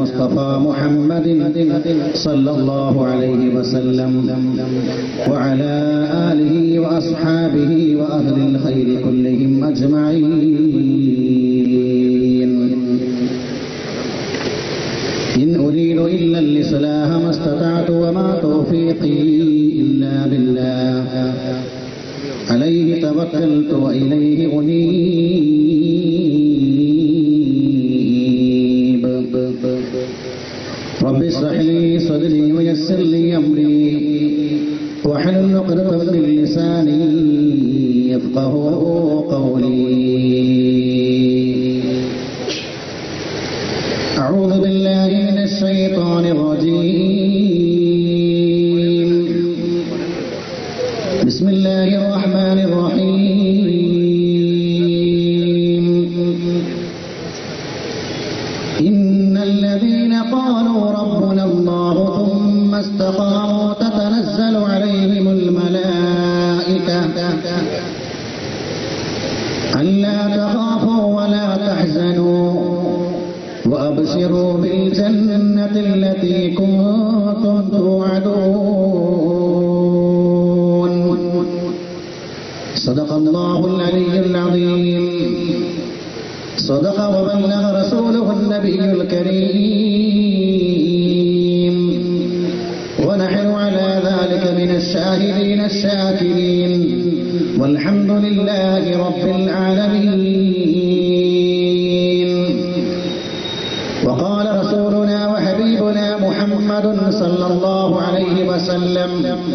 مصطفى محمد صلى الله عليه وسلم وعلى آله وأصحابه وأهل الخير كلهم أجمعين إن أريد إلا الإصلاح ما استطعت وما توفيقي إلا بالله عليه توكلت وإليه أنيب رب اشرح لي صدري ويسر لي أمري واحلل عقدة من لساني يفقه قولي أعوذ بالله من الشيطان الرجيم بسم الله الرحمن الرحيم إن الذين قالوا ربنا الله ثم استقاموا تتنزل عليهم الملائكة ألا تخافوا ولا تحزنوا وأبشروا بالجنة التي كنتم توعدون صدق الله العلي العظيم صدق وبلغ رسوله النبي الكريم ونحن على ذلك من الشاهدين الشاكرين والحمد لله رب العالمين وقال رسولنا وحبيبنا محمد صلى الله عليه وسلم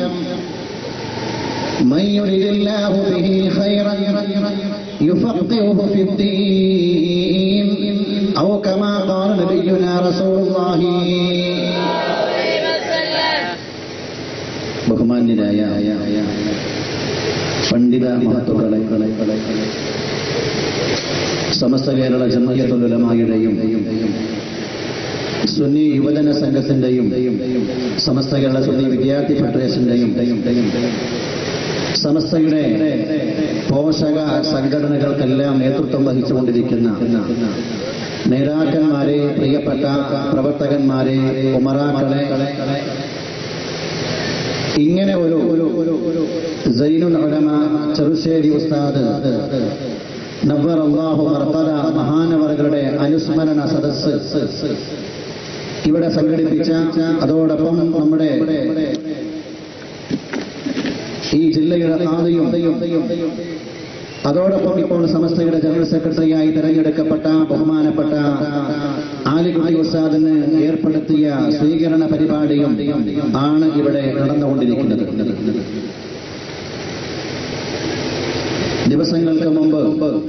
من يرد الله به خيرا يفقهه في الدين أو كما قال نبينا رسول الله ബഹുമാന്യരായ പണ്ഡിത മഹത്വങ്ങളെ സമസ്ത കേരള ജമയത്തുലമായുടെയും സുന്നി യുവജന സംഘത്തിന്റെയും സമസ്ത കേരള സുന്നി വിദ്യാർത്ഥി ഫെഡറേഷന്റെയും സമസ്തയുടെ പോഷക സംഘടനകൾക്കെല്ലാം നേതൃത്വം വഹിച്ചുകൊണ്ടിരിക്കുന്ന നേതാക്കന്മാരെ പ്രിയപ്പെട്ട പ്രവർത്തകന്മാരെ ഉമറാക്കളെ ഇങ്ങനെ ഒരു സൈനുൽ ഉലമ ചെറുശ്ശേരി ഉസ്താദ് നവർ അള്ളാഹു മർത്തദ മഹാനവറുകളുടെ അനുസ്മരണ സദസ്സ് ഇവിടെ സംഘടിപ്പിച്ച അതോടൊപ്പം നമ്മുടെ ഈ ജില്ലയുടെ ആദ്യം അതോടൊപ്പം ഇപ്പോൾ സമസ്തയുടെ ജനറൽ സെക്രട്ടറിയായി തെരഞ്ഞെടുക്കപ്പെട്ട ബഹുമാനപ്പെട്ട ആലിക്കുട്ടി ഉസ്താദിന് ഏർപ്പെടുത്തിയ സ്വീകരണ പരിപാടിയും ആണ് ഇവിടെ നടന്നുകൊണ്ടിരിക്കുന്നത് ദിവസങ്ങൾക്ക് മുമ്പ്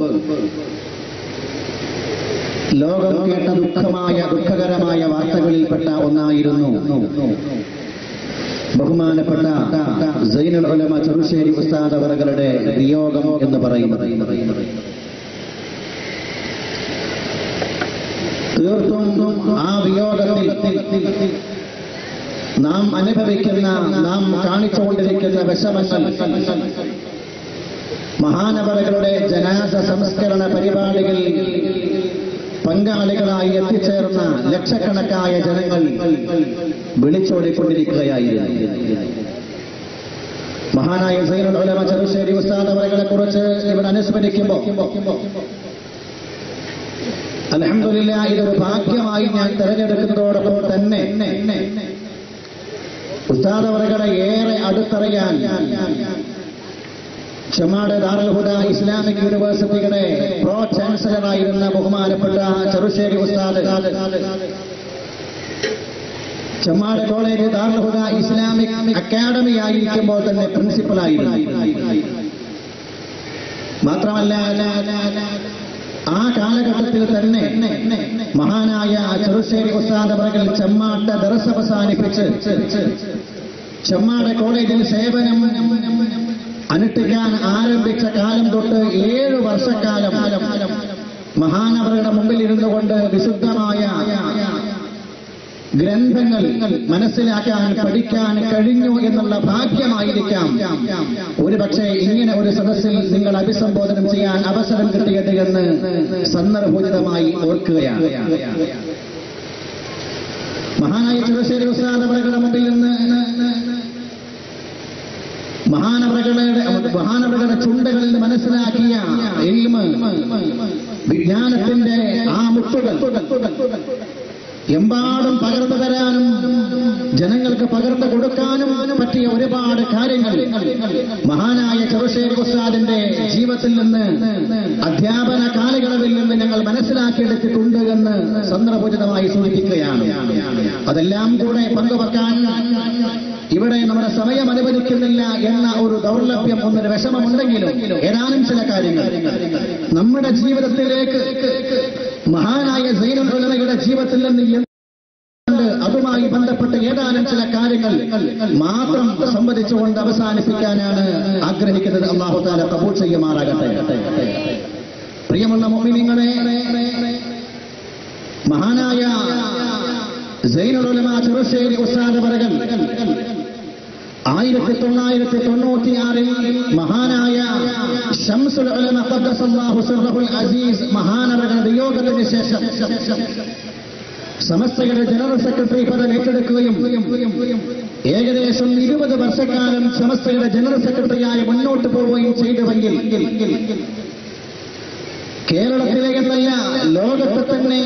ലോകം കേട്ട ദുഃഖമായ ദുഃഖകരമായ വാർത്തകളിൽപ്പെട്ട ഒന്നായിരുന്നു ബഹുമാനപ്പെട്ട സൈനുൽ ഉലമ ചെറുശ്ശേരി ഉസ്താദ് അവറുകളുടെ വിയോഗം എന്ന് പറയുന്നത് തീർത്തും ആ വിയോഗത്തിൽ നാം അനുഭവിക്കുന്ന നാം കാണിച്ചുകൊണ്ടിരിക്കുന്ന വിഷമങ്ങൾ മഹാനവറുകളുടെ ജനാസ സംസ്കരണ പരിപാടികളിൽ പങ്കാളികളായി എത്തിച്ചേർന്ന ലക്ഷക്കണക്കായ ജനങ്ങൾ വിളിച്ചോടിക്കൊണ്ടിരിക്കുകയായിരുന്നു മഹാനായ സൈനുൽ ഉലമ ചെറുശ്ശേരി ഉസ്താദ് അവരെ കുറിച്ച് ഇവിടെ അനുസ്മരിക്കുമ്പോൾ അലഹമില്ല ഇതൊരു ഭാഗ്യമായി ഞാൻ തെരഞ്ഞെടുക്കുന്നതോടൊപ്പം തന്നെ ഉസ്താദ് അവരുടെ ഏറെ അടുത്തറിയാൻ ഷമാട് ദാറുൽഹുദ ഇസ്ലാമിക് യൂണിവേഴ്സിറ്റിയുടെ പ്രോ ചാൻസലറായിരുന്ന ബഹുമാനപ്പെട്ട ചെറുശ്ശേരി ഉസ്താദ് Chemmad college Darul Huda Islamic academy ആയിരിക്കുമ്പോൾ തന്നെ പ്രിൻസിപ്പലായിരുന്നു മാത്രമല്ല ആ കാലഘട്ടത്തിൽ തന്നെ മഹാനായ ചെറുശ്ശേരി ഉസ്താദ് അവர்கள் ചെമ്മാട്ട ദർസ് അവസാനിപ്പിച്ച് ചെമ്മാട് കോളേജിൽ സേവനം അനുഷ്ഠിക്കാൻ ആരംഭിച്ച കാലം തൊട്ട് ഏഴു വർഷക്കാലം മഹാനവരുടെ മുമ്പിൽ ഇരുന്നു കൊണ്ട് വിശുദ്ധമായ ഗ്രന്ഥങ്ങൾ മനസ്സിലാക്കാൻ പഠിക്കാൻ കഴിഞ്ഞു എന്നുള്ള ഭാഗ്യമായിരിക്കാം ഒരുപക്ഷെ ഇങ്ങനെ ഒരു സദസ്സിൽ നിങ്ങൾ അഭിസംബോധനം ചെയ്യാൻ അവസരം കിട്ടിയത് എന്ന് സന്ദർഭോചിതമായി ഓർക്കുകയാണ് മഹാനായ ചെറുശ്ശേരി ഉസ്താദ് അവരുടെ മുമ്പിൽ നിന്ന് മഹാനവകളുടെ മഹാനവകളുടെ ചുണ്ടകളിൽ നിന്ന് മനസ്സിലാക്കിയ ഇൽമ് വിജ്ഞാനത്തിന്റെ ആ മുട്ടുകൾ എമ്പാടും പകർന്നു തരാനും ജനങ്ങൾക്ക് പകർന്നു കൊടുക്കാനും പറ്റിയ ഒരുപാട് കാര്യങ്ങൾ മഹാനായ ചെറുശ്ശേരി ഉസ്താദിന്റെ ജീവിതത്തിൽ നിന്ന് അധ്യാപന കാലയളവിൽ നിന്ന് ഞങ്ങൾ മനസ്സിലാക്കിയെടുത്തിട്ടുണ്ട് എന്ന് സന്ദർഭോചിതമായി സൂചിപ്പിക്കുകയാണ് അതെല്ലാം കൂടെ പങ്കുവെക്കാൻ ഇവിടെ നമ്മുടെ സമയം അനുവദിക്കുന്നില്ല എന്ന ഒരു ദൗർലഭ്യം ഒന്നൊരു വിഷമമുണ്ടെങ്കിലും ഏതാനും ചില കാര്യങ്ങൾ നമ്മുടെ ജീവിതത്തിലേക്ക് മഹാനായ സൈനുലയുടെ ജീവിതത്തിൽ നിന്ന് എന്തുണ്ട് അതുമായി ബന്ധപ്പെട്ട ഏതാനും ചില കാര്യങ്ങൾ മാത്രം സംവദിച്ചുകൊണ്ട് അവസാനിപ്പിക്കാനാണ് ആഗ്രഹിക്കുന്നത് അള്ളാഹു താല കബൂൾ ചെയ്യുമാറാകട്ടെ പ്രിയമുള്ള മോമിനിങ്ങളെ മഹാനായ സൈനുലമ ചെറുശ്ശേരി ഉസ്താദ് പറകൾ ആയിരത്തി തൊള്ളായിരത്തി തൊണ്ണൂറ്റിയാറിൽ മഹാനായ ഷംസുൽ ഉലമ ഖദ്ദസല്ലാഹു സിർറഹുൽ അസീസ് മഹാനവരുടെ വിയോഗത്തിന് ശേഷം സമസ്തയുടെ ജനറൽ സെക്രട്ടറി പദം ഏറ്റെടുക്കുകയും ഏകദേശം ഇരുപത് വർഷക്കാലം സമസ്തയുടെ ജനറൽ സെക്രട്ടറിയായി മുന്നോട്ട് പോവുകയും ചെയ്തുവെങ്കിൽ കേരളത്തിലെ എന്നല്ല ലോകത്തെ തന്നെ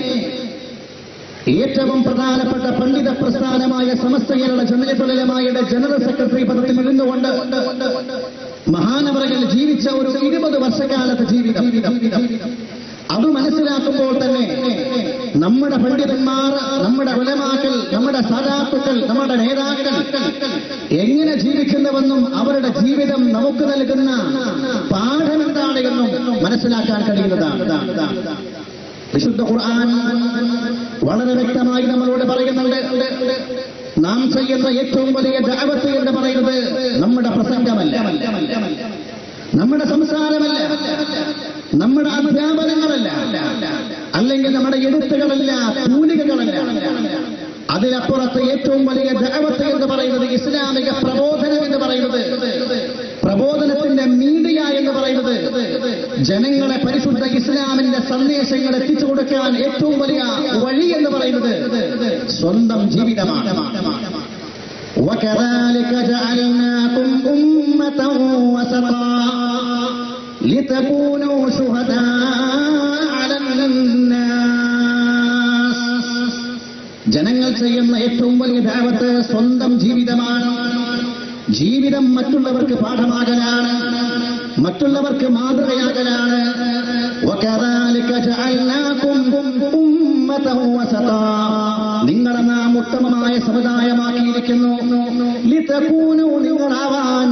ഏറ്റവും പ്രധാനപ്പെട്ട പണ്ഡിത പ്രസ്ഥാനമായ സമസ്ത കേരള ജനലമായുടെ ജനറൽ സെക്രട്ടറി പദത്തിൽ ഇരുന്നുകൊണ്ട് മഹാനവരകൾ ജീവിച്ച ഒരു ഇരുപത് വർഷക്കാലത്തെ ജീവിതം അത് മനസ്സിലാക്കുമ്പോൾ തന്നെ നമ്മുടെ പണ്ഡിതന്മാർ നമ്മുടെ ഉലമാക്കൾ നമ്മുടെ സാധാത്തുക്കൾ നമ്മുടെ നേതാക്കൾ എങ്ങനെ ജീവിക്കുന്നുവെന്നും അവരുടെ ജീവിതം നമുക്ക് നൽകുന്ന പാഠം എന്താണ് എന്നും മനസ്സിലാക്കാൻ കഴിയുന്നതാണ് വിശുദ്ധ ഖുർആൻ വളരെ വ്യക്തമായി നമ്മളോട് പറയുന്നുണ്ട് നാം ചെയ്യുന്ന ഏറ്റവും വലിയ ദഅവത്ത് എന്ന് പറയുന്നത് നമ്മുടെ പ്രസംഗമല്ല നമ്മുടെ സംസാരമല്ല നമ്മുടെ അധ്യാപനങ്ങളല്ല അല്ലെങ്കിൽ നമ്മുടെ എഴുത്തുകളല്ല തൂലികകളല്ല അതിനപ്പുറത്ത് ഏറ്റവും വലിയ ദഅവത്ത് എന്ന് പറയുന്നത് ഇസ്ലാമിക പ്രബോധനം എന്ന് പറയുന്നത് പ്രബോധനത്തിന്റെ മീഡിയ എന്ന് പറയുന്നത് ജനങ്ങളെ പരിശുദ്ധ ഇസ്ലാമിന്റെ സന്ദേശങ്ങൾ എത്തിച്ചു കൊടുക്കാൻ ഏറ്റവും വലിയ വഴി എന്ന് പറയുന്നത് സ്വന്തം ജീവിതമാണ് وكذلك جعلناكم أمة وسطا لتكونوا شهداء على الناس ജനങ്ങൾ ചെയ്യുന്ന ഏറ്റവും വലിയ ദാവത്ത് സ്വന്തം ജീവിതമാണ് ജീവിതം മറ്റുള്ളവർക്ക് പാഠമാകലാണ് മറ്റുള്ളവർക്ക് മാതൃകയാകലാണ് وكذلك جعلناكم أمة وسطا നിങ്ങളെ നാം ഉത്തമമായ സമുദായമാക്കിയിരിക്കുന്നു ലിതകൂനു നിങ്ങളാവാൻ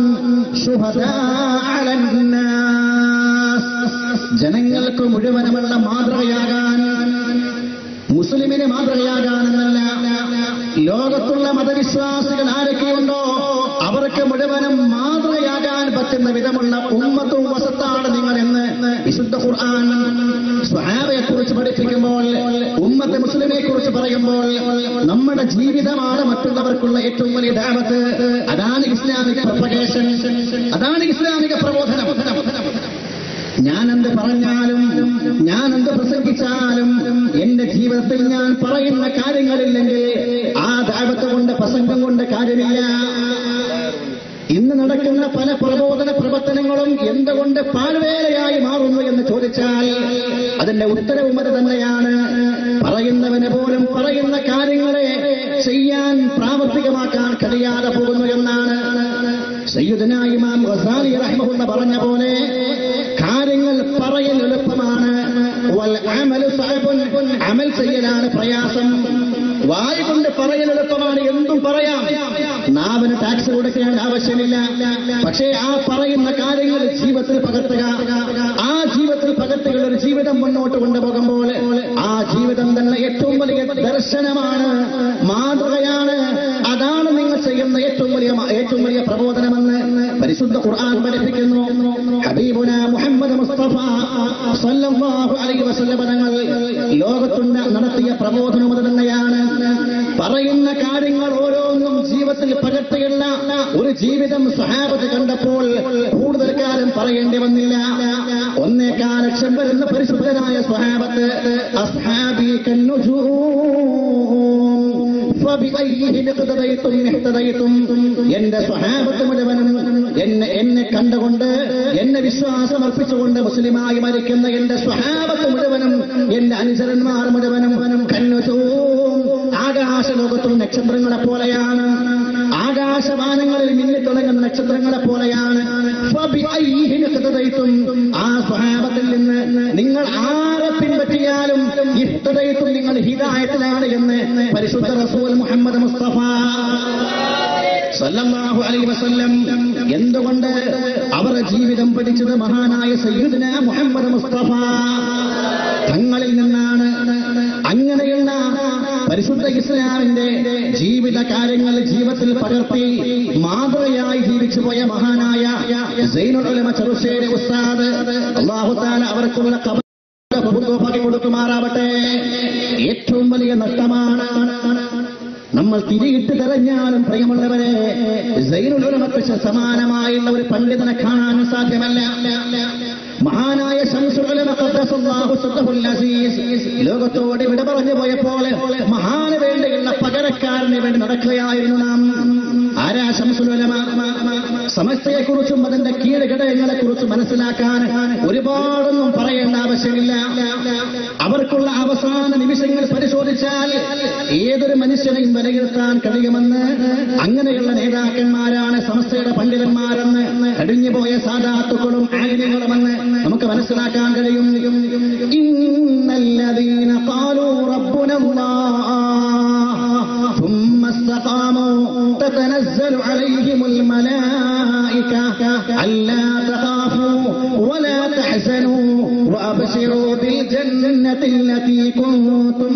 ജനങ്ങൾക്ക് മുഴുവനുമുള്ള മാതൃകയാകാൻ മുസ്ലിമിന് മാതൃകയാകാനെന്നല്ല ലോകത്തുള്ള മതവിശ്വാസികൾ ആരൊക്കെയുണ്ടോ അവർക്ക് മുഴുവനും മാതൃകയാകാൻ പറ്റുന്ന വിധമുള്ള ഉമ്മത്തും വസത്താണ് നിങ്ങൾ എന്ന് വിശുദ്ധ ഖുർആൻ സ്വഹാബയെ കുറിച്ച് പഠിപ്പിക്കുമ്പോൾ ഉമ്മത്തെ മുസ്ലിമിനെ കുറിച്ച് പറയുമ്പോൾ നമ്മുടെ ജീവിതമാണ് മറ്റുള്ളവർക്കുള്ള ഏറ്റവും വലിയ ദാവത്ത് അതാണ് ഇസ്ലാമിക പ്രൊപ്പഗേഷൻ അതാണ് ഇസ്ലാമിക പ്രബോധനം ഞാൻ എന്ത് പറഞ്ഞാലും ഞാൻ എന്ത് പ്രസംഗിച്ചാലും എന്റെ ജീവിതത്തിൽ ഞാൻ പറയുന്ന കാര്യങ്ങളില്ലെങ്കിൽ ആ ദാവത്ത് കൊണ്ട് പ്രസംഗം കൊണ്ട് കാര്യമില്ല ഇന്ന് നടക്കുന്ന പല പ്രബോധന പ്രവർത്തനങ്ങളും എന്തുകൊണ്ട് പാഴ്വേലയായി മാറുന്നു എന്ന് ചോദിച്ചാൽ അതിന്റെ ഉത്തരവും അത് തന്നെയാണ് പറയുന്നവന് പോലും പറയുന്ന കാര്യങ്ങളെ ചെയ്യാൻ പ്രാവർത്തികമാക്കാൻ കഴിയാതെ പോകുന്നു എന്നാണ് സയ്യുദന ഇമാം ഗസാലി റഹ്മഹുല്ല പറഞ്ഞ പോലെ കാര്യങ്ങൾ പറയൽ എളുപ്പമാണ് വൽ അമലു സഅബുൻ. അമൽ ചെയ്യലാണ് പ്രയാസം വായ് കൊണ്ട് പറയൽ എളുപ്പമാണ് എന്തും പറയാം നാവിന് ടാക്സ് കൊടുക്കേണ്ട ആവശ്യമില്ല പക്ഷേ ആ പറയുന്ന കാര്യങ്ങൾ ജീവിതത്തിൽ പകർത്തുക ആ ജീവിതത്തിൽ പകർത്തുക ഒരു ജീവിതം മുന്നോട്ട് കൊണ്ടുപോകുമ്പോൾ ആ ജീവിതം തന്നെ ഏറ്റവും വലിയ ദർശനമാണ് മാതൃകയാണ് അതാണ് നിങ്ങൾ ചെയ്യുന്ന ഏറ്റവും വലിയ ഏറ്റവും വലിയ പ്രബോധനമെന്ന് പരിശുദ്ധ ഖുർആൻ പഠിപ്പിക്കുന്നു ഹബീബുന മുഹമ്മദ് മുസ്തഫ സല്ലല്ലാഹു അലൈഹി വസല്ലം തങ്ങൾ ലോകത്തുണ്ട് നടത്തിയ പ്രബോധനം അത് തന്നെയാണ് പറയുന്ന കാര്യങ്ങൾ ഓരോന്നും ജീവിതത്തിൽ പകർത്തുകയുള്ള ഒരു ജീവിതം സഹാബത്ത് കണ്ടപ്പോൾ കൂടുതൽ കാലം പറയേണ്ടി വന്നില്ല ഒന്നേക്കാൽ ലക്ഷം വരുന്ന പരിശുദ്ധനായ സ്വഹാബത്ത് അസ്ഹാബി കന്നുജൂം ഫബിഅയ്യിഹിം ഇഖ്തദൈതും ഇഹ്തദൈതും. എന്റെ സ്വഹാബത്ത് മുഴുവനും എന്നെ എന്നെ കണ്ടുകൊണ്ട് എന്നെ വിശ്വാസം അർപ്പിച്ചുകൊണ്ട് മുസ്ലിമായി മരിക്കുന്ന എന്റെ സ്വഹാബത്ത് മുഴുവനും എന്റെ അനുചരന്മാർ മുഴുവനും കന്നുചൂം ആകാശ ലോകത്തും നക്ഷത്രങ്ങളെ പോലെയാണ് ആകാശവാനങ്ങളിൽ മിന്നിത്തിളങ്ങുന്ന നക്ഷത്രങ്ങളെ പോലെയാണ് ഫബിഅയ്യിഹിം ഇഖ്തദൈതും. ആ സ്വഹാബത്തിൽ നിന്ന് നിങ്ങൾ ആരെ പിൻപറ്റിയാലും ഇഹ്തദൈതും നിങ്ങൾ ഹിദായത്തിലാണ് എന്ന് പരിശുദ്ധ റസൂൽ മുഹമ്മദ് മുസ്തഫ സല്ലല്ലാഹു അലൈഹി വസല്ലം എന്തുകൊണ്ട് അവർ ജീവിതം പഠിച്ചത് മഹാനായ സയ്യിദ്ന മുഹമ്മദ് മുസ്തഫ തങ്ങളിൽ നിന്നാണ് അങ്ങനെയുള്ള പരിശുദ്ധ ഇസ്ലാമിന്റെ ജീവിത കാര്യങ്ങൾ ജീവിതത്തിൽ പകർത്തി മാതൃകയായി ജീവിച്ചു പോയ മഹാനായ സൈനുൽ ഉലമ ചെറുശ്ശേരി ഉസ്താദ് അല്ലാഹു തആല അവർക്കുള്ള കബ പകി കൊടുക്കുമാറാവട്ടെ ഏറ്റവും വലിയ നഷ്ടമാണ് നമ്മൾ തിരിയിട്ട് തെരഞ്ഞാലും പ്രിയമുള്ളവരെ സൈനുലമക്ക് സമാനമായുള്ള ഒരു പണ്ഡിതനെ കാണാൻ സാധ്യമല്ല മഹാനായ ശംസുൽ ഉലമ ഖദ്ദസല്ലാഹു സദ്ദഹുൽ അസീസ് ലോകത്തോട് വിട പറഞ്ഞു പോയപ്പോൾ മഹാന് വേണ്ടിയുള്ള പകരക്കാരന് വേണ്ടി നടക്കുകയായിരുന്നു നാം ആരാ ശംസുൽ ഉലമ സമസ്തയെക്കുറിച്ചും അതിന്റെ കീഴ്ഘടകങ്ങളെ കുറിച്ച് മനസ്സിലാക്കാൻ ഒരുപാടൊന്നും പറയേണ്ട ആവശ്യമില്ല അവർക്കുള്ള അവസാന നിമിഷങ്ങൾ പരിശോധിച്ചാൽ ഏതൊരു മനുഷ്യനെയും വിലയിരുത്താൻ കഴിയുമെന്ന് അങ്ങനെയുള്ള നേതാക്കന്മാരാണ് സമസ്തയുടെ പണ്ഡിതന്മാരെന്ന് കഴിഞ്ഞുപോയ സാധാത്തുക്കളും ആലിന്യങ്ങളുമെന്ന് നമുക്ക് മനസ്സിലാക്കാൻ കഴിയും ഇന്നല്ലദീന ഖാലൂ റബ്ബുനല്ലാഹ് ثم استقاموا تتنزل عليهم الملائكة ألا تخافوا ولا تحزنوا وأبشروا بالجنة التي كنتم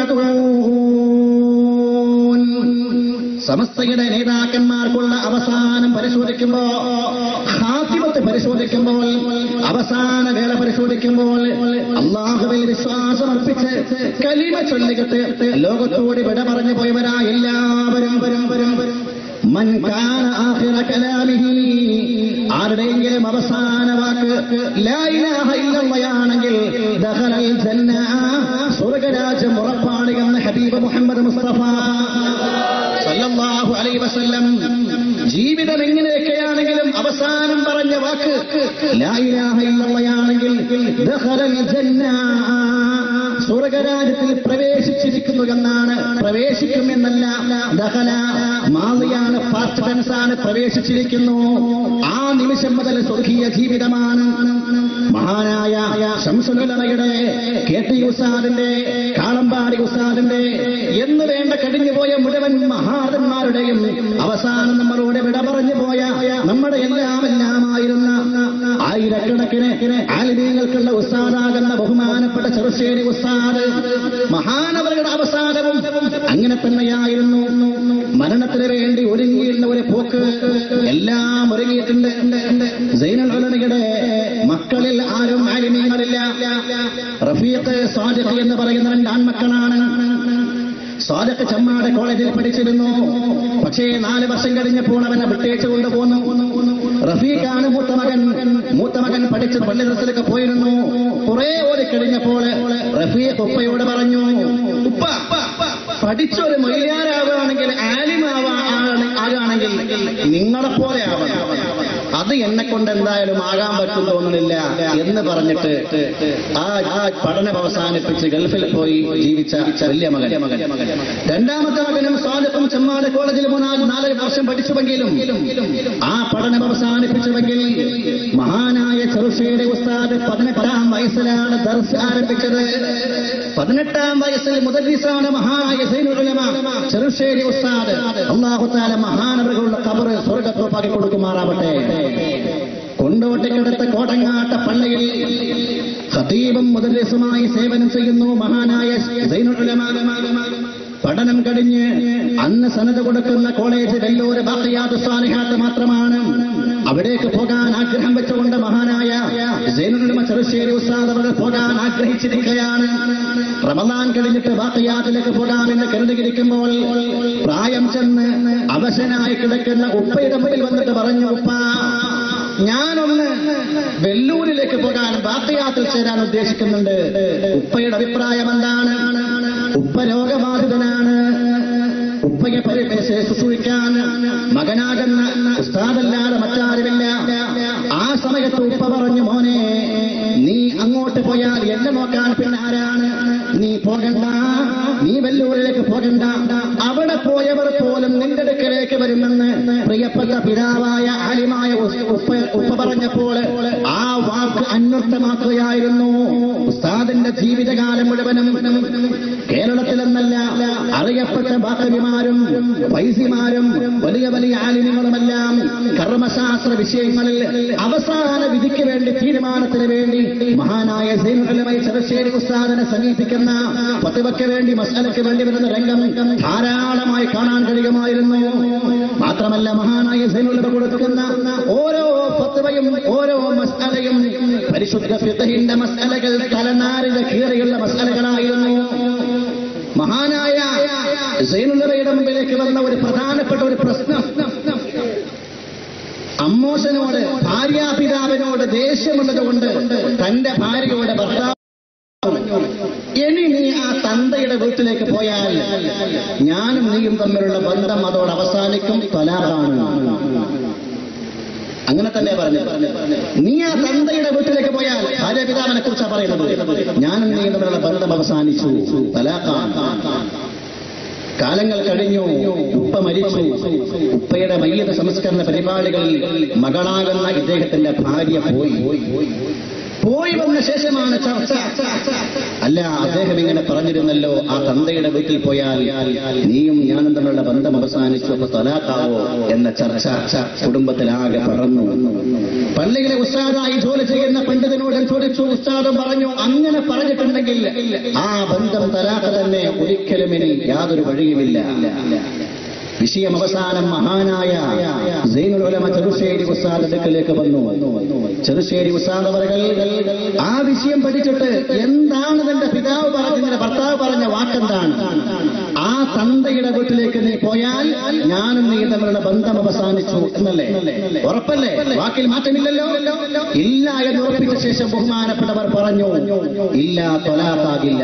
توعدون സമസ്തയുടെ നേതാക്കന്മാർക്കുള്ള അവസാനം പരിശോധിക്കുമ്പോ ഹാത്തിമത്ത് പരിശോധിക്കുമ്പോൾ അവസാന വേള പരിശോധിക്കുമ്പോൾ അള്ളാഹുവിൽ വിശ്വാസം അർപ്പിച്ച് കലിമ ചൊല്ലികത്ത് ലോകത്തോട് വിട പറഞ്ഞു പോയവരാ എല്ലാവരും വരും വരും വരും മൻ കാന ആഖിറ കലാമിഹി ആരുടെയെങ്കിലും അവസാന വാക്ക് ലാ ഇലാഹ ഇല്ലല്ലാഹയാണെങ്കിൽ ദഖലൽ ജന്ന സ്വർഗരാജ്യം ഉറപ്പാണ് എന്ന് ഹബീബ് മുഹമ്മദ് മുസ്തഫ സല്ലല്ലാഹു അലൈഹി വസല്ലം ജീവിതം എങ്ങനെയൊക്കെയാണെങ്കിലും അവസാനം പറഞ്ഞ വാക്ക് ലാ ഇലാഹ ഇല്ലല്ലാഹയാണെങ്കിൽ ദഖലൽ ജന്ന സ്വർഗരാജ്യത്തിൽ പ്രവേശിച്ചിരിക്കുന്നു എന്നാണ് പ്രവേശിക്കും എന്നല്ല ദഹല മാളിയാണ് പാസ്റ്റ് ടെൻസ് ആണ് പ്രവേശിച്ചിരിക്കുന്നു ആ നിമിഷം മുതൽ സ്വർഗീയ ജീവിതമാണ് മഹാനായ ശംസുലമയുടെ കെ ടി ഉസാദിന്റെ കാളമ്പാടി ഉസാദിന്റെ എന്ന് വേണ്ട കഴിഞ്ഞുപോയ മുഴുവൻ മഹാരന്മാരുടെയും അവസാനം നമ്മളോട് വിട പറഞ്ഞു പോയ നമ്മുടെ എല്ലാം എല്ലാമായിരുന്ന ആയിരക്കണക്കിന് ആലിമീങ്ങൾക്കുള്ള ഉസ്താദാകുന്ന ബഹുമാനപ്പെട്ട ചെറുശ്ശേരി ഉസ്താദ് മഹാനവരുടെ അവസാനവും അങ്ങനെ തന്നെയായിരുന്നു മരണത്തിന് വേണ്ടി ഒരുങ്ങിയുള്ള ഒരു പോക്ക് എല്ലാം ഒരുങ്ങിയിട്ടുണ്ട് സൈനൽ ഉലമയുടെ മക്കളിൽ ആരും ആലിമീങ്ങളില്ല റഫീഖ് സാദിഖ് എന്ന് പറയുന്ന രണ്ട് ആൺമക്കളാണ് സാദക്ക് ചമ്മാട് കോളേജിൽ പഠിച്ചിരുന്നു പക്ഷേ നാല് വർഷം കഴിഞ്ഞപ്പോൾ അവനെ വിട്ടേച്ച് കൊണ്ടുപോന്നു റഫീഖാണ് മൂത്ത മകൻ മൂത്ത മകൻ പഠിച്ച് പള്ളി ദർശനൊക്കെ പോയിരുന്നു കുറെ ഓടി കഴിഞ്ഞപ്പോൾ റഫീഖ് ഉപ്പയോട് പറഞ്ഞു ഉപ്പ പഠിച്ചൊരു മൊയ്യാരാവുകയാണെങ്കിൽ ആലിമാവാ ആകുകയാണെങ്കിൽ നിങ്ങളെ പോലെ ആവണം അത് എന്നെ കൊണ്ട് എന്തായാലും ആകാൻ പറ്റും തോന്നുന്നില്ല എന്ന് പറഞ്ഞിട്ട് ആ ആ പഠനം അവസാനിപ്പിച്ച് ഗൾഫിൽ പോയി ജീവിച്ച വലിയ മകൻ രണ്ടാമത്തെ മകനും സ്വാഗതം ചെമ്മാട് കോളേജിൽ മൂന്നാല് നാല് വർഷം പഠിച്ചുവെങ്കിലും ആ പഠനം അവസാനിപ്പിച്ചുവെങ്കിൽ മഹാനായ ചെറുശ്ശേരി ഉസ്താദ് പതിനെട്ടാം വയസ്സിലാണ് ദർസ് ആരംഭിച്ചത് പതിനെട്ടാം വയസ്സിൽ മുതലിസാണ് മഹാനായ സൈനുലമ ചെറുശ്ശേരി ഉസ്താദ് അള്ളാഹുത്താല മഹാനവர்களுള്ള കബറ് സ്വർഗത്തോപ്പാക്കി കൊടുക്കുമാറാവട്ടെ കൊണ്ടോട്ടയ്ക്കടുത്ത കോടങ്ങാട്ട പള്ളിയിൽ ഖതീബും മുദരിസുമായി സേവനം ചെയ്യുന്നു മഹാനായ സൈനുലമ പഠനം കഴിഞ്ഞ് അന്ന് സനത് കൊടുക്കുന്ന കോളേജ് വെല്ലൂര് ബാക്കിയാത്ത് സ്വാലിഹാത്ത് മാത്രമാണ് അവിടേക്ക് പോകാൻ ആഗ്രഹം വെച്ചുകൊണ്ട് മഹാനായ സൈനുലമ ചെറുശ്ശേരി ഉസ്താദ് അവിടെ പോകാൻ ആഗ്രഹിച്ചിരിക്കുകയാണ് റമദാൻ കഴിഞ്ഞിട്ട് ബാക്കിയാത്തിലേക്ക് പോകാമെന്ന് കരുതിയിരിക്കുമ്പോൾ പ്രായം ചെന്ന് അവശനായി കിടക്കുന്ന ഉപ്പയുടെ മുന്നിൽ വന്നിട്ട് പറഞ്ഞു ഉപ്പ ഞാനൊന്ന് വെല്ലൂരിലേക്ക് പോകാൻ ബാക്കിയാത്തിൽ ചേരാൻ ഉദ്ദേശിക്കുന്നുണ്ട് ഉപ്പയുടെ അഭിപ്രായം എന്താണ് ഉപ്പ രോഗബാധിതനാണ് ചെങ്ങല്ലൂരിലേക്ക് പോകണ്ട അവിടെ പോയവർ പോലും നിന്റെ അടുക്കലേക്ക് വരുമെന്ന് പ്രിയപ്പെട്ട പിതാവായ ആലിമായ ഉപ്പ ഉപ്പ പറഞ്ഞപ്പോൾ ആ വാക്ക് അന്വർത്ഥമാക്കുകയായിരുന്നു ഉസ്താദിന്റെ ജീവിതകാലം മുഴുവനും കേരളത്തിലെന്നല്ല അറിയപ്പെട്ട ബാക്കവിമാരും വൈസിമാരും വലിയ വലിയ ആലിമ്യങ്ങളുമെല്ലാം കർമ്മശാസ്ത്ര വിഷയങ്ങളിൽ അവസാന വിധിക്ക് വേണ്ടി തീരുമാനത്തിന് വേണ്ടി മഹാനായ സൈനുലമൈ ചെറുശ്ശേരി ഉസ്താദിനെ സമീപിക്കുന്ന പത്തുവയ്ക്ക് വേണ്ടി മസാലയ്ക്ക് വേണ്ടി വരുന്ന രംഗം ധാരാളമായി കാണാൻ കഴിയുമായിരുന്നു മാത്രമല്ല മഹാനായ സൈനുലമ കൊടുക്കുന്ന ഓരോ പത്തുവയും ഓരോ മസാലയും പരിശുദ്ധ ഫിത്തഹിന്റെ മസാലകൾ തലനാരിന്റെ കീറിയുള്ള മസാലകളായിരുന്നു മഹാനായ സൈനുലമയുടെ മുമ്പിലേക്ക് വന്ന ഒരു പ്രധാനപ്പെട്ട ഒരു പ്രശ്നം അമ്മോശനോട് ഭാര്യാപിതാവിനോട് ദേഷ്യമുള്ളത് കൊണ്ട് തന്റെ ഭാര്യയോട് ഭർത്താവ് പറഞ്ഞു, ഇനി നീ ആ തന്തയുടെ വീട്ടിലേക്ക് പോയാൽ ഞാനും നീയും തമ്മിലുള്ള ബന്ധം അതോട് അവസാനിക്കും തൊലാറാണ് അങ്ങനെ തന്നെ പറഞ്ഞു നീ ആ തന്തയുടെ വീട്ടിലേക്ക് പോയാൽ ഭാര്യ പിതാവിനെ കുറിച്ചാണ് പറയുന്നത് ഞാനും നീയും തമ്മിലുള്ള ബന്ധം അവസാനിച്ചു തലാഖാണ് കാലങ്ങൾ കഴിഞ്ഞു ഉപ്പ മരിച്ചു ഉപ്പയുടെ മയ്യത സംസ്കരണ പരിപാടികളിൽ മകളാകുന്ന ഇദ്ദേഹത്തിന്റെ ഭാര്യ പോയി പോയി വന്ന ശേഷമാണ് ചർച്ച അല്ല അദ്ദേഹം ഇങ്ങനെ പറഞ്ഞിരുന്നല്ലോ ആ തന്തയുടെ വീട്ടിൽ പോയാൽ നീയും ഞാനും തമ്മിലുള്ള ബന്ധം അവസാനിച്ചു അപ്പൊ തലാക്കാവോ എന്ന ചർച്ച കുടുംബത്തിലാകെ പറന്നു പള്ളിയിലെ ഉസ്താദായി ജോലി ചെയ്യുന്ന പണ്ഡിതനോട് ചോദിച്ചു ഉസ്താദും പറഞ്ഞു അങ്ങനെ പറഞ്ഞിട്ടുണ്ടെങ്കിൽ ആ ബന്ധം തലാഖ് തന്നെ ഒരിക്കലും ഇനി യാതൊരു വഴിയുമില്ല വിഷയം അവസാനം മഹാനായ സൈനുൽ ഉലമ ചെറുശ്ശേരി ഉസ്താദ് അടുക്കലേക്ക് വന്നു ചെറുശ്ശേരി ഉസ്താദ് അവர்கள் ആ വിഷയം പഠിച്ചിട്ട് എന്താണ് തന്റെ പിതാവ് പറഞ്ഞ ഭർത്താവ് പറഞ്ഞ വാക്കെന്താണ് ആ തന്തയുടെ വീട്ടിലേക്ക് നീ പോയാൽ ഞാനും നീ തമ്മിലുള്ള ബന്ധം അവസാനിച്ചു എന്നല്ലേ ഉറപ്പല്ലേ വാക്കിൽ മാറ്റമില്ലല്ലോ ഇല്ല എന്ന് ഉറപ്പിച്ച ശേഷം ബഹുമാനപ്പെട്ടവർ പറഞ്ഞു ഇല്ല തൊലാത്താകില്ല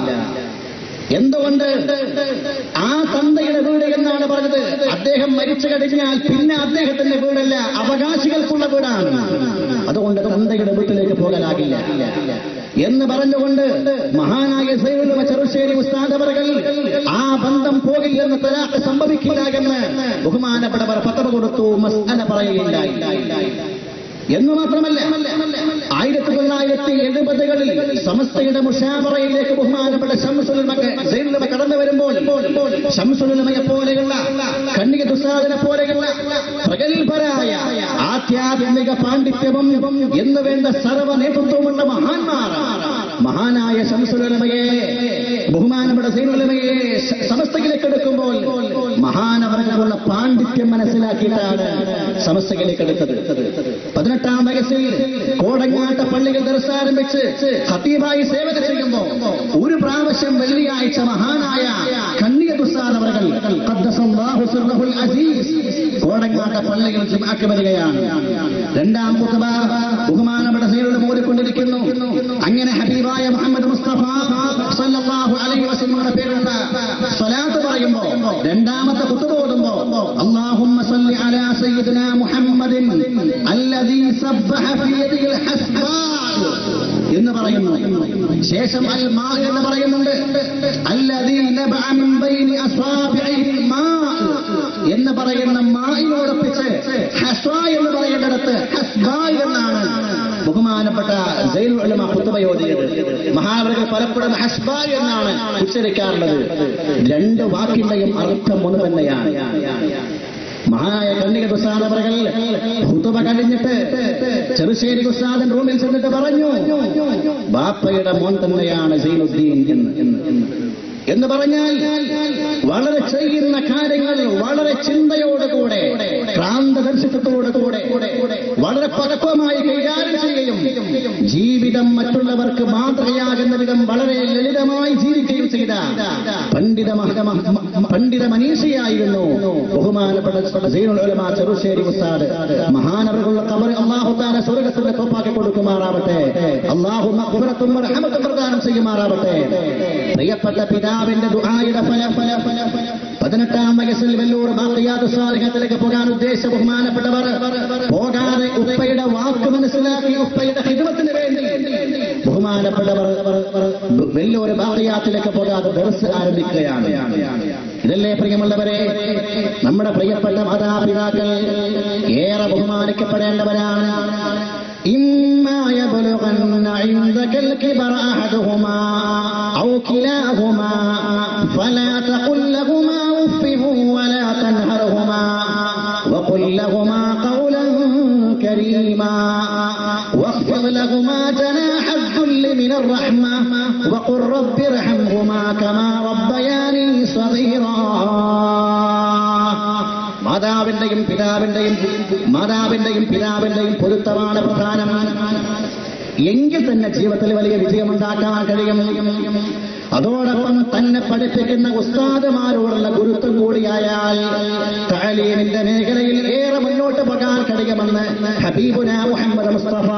എന്തുകൊണ്ട് ആ തന്തയുടെ വീട് എന്നാണ് പറഞ്ഞത് അദ്ദേഹം മരിച്ചു കഴിഞ്ഞാൽ പിന്നെ അദ്ദേഹത്തിന്റെ വീടല്ല അവകാശികൾക്കുള്ള വീടാണ് അതുകൊണ്ട് തന്തയുടെ വീട്ടിലേക്ക് പോകലാകില്ല എന്ന് പറഞ്ഞുകൊണ്ട് മഹാനായ സൈനുൽ ചെറുശ്ശേരി ഉസ്താദ് അവർകൾ ആ ബന്ധം പോകില്ലെന്ന് തലാഖ് സംഭവിക്കില്ല എന്ന് ബഹുമാനപ്പെട്ടവർ പത്ര കൊടുത്തു മസ്അല പറയുകയുണ്ടായി എന്ന് മാത്രമല്ല ആയിരത്തി തൊള്ളായിരത്തി എഴുപതുകളിൽ സമസ്തയുടെ മുഷാവറയിലേക്ക് ബഹുമാനപ്പെട്ട ശംസുലമക്ക് സൈനുലമ കടന്നു വരുമ്പോൾ ശംസുലമയെ പോലെയുള്ള കണ്ണിക ദുസാദനെ പോലെയുള്ള പ്രഗത്ഭരായ ആധ്യാത്മിക പാണ്ഡിത്യവും എന്ന് വേണ്ട സർവ നേതൃത്വമുള്ള മഹാന്മാർ മഹാനായ ശംസുലമയെ ബഹുമാനപ്പെട്ട സൈനുലമയെ സമസ്തയിലേക്ക് എടുക്കുമ്പോൾ മഹാനവർക്കുള്ള പാണ്ഡിത്യം മനസ്സിലാക്കിയിട്ടാണ് സമസ്തയിലേക്ക് എടുത്തത് പതിനെട്ടാം വയസ്സിൽ കോടങ്ങാട്ട പള്ളികൾ ദർശാരംഭിച്ച് ഹത്തീബായി സേവന ചെയ്യുമ്പോ ഒരു പ്രാവശ്യം വെള്ളിയാഴ്ച മഹാനായ കണ്ണിയ ദുസ്സാദവர்கள் കോടങ്ങാട്ട പള്ളികൾ ജുമാക്ക് വരികയാണ് രണ്ടാം കുത്തുബ ബഹുമാനപ്പെട്ട സൈനുടെ മൂടിക്കൊണ്ടിരിക്കുന്നു അങ്ങനെ ഹബീബായ മുഹമ്മദ് മുസ്തഫ സല്ലല്ലാഹു അലൈഹി വസല്ലമയുടെ പേരുള്ള സ്വലാത്ത് പറയുമ്പോ രണ്ടാമത്തെ കുത്തുബ ഓതുമ്പോ അല്ലാഹുമ്മ സല്ലി അലാ സയ്യിദിനാ മുഹമ്മദിൻ അല്ലദീ സബ്ബഹ ഫീ യദിൽ ഹസ്ബാ എന്ന് പറയുന്നു ശേഷം അൽ മാ എന്ന് പറയുന്നുണ്ട് അല്ലദീ നബഅ മിൻ ബൈനി അസ്വാബിഇൽ മാ എന്ന് പറയുന്ന മായിനോടൊപ്പിച്ച് ഹസ്വ എന്ന് പറയേണ്ടിടത്ത് ഹസ്ബ എന്നാണ് ബഹുമാനപ്പെട്ട ജയിൽ ഉലമ കുത്തുബയോധിയത് മഹാവൃകൾ പലപ്പോഴും ഹസ്ബ എന്നാണ് ഉച്ചരിക്കാറുള്ളത് രണ്ട് വാക്കിന്റെയും അർത്ഥം ഒന്ന് തന്നെയാണ് മഹാനായ കണ്ണിക ദുസാദവர்கள் ഹുതുബ കഴിഞ്ഞിട്ട് ചെറുശ്ശേരി ഉസ്താദൻ റൂമിൽ ചെന്നിട്ട് പറഞ്ഞു ബാപ്പയുടെ മോൻ തന്നെയാണ് സൈനുദ്ദീൻ എന്ന് എന്ന് എന്ന് എന്ന് പറഞ്ഞാൽ വളരെ ചെയ്യുന്ന കാര്യങ്ങൾ വളരെ ചിന്തയോടുകൂടെ ക്രാന്തദർശിത്വത്തോടുകൂടെ വളരെ പക്വമായി കൈകാര്യം ചെയ്യുകയും ജീവിതം മറ്റുള്ളവർക്ക് മാതൃകയാകുന്ന വിധം വളരെ ലളിതമായി ജീവിക്കുകയും ചെയ്ത പണ്ഡിത മഹ- മഹ- പണ്ഡിത മനീഷിയായിരുന്നു ബഹുമാനപ്പെട്ട സൈനുൽ ഉലമ ചെറുശ്ശേരി ഉസ്താദ് മഹാനവர்களுള്ള കബർ അള്ളാഹു താല സ്വർഗത്തിന്റെ തോപ്പാക്കി കൊടുക്കുമാറാവട്ടെ അള്ളാഹു മഖ്ഫിറത്തും റഹ്മത്തും പ്രദാനം ചെയ്യുമാറാവട്ടെ പ്രിയപ്പെട്ട പിതാവിന്റെ ദുആയുടെ ഫല ഫല ഫല ഫല പതിനെട്ടാം വയസ്സിൽ വെല്ലൂർ ബാക്കിയാത് സ്വാധീനത്തിലേക്ക് പോകാൻ ഉദ്ദേശിച്ച ബഹുമാനപ്പെട്ടവർ പോകാതെ ഉപ്പയുടെ വാക്ക് മനസ്സിലാക്കി ഉപ്പയുടെ ഹിതമത്തിന് വേണ്ടി ബഹുമാനപ്പെട്ടവർ വെല്ലൂർ ബാക്കിയാത്തിലേക്ക് പോകാതെ ദർസ് ആരംഭിക്കുകയാണ് ഇതല്ലേ പ്രിയമുള്ളവരെ നമ്മുടെ പ്രിയപ്പെട്ട മാതാപിതാക്കൾ ഏറെ ബഹുമാനിക്കപ്പെടേണ്ടവരാണ് إما يبلغن عندك الكبر أحدهما أو كلاهما فلا تقل لهما أف ولا تنهرهما وقل لهما قولا كريما واخفض لهما جناح الذل من الرحمة وقل رب ارحمهما كما ربياني صغيرا മാതാവിന്റെയും പിതാവിന്റെയും മാതാവിന്റെയും പിതാവിന്റെയും പൊരുത്തമാണ് പ്രധാനം എങ്കിൽ തന്നെ ജീവിതത്തിൽ വലിയ വിജയമുണ്ടാക്കാൻ കഴിയും അതോടൊപ്പം തന്നെ പഠിപ്പിക്കുന്ന ഉസ്താദുമാരോടുള്ള ഗുരുത്വം കൂടിയായാൽ താലീമിന്റെ മേഖലയിൽ ഏറെ മുന്നോട്ട് പോകാൻ കഴിയുമെന്ന് ഹബീബുന മുഹമ്മദ് മുസ്തഫ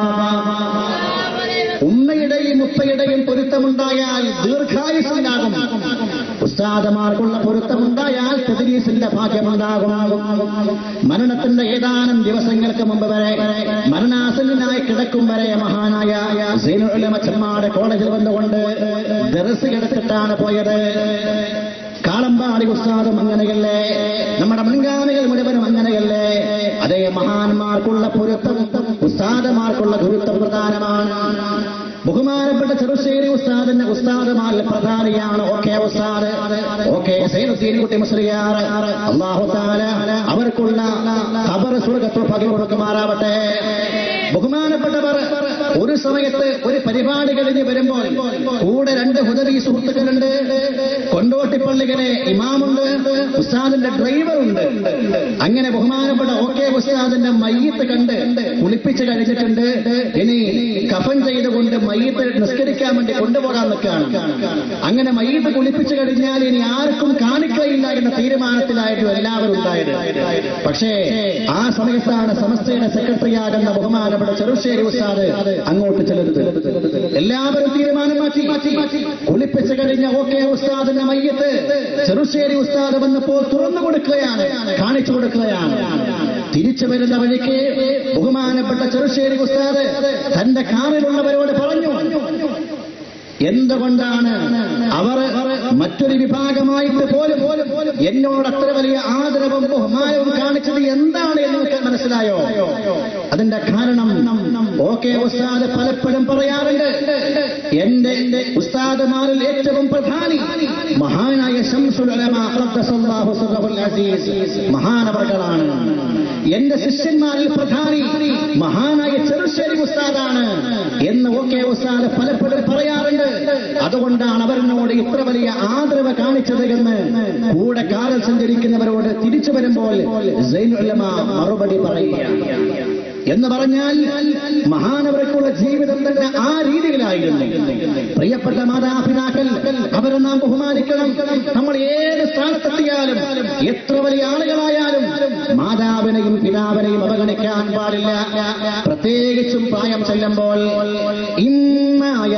ഉമ്മയുടെയും ഉപ്പയുടെയും പൊരുത്തമുണ്ടായാൽ ദീർഘായുസുണ്ടാകും ഉസ്താദമാർക്കുള്ള പൊരുത്തമുണ്ടായാൽ തദ്രീസിന്റെ ഭാഗ്യമുണ്ടാകും മരണത്തിന്റെ ഏതാനും ദിവസങ്ങൾക്ക് മുമ്പ് വരെ മരണാസനായി കിടക്കും വരെ മഹാനായ സൈനുലമച്ചന്മാരുടെ കോളേജിൽ വന്നുകൊണ്ട് ദർസ് കിടത്തിട്ടാണ് പോയത് കാളമ്പാടി ഉസ്താദും അങ്ങനെയല്ലേ നമ്മുടെ മുൻഗാമികൾ മുഴുവനും അങ്ങനെയല്ലേ അതേ മഹാന്മാർക്കുള്ള പൊരുത്തം ഉസ്താദമാർക്കുള്ള ഗുരുത്വം പ്രധാനമാണ് ബഹുമാനപ്പെട്ട ചെറുശ്ശേരി ഉസ്താദിന്റെ ഉസ്താദുമാരിൽ പ്രധാനിയാണ് ഓക്കെ ഉസ്താദ് ഓക്കെ സൈനുദ്ദീൻ കുട്ടി മുസ്ലിയാർ അള്ളാഹു താല അവർക്കുള്ള ഖബർ സ്വർഗത്തിൽ പകൽ കൊടുക്കുമാറാവട്ടെ ബഹുമാനപ്പെട്ടവർ ഒരു സമയത്ത് ഒരു പരിപാടി കഴിഞ്ഞ് വരുമ്പോൾ കൂടെ രണ്ട് ഹുദരി സുഹൃത്തുക്കളുണ്ട് കൊണ്ടോട്ടിപ്പള്ളികളെ ഇമാമുണ്ട് ഉസ്താദിന്റെ ഡ്രൈവറുണ്ട് അങ്ങനെ ബഹുമാനപ്പെട്ട ഓക്കെ ഉസ്താദിന്റെ മയ്യത്ത് കണ്ട് കുളിപ്പിച്ച് കഴിഞ്ഞിട്ടുണ്ട് ഇനി കഫൻ ചെയ്തുകൊണ്ട് മയ്യത്ത് നിസ്കരിക്കാൻ വേണ്ടി കൊണ്ടുപോകാൻ നിൽക്കുകയാണ് അങ്ങനെ മയ്യത്ത് കുളിപ്പിച്ചു കഴിഞ്ഞാൽ ഇനി ആർക്കും കാണിക്കയില്ല എന്ന തീരുമാനത്തിലായിരുന്നു എല്ലാവരും ഉണ്ടായത് പക്ഷേ ആ സമയത്താണ് സമസ്തയുടെ സെക്രട്ടറിയാകുന്ന ബഹുമാനപ്പെട്ട ചെറുശ്ശേരി ഉസ്താദ് അങ്ങോട്ട് ചെല്ലുന്നത് എല്ലാവരും തീരുമാനം മാറ്റി കുളിപ്പിച്ചു കഴിഞ്ഞ ഓക്കെ ഉസ്താദിന്റെ മയ്യത്ത് ചെറുശ്ശേരി ഉസ്താദ് വന്നപ്പോൾ തുറന്നു കൊടുക്കുകയാണ് കാണിച്ചു കൊടുക്കുകയാണ് തിരിച്ചു വരുന്ന വഴിക്ക് ബഹുമാനപ്പെട്ട ചെറുശ്ശേരി ഉസ്താദ് തന്റെ കാറിലുള്ളവരോട് പറഞ്ഞു എന്തുകൊണ്ടാണ് അവർ മറ്റൊരു വിഭാഗമായിട്ട് പോലും എന്നോട് അത്ര വലിയ ആദരവും ബഹുമാനവും കാണിച്ചത് എന്താണ് എന്ന് നിങ്ങൾക്ക് മനസ്സിലായോ അതിന്റെ കാരണം ഓക്കെ ഉസ്താദ് പലപ്പോഴും പറയാറുണ്ട് എന്റെ ഉസ്താദുമാരിൽ ഏറ്റവും പ്രധാനി മഹാനായ ശംസുൽ ഉലമ ഖദ്ദസല്ലാഹു സിർറഹുൽ അസീസ് മഹാനവർകളാണ് എന്റെ ശിഷ്യന്മാരിൽ പ്രധാനി മഹാനായ ചെറുശ്ശേരി ഉസ്താദാണ് എന്ന് ഓക്കെ ഉസ്താദ് പലപ്പോഴും പറയാറുണ്ട് അതുകൊണ്ടാണ് അവരിനോട് ഇത്ര വലിയ ആദരവ് കാണിച്ചത് എന്ന് കൂടെ കാലം സഞ്ചരിക്കുന്നവരോട് തിരിച്ചു വരുമ്പോൾ സൈനുലമ മറുപടി പറയുക എന്ന് പറഞ്ഞാൽ മഹാനവർക്കുള്ള ജീവിതം തന്നെ ആ രീതിയിലായിരുന്നു പ്രിയപ്പെട്ട മാതാപിതാക്കൾ അവരെ നാം ബഹുമാനിക്കണം നമ്മൾ ഏത് സ്ഥാനത്തെത്തിയാലും എത്ര വലിയ ആളുകളായാലും മാതാവിനെയും പിതാവിനെയും അവഗണിക്കാൻ പാടില്ല പ്രത്യേകിച്ചും പ്രായം ചെല്ലുമ്പോൾ ഇന്നായ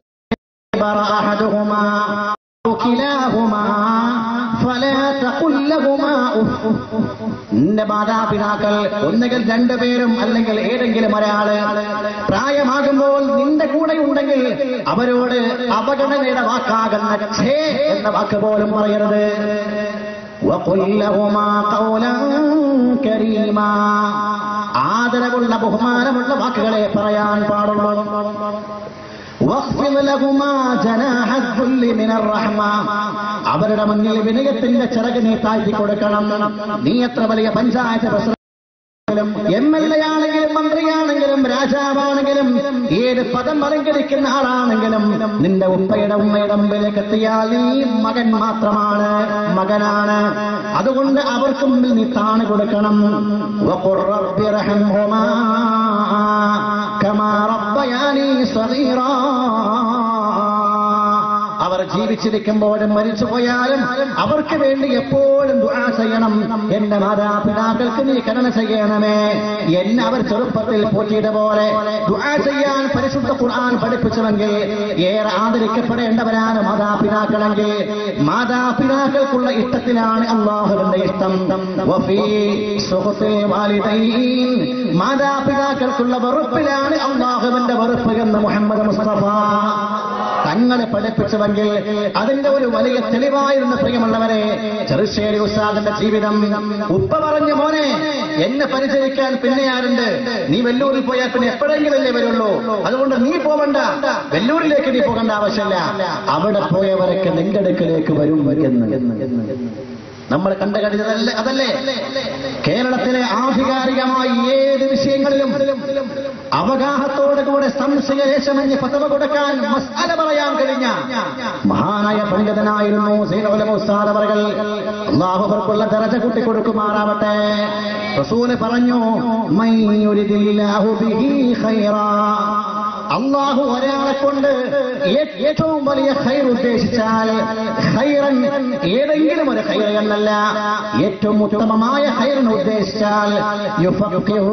أحدهما أو كلاهما فلا تقل لهما أف നിന്റെ മാതാപിതാക്കൾ ഒന്നുകിൽ രണ്ടുപേരും അല്ലെങ്കിൽ ഏതെങ്കിലും ഒരാള് പ്രായമാകുമ്പോൾ നിന്റെ കൂടെ ഉണ്ടെങ്കിൽ അവരോട് അവഗണനയുടെ വാക്കാകുന്ന ഛേ എന്ന വാക്ക് പോലും പറയരുത് وقل لهما قولا كريما ആദരവുള്ള ബഹുമാനമുള്ള വാക്കുകളെ പറയാൻ പാടുള്ളൂ واخفض لهما جناح الذل من الرحمة അവരുടെ മുന്നിൽ വിനയത്തിന്റെ ചിറക് നീ താഴ്ത്തി കൊടുക്കണം നീ എത്ര വലിയ panchayat president M L A ആണെങ്കിലും മന്ത്രിയാണെങ്കിലും രാജാവാണെങ്കിലും ഏത് പദം അലങ്കരിക്കുന്ന ആളാണെങ്കിലും നിന്റെ ഉപ്പയുടെ ഉമ്മയുടെ മുമ്പിലേക്ക് എത്തിയാൽ നീ മകൻ മാത്രമാണ് മകനാണ് അതുകൊണ്ട് അവർക്ക് മുമ്പിൽ നീ താണ് കൊടുക്കണം വഖുർ റബ്ബി റഹ്മഹുമാ കമാ റബ്ബയാനി സഗീറാ അവർ ജീവിച്ചിരിക്കുമ്പോഴും മരിച്ചുപോയാലും അവർക്ക് വേണ്ടി എപ്പോഴും ദുആ ചെയ്യണം എന്റെ മാതാപിതാക്കൾക്ക് നീ കരുണ ചെയ്യണമേ എന്നെ അവർ ചെറുപ്പത്തിൽ പോറ്റിയത് പോലെ ദുആ ചെയ്യാൻ പരിശുദ്ധ ഖുർആൻ പഠിപ്പിച്ചുവെങ്കിൽ ഏറെ ആദരിക്കപ്പെടേണ്ടവരാണ് മാതാപിതാക്കളെങ്കിൽ മാതാപിതാക്കൾക്കുള്ള ഇഷ്ടത്തിലാണ് അള്ളാഹുവിന്റെ ഇഷ്ടം വഫീ സുഹൃത്തിൽ വാലിദൈൻ മാതാപിതാക്കൾക്കുള്ള വെറുപ്പിലാണ് അള്ളാഹുവിന്റെ വെറുപ്പ് എന്ന് മുഹമ്മദ് മുസ്തഫ തങ്ങളെ പഠിപ്പിച്ചുവെങ്കിൽ അതിന്റെ ഒരു വലിയ തെളിവായിരുന്ന പ്രിയമുള്ളവരെ ചെറുശ്ശേരി ഉസ്താദിന്റെ ജീവിതം ഉപ്പ പറഞ്ഞു മോനെ എന്നെ പരിചരിക്കാൻ പിന്നെ ആരുണ്ട് നീ വെല്ലൂരിൽ പോയാൽ പിന്നെ എപ്പോഴെങ്കിലും അല്ലേ വരുള്ളൂ അതുകൊണ്ട് നീ പോവണ്ട വെല്ലൂരിലേക്ക് നീ പോകേണ്ട ആവശ്യമില്ല അവിടെ പോയവരൊക്കെ നിന്റെ അടുക്കലേക്ക് വരും എന്ന് നമ്മൾ കണ്ടു കഴിഞ്ഞതല്ലേ അതല്ലേ കേരളത്തിലെ ആധികാരികമായി ഏത് വിഷയങ്ങളിലും അവഗാഹത്തോടെ കൂടെ സംശയശമഞ്ഞ് പതവ കൊടുക്കാൻ മസാല പറയാൻ കഴിഞ്ഞ മഹാനായ പണ്ഡിതനായിരുന്നു സീനോലമുസ്താദവറുകൾ അള്ളാഹുവർക്കുള്ള ദറജ കൂട്ടി കൊടുക്കുമാറാവട്ടെ റസൂല് പറഞ്ഞു "മൻ യുരിദില്ലാഹു ബിഹി ഖൈറാ." അള്ളാഹു ഒരാളെ കൊണ്ട് ഏ- ഏറ്റവും വലിയ ഖൈർ ഉദ്ദേശിച്ചാൽ ഖൈറൻ ഏതെങ്കിലും ഒരു ഖൈർ എന്നല്ല ഏറ്റവും ഉത്തമമായ ഖൈറിന് ഉദ്ദേശിച്ചാൽ യുഫഖിഹു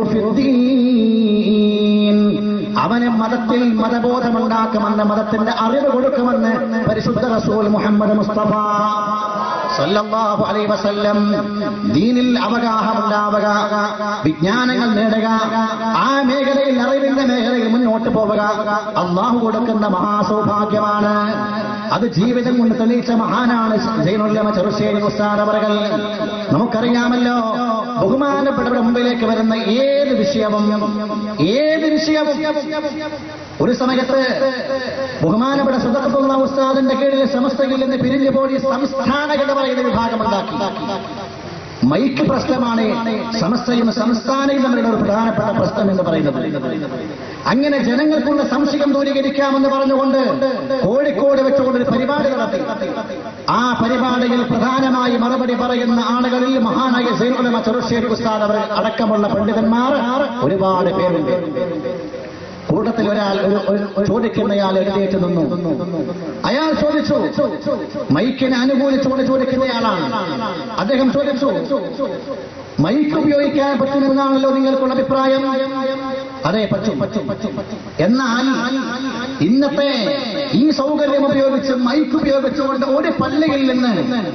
ഫിദ്ദീൻ. അവന് മതത്തിൽ മതബോധമുണ്ടാക്കുമെന്ന് മതത്തിന്റെ അറിവ് കൊടുക്കുമെന്ന് പരിശുദ്ധ റസൂൽ മുഹമ്മദ് മുസ്തഫ സല്ലല്ലാഹു അലൈഹി വസല്ലം ദീനിൽ അവഗാഹമുണ്ടാവുക വിജ്ഞാനങ്ങൾ നേടുക ആ മേഖലയിൽ അറിവിന്റെ മേഖലയിൽ മുന്നോട്ട് പോവുക അള്ളാഹു കൊടുക്കുന്ന മഹാസൗഭാഗ്യമാണ് അത് ജീവിതം കൊണ്ട് തെളിയിച്ച മഹാനാണ് ജൈനുല്ലമ ചെറുശ്ശേരി ഉസ്താദവറുകൾ നമുക്കറിയാമല്ലോ ബഹുമാനപ്പെട്ടവരുടെ മുമ്പിലേക്ക് വരുന്ന ഏത് വിഷയവും ഏത് വിഷയവും ഒരു സമയത്ത് ബഹുമാനപ്പെട്ട സദർത്തുള്ള ഉസ്താദിന്റെ കീഴിൽ സമസ്തയിൽ നിന്ന് പിരിഞ്ഞു പോയി സംസ്ഥാനക എന്ന് പറയുന്ന വിഭാഗമുണ്ടാക്കി മൈക്ക് പ്രശ്നമാണ് സമസ്തയും സംസ്ഥാനയും തമ്മിലുള്ള ഒരു പ്രധാനപ്പെട്ട പ്രശ്നം എന്ന് പറയുന്നത് അങ്ങനെ ജനങ്ങൾക്കുള്ള സംശയം ദൂരീകരിക്കാമെന്ന് പറഞ്ഞുകൊണ്ട് കോഴിക്കോട് വെച്ചുകൊണ്ട് ഒരു പരിപാടി നടത്തി ആ പരിപാടിയിൽ പ്രധാനമായി മറുപടി പറയുന്ന ആളുകളിൽ മഹാനായ സൈനുലമ ചെറുശ്ശേരി ഉസ്താദ് അവർ അടക്കമുള്ള പണ്ഡിതന്മാർ ഒരുപാട് പേരുണ്ട് കൂട്ടത്തിൽ ഒരാൾ ഒരു ഒരു ചോദിക്കുന്നയാൾ എഴുതിയിട്ട് നിന്നു അയാൾ ചോദിച്ചു മൈക്കിനെ അനുകൂലിച്ചുകൊണ്ട് ചോദിക്കുന്നയാളാണ് അദ്ദേഹം ചോദിച്ചു മൈക്ക് ഉപയോഗിക്കാൻ പറ്റുമെന്നാണല്ലോ നിങ്ങൾക്കുള്ള അഭിപ്രായം അതെ പറ്റും പറ്റും എന്നാൽ ഇന്നത്തെ ഈ സൗകര്യം ഉപയോഗിച്ച് മൈക്ക് ഉപയോഗിച്ചുകൊണ്ട് ഒരു പള്ളിയിൽ നിന്ന്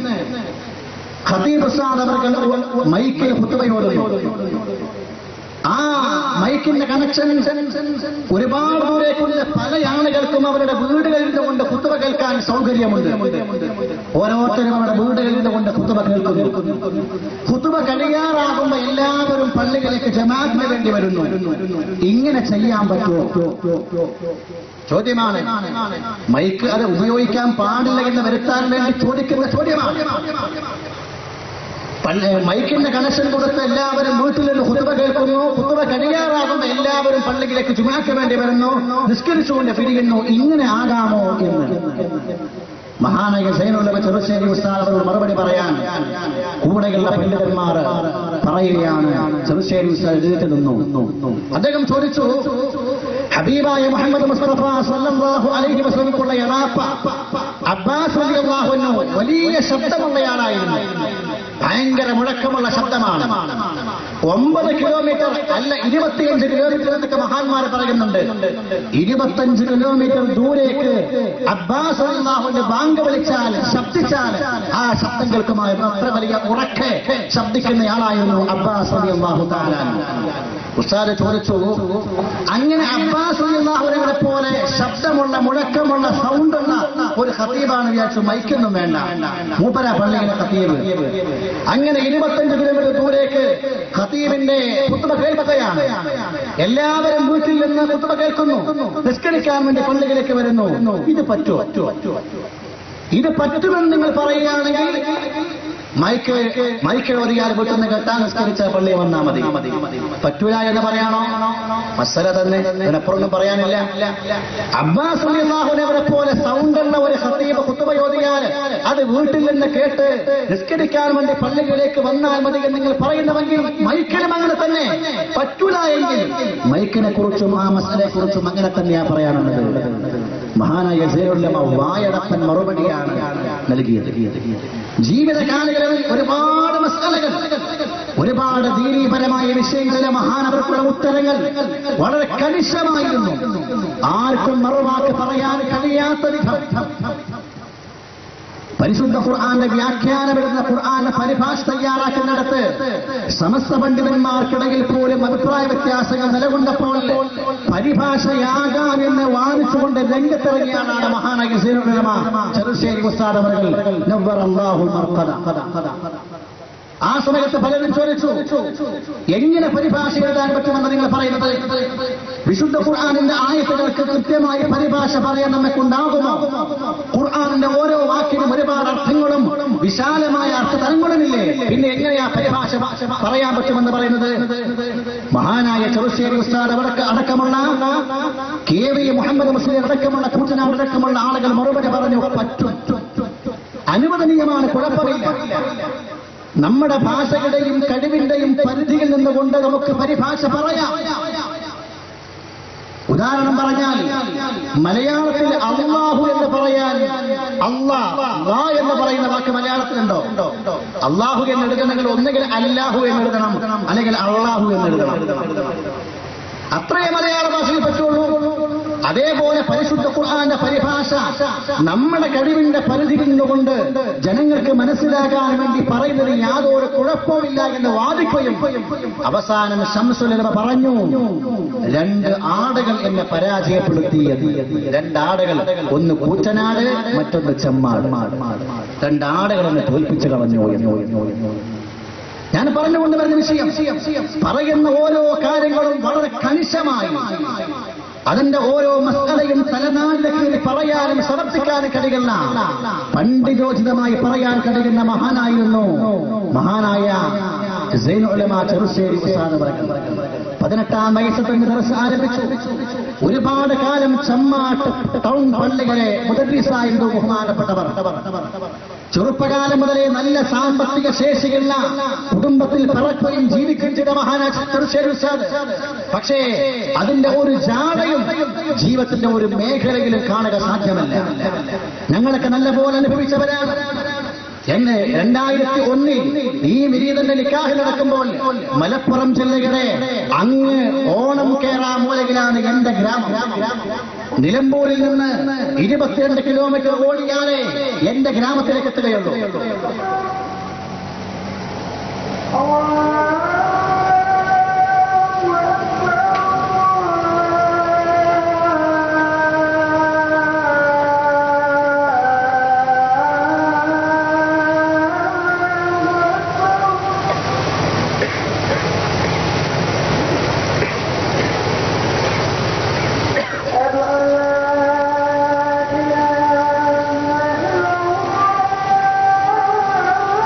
ഖതീബ് ഉസ്താദ് അവർ മൈക്കിൽ കുത്തുകയോടുന്നു ആ മൈക്കിന്റെ കണക്ഷൻ ഒരുപാട് ദൂരേക്കുള്ള പല ആളുകൾക്കും അവരുടെ വീടുകളിൽ കൊണ്ട് കുത്തുവ കേൾക്കാൻ സൗകര്യമുണ്ട് ഓരോരുത്തരും അവരുടെ വീടുകളിൽ കൊണ്ട് കുത്തുവ കേൾക്കുന്നു കുത്തുവ കഴിയാറാകുമ്പോ എല്ലാവരും പള്ളികളിലേക്ക് ജമാഅത്തിന് വേണ്ടി വരുന്നു ഇങ്ങനെ ചെയ്യാൻ പറ്റുമോ ചോദ്യമാണ് മൈക്ക് അത് ഉപയോഗിക്കാൻ പാടില്ല എന്ന് വരുത്താൻ വേണ്ടി ചോദിക്കുന്ന ചോദ്യമാണ് പള്ളി മൈക്കിന്റെ കണക്ഷൻ കൊടുത്ത് എല്ലാവരും വീട്ടിൽ നിന്ന് കുത്തുവ കേൾക്കുന്നു കുത്തുവ കഴിയാറാകുമ്പോൾ എല്ലാവരും പള്ളിയിലേക്ക് ചുമാക്ക് വേണ്ടി വരുന്നു നിസ്കരിച്ചുകൊണ്ട് പിരിയുന്നു ഇങ്ങനെ ആകാമോ എന്ന് മഹാനായ സൈനുള്ള ചെറുശ്ശേരി ഉസ്താദ് അവർ മറുപടി പറയാൻ കൂടെയുള്ള പണ്ഡിതന്മാർ പറയുകയാണ് ചെറുശ്ശേരി ഉസ്താദ് എഴുതിട്ട് നിന്നു അദ്ദേഹം ചോദിച്ചു ഹബീബായ മുഹമ്മദ് മുസ്തഫ സല്ലല്ലാഹു അലൈഹി വസല്ലമക്കുള്ള യഥാപ്പ അബ്ബാസ് റളിയല്ലാഹു അൻഹു വലിയ ശബ്ദമുള്ളയാളായിരുന്നു ഭയങ്കര മുഴക്കമുള്ള ശബ്ദമാണ് ഒമ്പത് കിലോമീറ്റർ അല്ല ഇരുപത്തിയഞ്ച് കിലോമീറ്റർ എന്നൊക്കെ മഹാന്മാർ പറയുന്നുണ്ട് ഇരുപത്തഞ്ച് കിലോമീറ്റർ ദൂരേക്ക് അബ്ബാസ് അള്ളാഹുവിന്റെ ബാങ്ക് വിളിച്ചാൽ ശബ്ദിച്ചാൽ ആ ശബ്ദം കേൾക്കുമായിരുന്നു അത്ര വലിയ ഉറക്കെ ശബ്ദിക്കുന്നയാളായിരുന്നു അബ്ബാസ് അള്ളാഹു താലാൻ ഉസ്താദ് ചോദിച്ചു അങ്ങനെ അബ്ബാസ് അള്ളാഹുവിനെ പോലെ ശബ്ദമുള്ള മുഴക്കമുള്ള സൗണ്ടുള്ള ഒരു ഖത്തീബാണ് വിചാരിച്ചു മൈക്കൊന്നും വേണ്ട മൂപ്പര പള്ളിയിലെ ഖത്തീബ് അങ്ങനെ ഇരുപത്തഞ്ച് കിലോമീറ്റർ ദൂരേക്ക് ഖത്തീബിന്റെ കുത്തുബ കേൾക്കുകയാണ് എല്ലാവരും വീട്ടിൽ നിന്ന് കുത്തുബ കേൾക്കുന്നു നിസ്കരിക്കാൻ വേണ്ടി പള്ളികളിലേക്ക് വരുന്നു ഇത് പറ്റുമോ ഇത് പറ്റുമെന്ന് നിങ്ങൾ പറയുകയാണെങ്കിൽ മൈക്ക് മൈക്ക് ഒതുങ്ങിയാൽ വീട്ടിൽ നിന്ന് കെട്ടാൻ നിസ്കരിച്ച പള്ളി വന്നാൽ മതി പറ്റൂല എന്ന് പറയാണോ മസല തന്നെ ഇതിനപ്പുറമൊന്നും പറയാനില്ല അബ്ബാസ് അള്ളാഹുനവരെ പോലെ സൗണ്ടുള്ള ഒരു ഹത്തീബ് കുത്തുബ ഓതിയാൽ അത് വീട്ടിൽ നിന്ന് കേട്ട് നിസ്കരിക്കാൻ വേണ്ടി പള്ളികളിലേക്ക് വന്നാൽ മതി എന്ന് നിങ്ങൾ പറയുന്നുവെങ്കിൽ മൈക്കിനും അങ്ങനെ തന്നെ പറ്റൂല എങ്കിൽ മൈക്കിനെ കുറിച്ചും ആ മസലയെ കുറിച്ചും അങ്ങനെ തന്നെയാ പറയാനുള്ളത് മഹാനായ സൈനുല്ലമ വായടപ്പൻ മറുപടിയാണ് നൽകിയത് ജീവിതകാലങ്ങളിൽ ഒരുപാട് മസാലകൾ ഒരുപാട് ദീനീപരമായ വിഷയങ്ങളിലെ മഹാനവർക്കുള്ള ഉത്തരങ്ങൾ വളരെ കണിശമായിരുന്നു ആർക്കും മറുവാക്ക് പറയാൻ കഴിയാത്ത വിധം പരിശുദ്ധ ഖുർആന്റെ വ്യാഖ്യാനം എഴുതുന്ന ഖുർആന്റെ പരിഭാഷ തയ്യാറാക്കുന്നിടത്ത് സമസ്ത പണ്ഡിതന്മാർക്കിടയിൽ പോലും അഭിപ്രായ വ്യത്യാസങ്ങൾ നിലകൊണ്ടപ്പോൾ പരിഭാഷയാകാം എന്ന് വാദിച്ചുകൊണ്ട് രംഗത്തിറങ്ങിയാണ് മഹാനായ സീനുലമ ചെറുശ്ശേരി ഉസ്താദ് അവർ നവ്വറല്ലാഹു മർഖദ ആ സമയത്ത് പലരും ചോദിച്ചു എങ്ങനെ പരിഭാഷ എഴുതാൻ പറ്റുമെന്ന് നിങ്ങൾ പറയുന്നത് വിശുദ്ധ ഖുർആാനിന്റെ ആയത്തുകൾക്ക് കൃത്യമായ പരിഭാഷ പറയാൻ നമുക്കുണ്ടാകുമോ ഖുർആാനിന്റെ ഓരോ വാക്കിനും ഒരുപാട് അർത്ഥങ്ങളും വിശാലമായ അർത്ഥതലങ്ങളുമില്ലേ പിന്നെ എങ്ങനെയാ പരിഭാഷ പറയാൻ പറ്റുമെന്ന് പറയുന്നത് മഹാനായ ചെറുശ്ശേരി ഉസ്താദ് അടക്ക അടക്കമുള്ള കെ വി മുഹമ്മദ് മുസ്ലിം അടക്കമുള്ള കൂറ്റനാട് അടക്കമുള്ള ആളുകൾ മറുപടി പറഞ്ഞു പറ്റും അനുവദനീയമാണ് കുഴപ്പമില്ല നമ്മുടെ ഭാഷയുടെയും കഴിവിന്റെയും പരിധിയിൽ നിന്നുകൊണ്ട് നമുക്ക് പരിഭാഷ പറയാം ഉദാഹരണം പറഞ്ഞാൽ മലയാളത്തിൽ അള്ളാഹു എന്ന് പറയാൻ അള്ളാ ലാ എന്ന് പറയുന്ന വാക്ക് മലയാളത്തിലുണ്ടോ അള്ളാഹു എന്ന് എഴുതണമെങ്കിൽ ഒന്നുകിൽ അല്ലാഹു എന്ന് എഴുതണം അല്ലെങ്കിൽ അള്ളാഹു എന്ന് എഴുതണം അത്രേ മലയാള ഭാഷയിൽ പറ്റുള്ളൂ അതേപോലെ പരിശുദ്ധ ഖുർആന്റെ പരിഭാഷ നമ്മുടെ കഴിവിന്റെ പരിധിയിൽ നിന്നുകൊണ്ട് ജനങ്ങൾക്ക് മനസ്സിലാക്കാൻ വേണ്ടി പറയുന്നതിന് യാതൊരു കുഴപ്പമില്ല എന്ന് വാദിക്കുകയും അവസാനം ശംസുലമ പറഞ്ഞു രണ്ട് ആടുകൾ എന്നെ പരാജയപ്പെടുത്തിയത് രണ്ടാടുകൾ ഒന്ന് കൂറ്റനാട് മറ്റൊന്ന് ചെമ്മാട് രണ്ടാടുകൾ എന്നെ തോൽപ്പിച്ചു കളഞ്ഞു എന്നോ എന്നോ എന്നോ ഞാൻ പറഞ്ഞുകൊണ്ട് വരുന്ന വിഷയം പറയുന്ന ഓരോ കാര്യങ്ങളും വളരെ കണിശമായി അതിന്റെ ഓരോ മസ്തലയും തലനാടിന്റെ കീഴിൽ പറയാനും സമർപ്പിക്കാനും കഴിയുന്ന പണ്ഡിതോചിതമായി പറയാൻ കഴിയുന്ന മഹാനായിരുന്നു മഹാനായ സൈനുലമ ചെറുശ്ശേരി ഉസ്താദ് വർഗ്ഗം. പതിനെട്ടാം വയസ്സിൽ തന്നെ ദർശ ആരംഭിച്ചു ഒരുപാട് കാലം ചമ്മാട്ട് ടൗൺ പള്ളികളെ മുതലീസായിരുന്നു ബഹുമാനപ്പെട്ടവർ ചെറുപ്പകാലം മുതലേ നല്ല സാമ്പത്തിക ശേഷിയുള്ള കുടുംബത്തിൽ പിറക്കുകയും ജീവിക്കുകയും ചെയ്ത മഹാനായ ചെറുശ്ശേരി ഉസ്താദ് പക്ഷേ അതിന്റെ ഒരു ജാടയും ജീവിതത്തിന്റെ ഒരു മേഖലയിലും കാണുക സാധ്യമല്ല ഞങ്ങളൊക്കെ നല്ലപോലെ അനുഭവിച്ചവരാണ് എന്നെ രണ്ടായിരത്തി ഒന്നിൽ ഈ വിരീതന്റെ നിക്കാഹിൽ നടക്കുമ്പോൾ മലപ്പുറം ജില്ലയുടെ അങ്ങ് ഓണം കേറാ മൂലകിലാണ് എന്റെ ഗ്രാമം നിലമ്പൂരിൽ നിന്ന് ഇരുപത്തിരണ്ട് കിലോമീറ്റർ ഓടിയാലേ എന്റെ ഗ്രാമത്തിലേക്ക് എത്തുകയുള്ളൂ أشهد أن لا إله إلا الله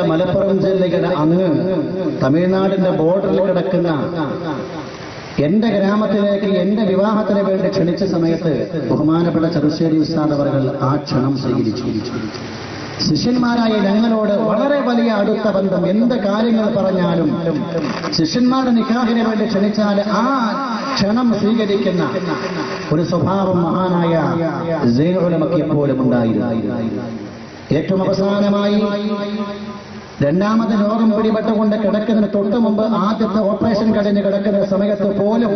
മലപ്പുറം ജില്ലയുടെ അങ്ങ് തമിഴ്നാടിന്റെ ബോർഡറിൽ കിടക്കുന്ന എന്റെ ഗ്രാമത്തിലേക്ക് എന്റെ വിവാഹത്തിന് വേണ്ടി ക്ഷണിച്ച സമയത്ത് ബഹുമാനപ്പെട്ട ചെറുശ്ശേരി ഉസ്താദ് അവർ ആ ക്ഷണം സ്വീകരിച്ചു ശിഷ്യന്മാരായ ഞങ്ങളോട് വളരെ വലിയ അടുത്ത ബന്ധം എന്ത് കാര്യങ്ങൾ പറഞ്ഞാലും ശിഷ്യന്മാരുടെ നിക്കാഹിന് വേണ്ടി ക്ഷണിച്ചാൽ ആ ക്ഷണം സ്വീകരിക്കുന്ന ഒരു സ്വഭാവം മഹാനായ സൈനുലമക്ക് എപ്പോഴും ഉണ്ടായിരുന്നു ഏറ്റവും അവസാനമായി രണ്ടാമത് രോഗം പിടിപെട്ടുകൊണ്ട് കിടക്കുന്നതിന് തൊട്ട് മുമ്പ് ആദ്യത്തെ ഓപ്പറേഷൻ കഴിഞ്ഞ് കിടക്കുന്ന സമയത്ത് പോലും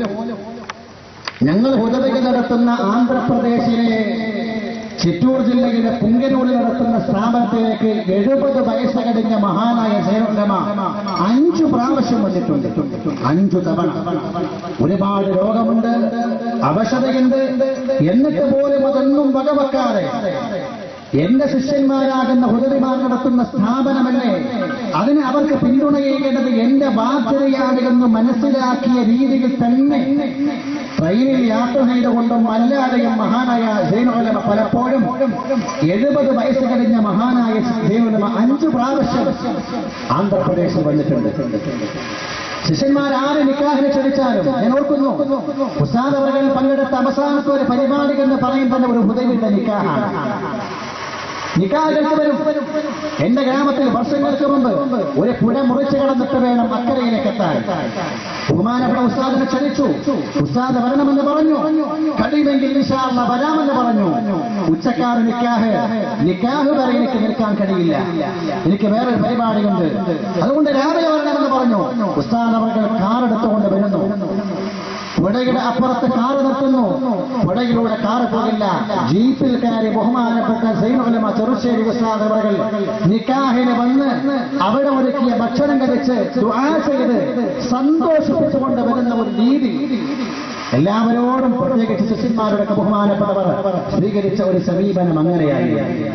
ഞങ്ങൾ ഹുദവിക നടത്തുന്ന ആന്ധ്രാപ്രദേശിലെ ചിറ്റൂർ ജില്ലയിലെ പുങ്കനൂരിൽ നടത്തുന്ന സ്ഥാപനത്തിലേക്ക് എഴുപത് വയസ്സ് കഴിഞ്ഞ മഹാനായ സേനോലമ അഞ്ചു പ്രാവശ്യം വന്നിട്ടുണ്ട് അഞ്ചു തവണ ഒരുപാട് രോഗമുണ്ട് അവശതയുണ്ട് എന്നിട്ട് പോലും അതൊന്നും വകവെക്കാതെ എന്റെ ശിഷ്യന്മാരാകുന്ന ഹുദവിമാർ നടത്തുന്ന സ്ഥാപനമല്ലേ അതിന് അവർക്ക് പിന്തുണയേണ്ടത് എന്റെ ബാധ്യതയാണ് എന്ന് മനസ്സിലാക്കിയ രീതിയിൽ തന്നെ ട്രെയിനിൽ യാത്ര ചെയ്തുകൊണ്ടും അല്ലാതെയും മഹാനായ ജൈനുലമ പലപ്പോഴും എഴുപത് വയസ്സ് കഴിഞ്ഞ മഹാനായ ജൈനുലമ അഞ്ചു പ്രാവശ്യം ആന്ധ്രാപ്രദേശിൽ വന്നിട്ടുണ്ട് ശിഷ്യന്മാർ ആര് നിക്കാഹിന് ക്ഷണിച്ചാലും ഞാൻ ഓർക്കുന്നു ഉസാദ് അവർ പങ്കെടുത്ത അവസാനത്തെ ഒരു പരിപാടി എന്ന് പറയുന്നത് ഒരു ഹുദവിന്റെ നിക്കാഹാണ് നിക്കാഹകൾക്ക് വരും എന്റെ ഗ്രാമത്തിൽ വർഷങ്ങൾക്ക് മുമ്പ് ഒരു പുഴ മുറിച്ചു കടന്നിട്ട് വേണം അക്കരയിലേക്ക് എത്താൻ ബഹുമാനപ്പെട്ട ഉസ്താദിനെ ക്ഷണിച്ചു ഉസ്താദ് വരണമെന്ന് പറഞ്ഞു കഴിയുമെങ്കിൽ നിശാള്ള വരാമെന്ന് പറഞ്ഞു ഉച്ചക്കാറ് നിക്കാഹ് നിക്കാഹ് വരെ എനിക്ക് നിൽക്കാൻ കഴിയില്ല എനിക്ക് വേറെ പരിപാടിയുണ്ട് അതുകൊണ്ട് രാവിലെ വരണമെന്ന് പറഞ്ഞു ഉസ്താദ് അവർ കാറെടുത്തുകൊണ്ട് വരുന്നു പുഴയുടെ അപ്പുറത്ത് കാറ് നിർത്തുന്നു പുഴയിലൂടെ കാറ് പോകില്ല ജീപ്പിൽ കയറി ബഹുമാനപ്പെട്ട സൈനുലമ ചെറുശ്ശേരി ഉസ്താദ് അവർ നിക്കാഹിന് വന്ന് അവിടെ ഒരുക്കിയ ഭക്ഷണം കഴിച്ച് ദുആ ചെയ്ത് സന്തോഷിപ്പിച്ചുകൊണ്ട് വരുന്ന ഒരു രീതി എല്ലാവരോടും പ്രത്യേകിച്ച് ശിഷ്യന്മാരുടെ ബഹുമാനപ്പെട്ടവർ സ്വീകരിച്ച ഒരു സമീപനം അങ്ങനെയായി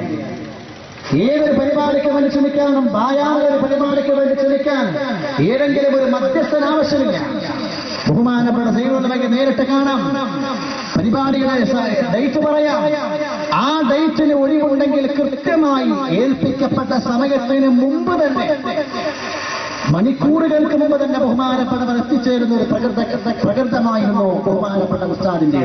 ഏതൊരു പരിപാടിക്ക് വേണ്ടി ക്ഷണിക്കാനും ബായാതൊരു പരിപാടിക്ക് വേണ്ടി ക്ഷണിക്കാൻ ഏതെങ്കിലും ഒരു മധ്യസ്ഥൻ ആവശ്യമില്ല ബഹുമാനപ്പെട്ട ദൈവത്തിലേക്ക് നേരിട്ട് കാണാം പരിപാടിയുടെ ഡേറ്റ് പറയാം ആ ഡേറ്റിന് ഒഴിവുണ്ടെങ്കിൽ കൃത്യമായി ഏൽപ്പിക്കപ്പെട്ട സമയത്തിന് മുമ്പ് തന്നെ മണിക്കൂറുകൾക്ക് മുമ്പ് തന്നെ ബഹുമാനപ്പെട്ടവർ എത്തിച്ചേരുന്ന ഒരു പ്രകൃത പ്രകൃതമായിരുന്നു ബഹുമാനപ്പെട്ട ഉസ്താദിന്റെ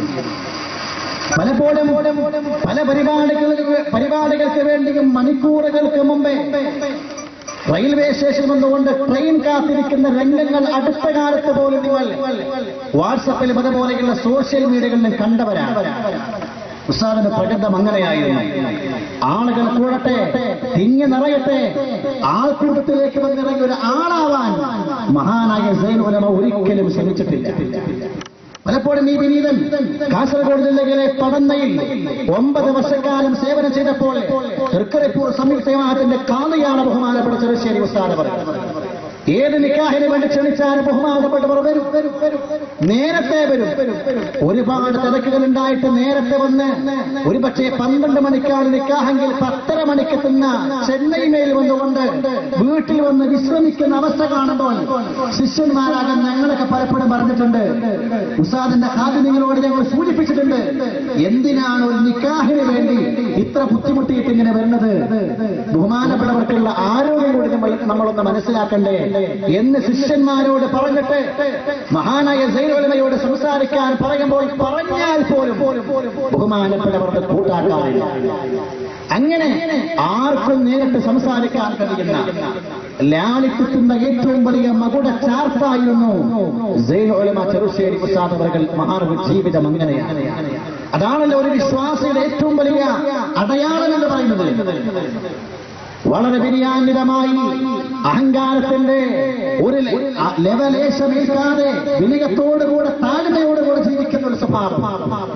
പലപ്പോഴും പല പരിപാടികൾക്ക് പരിപാടികൾക്ക് വേണ്ടിയും മണിക്കൂറുകൾക്ക് മുമ്പേ റെയിൽവേ സ്റ്റേഷൻ വന്നുകൊണ്ട് ട്രെയിൻ കാത്തിരിക്കുന്ന രംഗങ്ങൾ അടുത്ത കാലത്ത് പോലും നിങ്ങൾ വാട്സപ്പിലും അതുപോലെയുള്ള സോഷ്യൽ മീഡിയകളിലും കണ്ടവരാണ് ഉസ്താദിന്റെ പ്രകൃതം അങ്ങനെയായിരുന്നു ആളുകൾ കൂടട്ടെ തിങ്ങി നിറയട്ടെ ആൾക്കൂട്ടത്തിലേക്ക് വന്നിറങ്ങി ഒരു ആളാവാൻ മഹാനായ സൈനുലമ ഒരിക്കലും ശ്രമിച്ചിട്ടില്ല പലപ്പോഴും ഈ വിനീതൻ കാസർഗോഡ് ജില്ലയിലെ പടന്നയിൽ ഒമ്പത് വർഷക്കാലം സേവനം ചെയ്തപ്പോൾ തൃക്കരിപ്പൂർ സംയുക്ത ജമാഅത്തിന്റെ കാളിയാണ് ബഹുമാനപ്പെട്ട ചെറുശ്ശേരി ഉസ്താദ് പറയുന്നത് ഏത് നിക്കാഹിന് വേണ്ടി ക്ഷണിച്ചാലും ബഹുമാനപ്പെട്ടവർ വരും നേരത്തെ വരും ഒരുപാട് തിരക്കുകൾ ഉണ്ടായിട്ട് നേരത്തെ വന്ന് ഒരു പക്ഷേ പന്ത്രണ്ട് മണിക്കാണ് നിക്കാഹെങ്കിൽ പത്തര മണിക്കെത്തുന്ന ചെന്നൈ മേൽ വന്നുകൊണ്ട് വീട്ടിൽ വന്ന് വിശ്രമിക്കുന്ന അവസ്ഥ കാണുമ്പോൾ ശിഷ്യന്മാരാകാൻ ഞങ്ങളൊക്കെ പലപ്പോഴും പറഞ്ഞിട്ടുണ്ട് ഉസാദിന്റെ ഹാദ് നിങ്ങളോട് ഞങ്ങൾ സൂചിപ്പിച്ചിട്ടുണ്ട് എന്തിനാണ് ഒരു നിക്കാഹിന് വേണ്ടി ഇത്ര ബുദ്ധിമുട്ടിയിട്ട് ഇങ്ങനെ വരുന്നത് ബഹുമാനപ്പെട്ടവർക്കുള്ള ആരോഗ്യം കൂടി നമ്മൾ നമ്മളൊന്ന് മനസ്സിലാക്കണ്ടേ എന്ന് ശിഷ്യന്മാരോട് പറഞ്ഞിട്ട് മഹാനായ സൈനോലമയോട് സംസാരിക്കാൻ പറയുമ്പോൾ പറഞ്ഞാൽ പോലും ബഹുമാനപ്പെട്ടവർക്ക് കൂട്ടാക്കാറില്ല അങ്ങനെ ആർക്കും നേരിട്ട് സംസാരിക്കാൻ കഴിയുന്ന ലാളിത്യത്തിന്റെ ഏറ്റവും വലിയ മകുട ചാർത്തായിരുന്നു സൈനോലമ ചെറുശ്ശേരി ഉസ്താദവർകൾ മഹാർവ് ജീവിതം അങ്ങനെയാണ് അതാണല്ലോ ഒരു വിശ്വാസിയുടെ ഏറ്റവും വലിയ അടയാളം എന്ന് പറയുന്നത് വളരെ വിനയാന്വിതമായി അഹങ്കാരത്തിന്റെ ഒരു ലെവലേശമേൽക്കാതെ വിനയത്തോടുകൂടെ താഴ്മയോടുകൂടെ ജീവിക്കുന്ന ഒരു സ്വഭാവം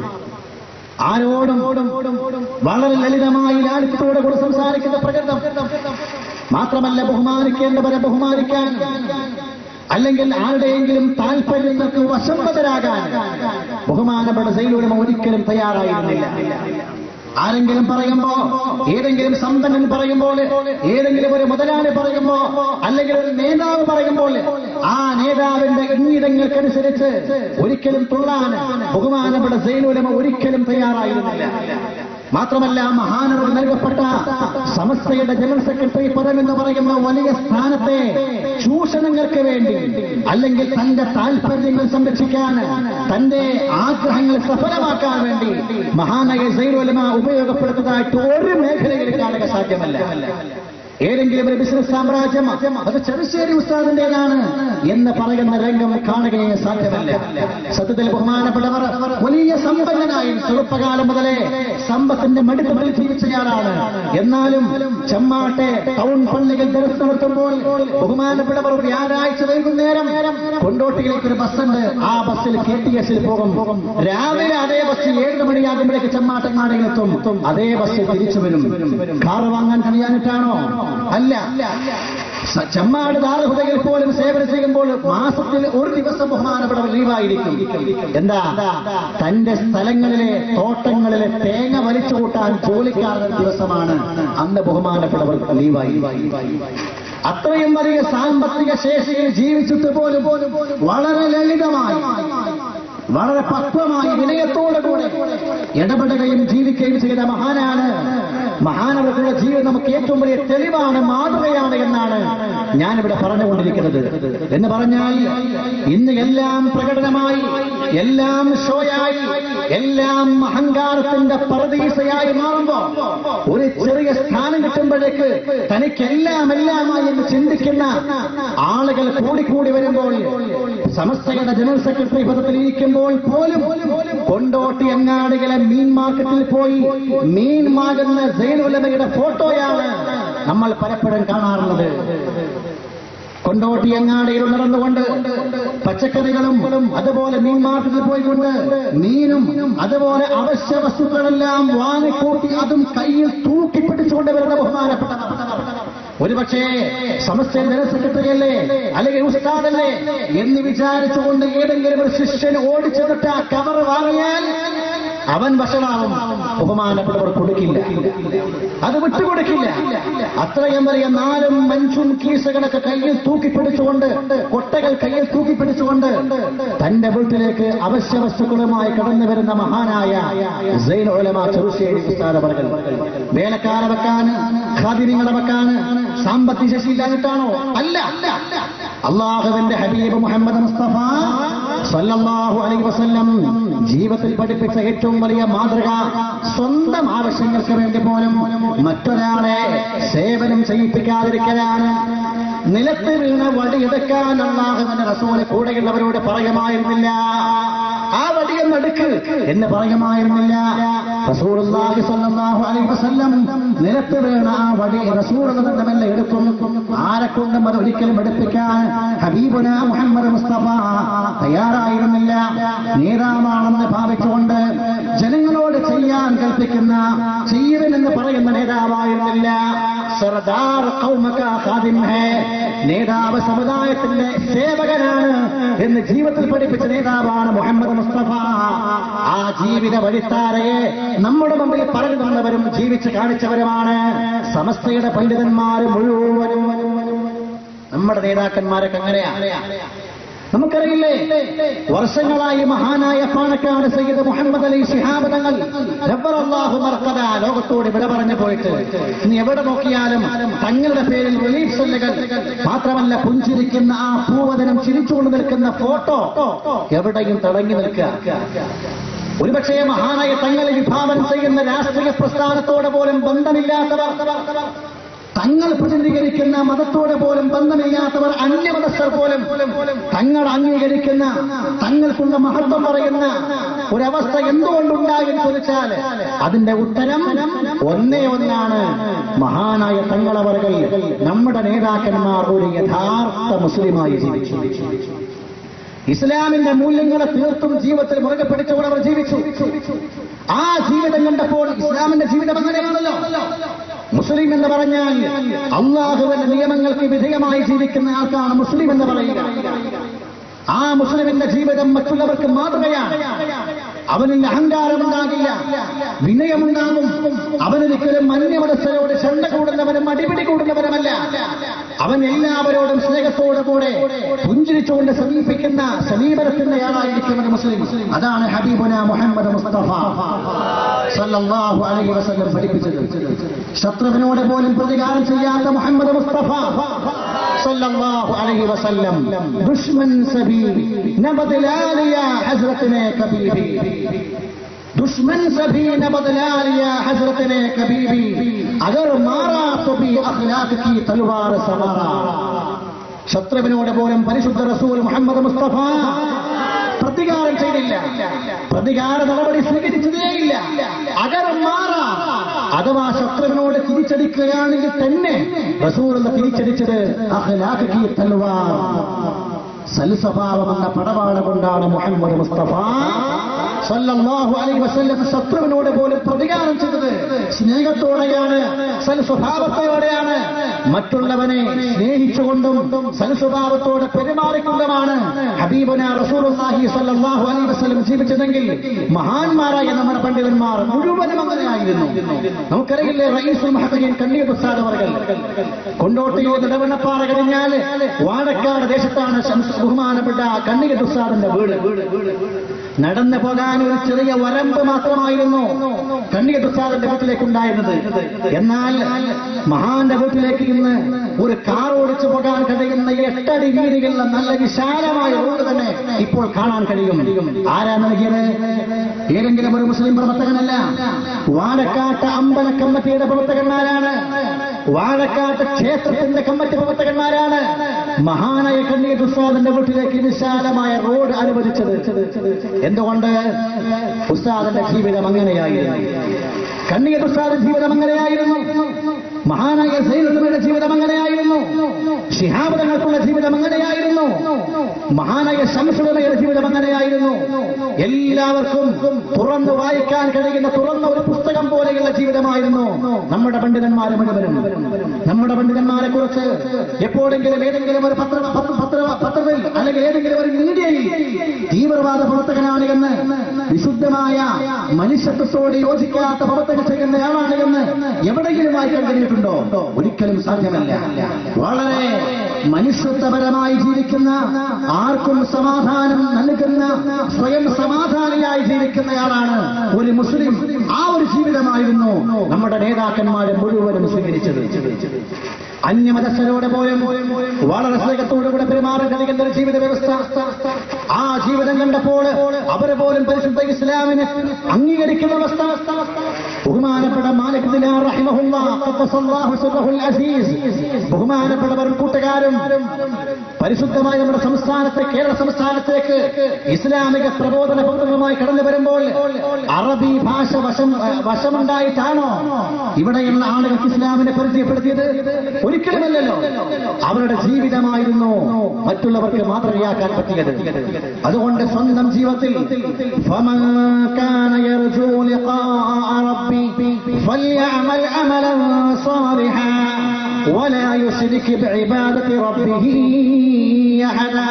ആരോടും വളരെ ലളിതമായി ലാളിത്യത്തോടെ കൂടെ സംസാരിക്കുന്ന പ്രകൃതം മാത്രമല്ല ബഹുമാനിക്കേണ്ടവരെ ബഹുമാനിക്കാൻ അല്ലെങ്കിൽ ആരുടെയെങ്കിലും താല്പര്യങ്ങൾക്ക് വശംവതരാകാൻ ബഹുമാനപ്പെട്ട സൈലുലമ ഒരിക്കലും തയ്യാറായിരുന്നില്ല ആരെങ്കിലും പറയുമ്പോ ഏതെങ്കിലും സമ്പന്നൻ പറയുമ്പോൾ ഏതെങ്കിലും ഒരു മുതലാളി പറയുമ്പോ അല്ലെങ്കിൽ ഒരു നേതാവ് പറയുമ്പോൾ ആ നേതാവിന്റെ ഇംഗിതങ്ങൾക്കനുസരിച്ച് ഒരിക്കലും തുള്ളാൻ ബഹുമാനപ്പെട്ട സൈനുലമ ഒരിക്കലും തയ്യാറായിരുന്നില്ല മാത്രമല്ല മഹാനവർ നൽകപ്പെട്ട സമസ്തയുടെ ജനറൽ സെക്രട്ടറി പദമെന്ന് പറയുന്ന വലിയ സ്ഥാനത്തെ ചൂഷണങ്ങൾക്ക് വേണ്ടി അല്ലെങ്കിൽ തന്റെ താല്പര്യങ്ങൾ സംരക്ഷിക്കാൻ തന്റെ ആഗ്രഹങ്ങൾ സഫലമാക്കാൻ വേണ്ടി മഹാനായ സൈറുലമ ഉപയോഗപ്പെടുത്തുന്നതായിട്ട് ഒരു മേഖലയിൽ കാണുക സാധ്യമല്ല ഏതെങ്കിലും ഒരു ബിസിനസ് സാമ്രാജ്യം അത് ചെറുശ്ശേരി ഉസ്താദിന്റേതാണ് എന്ന് പറയുന്ന രംഗം കാണുകയെ സാധ്യമല്ല സത്യത്തിൽ ബഹുമാനപ്പെട്ടവർ വലിയ സമ്പന്നനായി ചെറുപ്പകാലം മുതലേ സമ്പത്തിന്റെ മടുക്കത്തിൽ ജീവിച്ചയാളാണ് എന്നാലും ചെമ്മാട്ടെ ടൗൺ പള്ളികൾ ദർശനം നടത്തുമ്പോൾ ബഹുമാനപ്പെട്ടവർ വ്യാഴാഴ്ച വൈകുന്നേരം കൊണ്ടോട്ടിയിലേക്ക് ഒരു ബസ്സുണ്ട് ആ ബസ്സിൽ കെ ടി എസിൽ പോകും രാവിലെ അതേ ബസ് ഏഴ് മണിയാകുമ്പോഴേക്ക് ചെമ്മാട്ടങ്ങാടിയിൽ എത്തും അതേ ബസ് തിരിച്ചു വരും കാർ വാങ്ങാൻ കഴിയാനിട്ടാണോ അല്ല സ- ചെമ്മാട് ദാറുഹുദയിൽ പോലും സേവനം ചെയ്യുമ്പോൾ മാസത്തിൽ ഒരു ദിവസം ബഹുമാനപ്പെട്ടവർ ലീവായിരിക്കും എന്താ തന്റെ സ്ഥലങ്ങളിലെ തോട്ടങ്ങളിലെ തേങ്ങ വലിച്ചു കൂട്ടാൻ ജോലിക്കാരുടെ ദിവസമാണ് അന്ന് ബഹുമാനപ്പെട്ടവർ ലീവായി അത്രയും വലിയ സാമ്പത്തിക ശേഷിയിൽ ജീവിച്ചിട്ട് പോലും വളരെ ലളിതമായി വളരെ പക്വമായി വിനയത്തോടു കൂടെ ഇടപെടുകയും ജീവിക്കുകയും ചെയ്ത മഹാനാണ് മഹാനവർക്കുള്ള ജീവിതം നമുക്ക് ഏറ്റവും വലിയ തെളിവാണ് മാതൃകയാണ് എന്നാണ് ഞാനിവിടെ പറഞ്ഞുകൊണ്ടിരിക്കുന്നത് എന്ന് പറഞ്ഞാൽ ഇന്ന് എല്ലാം പ്രകടനമായി എല്ലാം ഷോയായി എല്ലാം അഹങ്കാരത്തിന്റെ പരദീസയായി മാറുമ്പോ ഒരു ചെറിയ സ്ഥാനം കിട്ടുമ്പോഴേക്ക് തനിക്കെല്ലാം എല്ലാമായി എന്ന് ചിന്തിക്കുന്ന ആളുകൾ കൂടിക്കൂടി വരുമ്പോൾ സമസ്തയുടെ ജനറൽ സെക്രട്ടറി പദത്തിൽ ഇരിക്കുമ്പോൾ പോലും കൊണ്ടോട്ടി അങ്ങാടികളെ മീൻ മാർക്കറ്റിൽ പോയി മീൻ മാകുന്ന സൈനുലമയുടെ ഫോട്ടോയാണ് നമ്മൾ പലപ്പോഴും കാണാറുള്ളത് കൊണ്ടോട്ടി അങ്ങാടിയിൽ നടന്നുകൊണ്ട് പച്ചക്കറികളും അതുപോലെ മീൻ മാർക്കറ്റിൽ പോയിക്കൊണ്ട് മീനും അതുപോലെ അവശ്യ വസ്തുക്കളെല്ലാം വാങ്ങിക്കൂട്ടി അതും കയ്യിൽ തൂക്കിപ്പിടിച്ചുകൊണ്ട് വരുന്ന ബഹുമാനപ്പെട്ട ഒരുപക്ഷേ സമസ്ത ജനറൽ സെക്രട്ടറി അല്ലേ അല്ലെങ്കിൽ ഉസ്താദല്ലേ എന്ന് വിചാരിച്ചുകൊണ്ട് ഏതെങ്കിലും ഒരു ശിഷ്യൻ ഓടിച്ചെന്നിട്ട് ആ കവർ വാങ്ങിയാൽ അവൻ വഷളാവും ബഹുമാനപ്പെട്ടവർ കൊടുക്കില്ല അത് വിട്ടുകൊടുക്കില്ല അത്രയും വലിയ നാലും മഞ്ചും കീസുകളൊക്കെ കയ്യിൽ തൂക്കിപ്പിടിച്ചുകൊണ്ട് കൊട്ടകൾ കയ്യിൽ തൂക്കിപ്പിടിച്ചുകൊണ്ട് തന്റെ വീട്ടിലേക്ക് അവശ്യ വസ്തുക്കളുമായി കടന്നു വരുന്ന മഹാനായ സൈൻ ഉലമ ചെറുശ്ശേരി ഉസ്താദ് അവർകൾ വേലക്കാരെ വെക്കാൻ ഖാദിനിങ്ങളെ വെക്കാൻ സാമ്പത്തിക ശേഷിയില്ലാഞ്ഞിട്ടാണോ അല്ല അള്ളാഹുവിന്റെ ഹബീബ് മുഹമ്മദ് മുസ്തഫ സല്ലല്ലാഹു അലൈഹി വസല്ലം ജീവിതത്തിൽ പഠിപ്പിച്ച ഏറ്റവും വലിയ മാതൃക സ്വന്തം ആവശ്യങ്ങൾക്ക് വേണ്ടി പോലും മറ്റൊരാളെ സേവനം ചെയ്യിപ്പിക്കാതിരിക്കലാണ് നിലത്ത് വീണ വടിയെടുക്കാൻ അള്ളാഹുവിന്റെ റസൂല് കൂടെയുള്ളവരോട് പറയുമായിരുന്നില്ല ആ വടിയൊന്ന് എടുക്ക് എന്ന് പറയുമായിരുന്നില്ല റസൂലുള്ളാഹി സ്വല്ലല്ലാഹു അലൈഹി വസല്ലം നിലത്ത് വീണ ആ വടി റസൂൽ തന്നെ മെല്ലെ എടുക്കും ആരെ കൊണ്ടും അത് ഒരിക്കലും എടുപ്പിക്കാൻ ഹബീബുന മുഹമ്മദ് മുസ്തഫ തയ്യാറായിരുന്നില്ല നേതാവാണെന്ന് ഭാവിച്ചുകൊണ്ട് ജനങ്ങളോട് ചെയ്യാൻ കൽപ്പിക്കുന്ന ചെയ്യുവനെന്ന് പറയുന്ന നേതാവായിരുന്നില്ല സർദാർ ഖൗമക ഖാദിം ഹേ നേതാവ് സമുദായത്തിന്റെ സേവകനാണ് എന്ന് ജീവിതത്തിൽ പഠിപ്പിച്ച നേതാവാണ് മുഹമ്മദ് മുസ്തഫ ആ ജീവിത വഴിത്താരയെ നമ്മുടെ മുമ്പിൽ പറഞ്ഞു തന്നവരും ജീവിച്ച് കാണിച്ചവരുമാണ് സമസ്തയുടെ പണ്ഡിതന്മാർ മുഴുവനും നമ്മുടെ നേതാക്കന്മാരൊക്കെ അങ്ങനെയാണ് നമുക്കറിയില്ലേ വർഷങ്ങളായി മഹാനായ പാണക്കാട് സയ്യിദ് മുഹമ്മദ് അലി ശിഹാബ് തങ്ങൾ റബ്ബറല്ലാഹു മർക്കദ ലോകത്തോട് വിട പറഞ്ഞു പോയിട്ട് ഇനി എവിടെ നോക്കിയാലും തങ്ങളുടെ പേരിൽ റിലീഫ് സെല്ലുകൾ മാത്രമല്ല പുഞ്ചിരിക്കുന്ന ആ പൂവതനം ചിരിച്ചുകൊണ്ട് നിൽക്കുന്ന ഫോട്ടോ എവിടെയും തിളങ്ങി നിൽക്കുക ഒരുപക്ഷേ മഹാനായ തങ്ങളെ വിഭാവനം ചെയ്യുന്ന രാഷ്ട്രീയ പ്രസ്ഥാനത്തോട് പോലും ബന്ധമില്ലാത്തവർ തങ്ങൾ പ്രതിനിധീകരിക്കുന്ന മതത്തോട് പോലും ബന്ധമില്ലാത്തവർ അന്യമതസ്ഥർ പോലും തങ്ങൾ അംഗീകരിക്കുന്ന തങ്ങൾക്കുള്ള മഹത്വം പറയുന്ന ഒരവസ്ഥ എന്തുകൊണ്ടുണ്ടായി എന്ന് ചോദിച്ചാൽ അതിന്റെ ഉത്തരം ഒന്നേ ഒന്നാണ് മഹാനായ തങ്ങളവர்கள் നമ്മുടെ നേതാക്കന്മാർ ഒരു യഥാർത്ഥ മുസ്ലിമായി ജീവിച്ചു ഇസ്ലാമിന്റെ മൂല്യങ്ങളെ തീർത്തും ജീവിതത്തിൽ മുറുകെ പിടിച്ചുകൊണ്ട് അവർ ജീവിച്ചു ആ ജീവിതം കണ്ടപ്പോൾ ഇസ്ലാമിന്റെ ജീവിതം അങ്ങനെയാണല്ലോ മുസ്ലിം എന്ന് പറഞ്ഞാൽ അള്ളാഹുവിന്റെ നിയമങ്ങൾക്ക് വിധേയമായി ജീവിക്കുന്ന ആൾക്കാണ് മുസ്ലിം എന്ന് പറയുക ആ മുസ്ലിമിന്റെ ജീവിതം മറ്റുള്ളവർക്ക് മാതൃകയാണ് അവനിൽ അഹങ്കാരമുണ്ടാകില്ല വിനയമുണ്ടാകും അവനൊരിക്കലും അന്യമനസ്സരോട് ചണ്ട കൂടുന്നവനും അടിപിടി കൂടുന്നവനുമല്ല അവൻ എല്ലാവരോടും സ്നേഹത്തോടു കൂടെ പുഞ്ചിരിച്ചുകൊണ്ട് സമീപിക്കുന്ന സമീപനത്തിന്റെ ആളായിരിക്കും ഒരു മുസ്ലിം അതാണ് ഹബീബുന മുഹമ്മദ് മുസ്തഫ സല്ലല്ലാഹു അലൈഹി വസല്ലം പഠിപ്പിച്ചത് ശത്രുവിനോട് പോലും പ്രതികാരം ചെയ്യാത്ത മുഹമ്മദ് മുസ്തഫ സല്ലല്ലാഹു അലൈഹി വസല്ലം ദുഷ്മൻ സബീ നബദലാലിയ ഹസ്രത്തിനെ കബീബി दुश्मन सभी न बदला लिया हजरत ने कभी भी अगर मारा तो भी अखलाक की तलवार सवारा ശത്രുവിനോട് പോലും പരിശുദ്ധ റസൂൽ മുഹമ്മദ് മുസ്തഫ പ്രതികാരം ചെയ്തില്ല പ്രതികാര നടപടി സ്വീകരിച്ചതേയില്ല അകരം മാറാ അഥവാ ശത്രുവിനോട് തിരിച്ചടിക്കുകയാണെങ്കിൽ തന്നെ റസൂൽ എന്ന് തിരിച്ചടിച്ചത് അഖ്ലാഖ് കി തൽവാർ സൽസ്വഭാവമെന്ന പടവാള കൊണ്ടാണ് മുഹമ്മദ് മുസ്തഫ സല്ലല്ലാഹു അലൈഹി വസല്ലം ശത്രുവിനോട് പോലും പ്രതികാരം ചെയ്തത് സ്നേഹത്തോടെയാണ് സൽസ്വഭാവത്തോടെയാണ് മറ്റുള്ളവനെ സ്നേഹിച്ചുകൊണ്ടും സൽസ്വഭാവത്തോടെ പെരുമാറിക്കൊണ്ടുമാണ് ഹബീബന റസൂലുള്ളാഹി സല്ലല്ലാഹു അലൈഹി വസല്ലം ജീവിച്ചതെങ്കിൽ മഹാന്മാരായ നമ്മുടെ പണ്ഡിതന്മാർ മുഴുവനും അങ്ങനെയായിരുന്നു നമുക്കറിയില്ലേ റയീസുൽ മഹദീൻ കണ്ണീർ ഉസ്താദ് അവർകൾ കൊണ്ടോട്ടിയോ നിലവണ്ണപ്പാറ കഴിഞ്ഞാൽ വാഴക്കാട് ദേശത്താണ് ശംസ് ബഹുമാനപ്പെട്ട കണ്ണിക ഉസ്താദിന്റെ വീട് നടന്നു പോകാൻ ഒരു ചെറിയ വരമ്പ് മാത്രമായിരുന്നു കണ്ണിക ഉസ്താദിന്റെ വീട്ടിലേക്ക് ഉണ്ടായിരുന്നത് എന്നാൽ മഹാന്റെ വീട്ടിലേക്ക് ഇന്ന് ഒരു കാർ ഓടിച്ചു പോകാൻ കഴിയുന്ന എട്ടടി വീതികളുള്ള നല്ല വിശാലമായ റോഡ് തന്നെ ഇപ്പോൾ കാണാൻ കഴിയും ആരാ നൽകിയത് ഏതെങ്കിലും ഒരു മുസ്ലിം പ്രവർത്തകനല്ല വാഴക്കാട്ട് അമ്പല കമ്മിറ്റിയുടെ പ്രവർത്തകന്മാരാണ് വാഴക്കാട്ട് ക്ഷേത്രത്തിന്റെ കമ്മിറ്റി പ്രവർത്തകന്മാരാണ് മഹാനായ കണ്ണീർ ഉസ്താദിന്റെ വീട്ടിലേക്ക് വിശാലമായ റോഡ് അനുവദിച്ചത് എന്തുകൊണ്ട് ഉസ്താദിന്റെ ജീവിതം അങ്ങനെയായിരുന്നു കണ്ണീർ ഉസ്താദ് ജീവിതം അങ്ങനെയായിരുന്നു മഹാനായ സൈനുദ്ദീന്റെ ജീവിതം അങ്ങനെയായിരുന്നു ശിഹാബദങ്ങൾക്കുള്ള ജീവിതം അങ്ങനെയായിരുന്നു മഹാനായ ശംസുടമയുടെ ജീവിതം അങ്ങനെയായിരുന്നു എല്ലാവർക്കും തുറന്നു വായിക്കാൻ കഴിയുന്ന തുറന്ന ഒരു പുസ്തകം പോലെയുള്ള ജീവിതമായിരുന്നു നമ്മുടെ പണ്ഡിതന്മാരെ മുഴുവനും നമ്മുടെ പണ്ഡിതന്മാരെ കുറിച്ച് എപ്പോഴെങ്കിലും ഏതെങ്കിലും ഒരു പത്ര പത്ര പത്ര പത്രത്തിൽ അല്ലെങ്കിൽ ഏതെങ്കിലും ഒരു മീഡിയയിൽ തീവ്രവാദ പ്രവർത്തകനാണ് എന്ന് വിശുദ്ധമായ മനുഷ്യത്വത്തോട് യോജിക്കാത്ത പ്രവർത്തനം ചെയ്യുന്നയാളാണ് എന്ന് എവിടെയെങ്കിലും വായിക്കാൻ കഴിഞ്ഞിട്ടുണ്ടോ ഒരിക്കലും സാധ്യമല്ല വളരെ മനുഷ്യത്വപരമായി ജീവിക്കുന്ന ആർക്കും സമാധാനം നൽകുന്ന സ്വയം സമാധാനിയായി ജീവിക്കുന്നയാളാണ് ഒരു മുസ്ലിം ആ ഒരു ജീവിതമായിരുന്നു നമ്മുടെ നേതാക്കന്മാരെ മുഴുവനും സ്വീകരിച്ചത് അന്യമതസ്ഥരോട് പോലും വളരെ സ്നേഹത്തോടുകൂടെ പെരുമാറാൻ കഴിയുന്ന ഒരു ജീവിത വ്യവസ്ഥ ആ ജീവിതം കണ്ടപ്പോൾ അവർ പോലും പരിശുദ്ധ ഇസ്ലാമിനെ അംഗീകരിക്കുന്ന അവസ്ഥ ബഹുമാനപ്പെട്ട മാലിക് ദിനാർ റഹിമഹുല്ലാ ഖദ്ദസല്ലാഹു സിർറഹുൽ അസീസ് ബഹുമാനപ്പെട്ടവരും കൂട്ടുകാരും പരിശുദ്ധമായ നമ്മുടെ സംസ്ഥാനത്തെ കേരള സംസ്ഥാനത്തേക്ക് ഇസ്ലാമിക പ്രബോധന പ്രവർത്തനവുമായി കടന്നു വരുമ്പോൾ അറബി ഭാഷ വശം വശമുണ്ടായിട്ടാണോ ഇവിടെയുള്ള ആളുകൾക്ക് ഇസ്ലാമിനെ പരിചയപ്പെടുത്തിയത് ഒരിക്കലുമല്ലല്ലോ അവരുടെ ജീവിതമായിരുന്നു മറ്റുള്ളവർക്ക് മാതൃകയാക്കാൻ പറ്റിയത് അതുകൊണ്ട് സ്വന്തം ജീവിതത്തിൽ فمن كان يرجو لقاء ربي فليعمل عملا صالحا ولا يشرك بعبادة ربه أحدا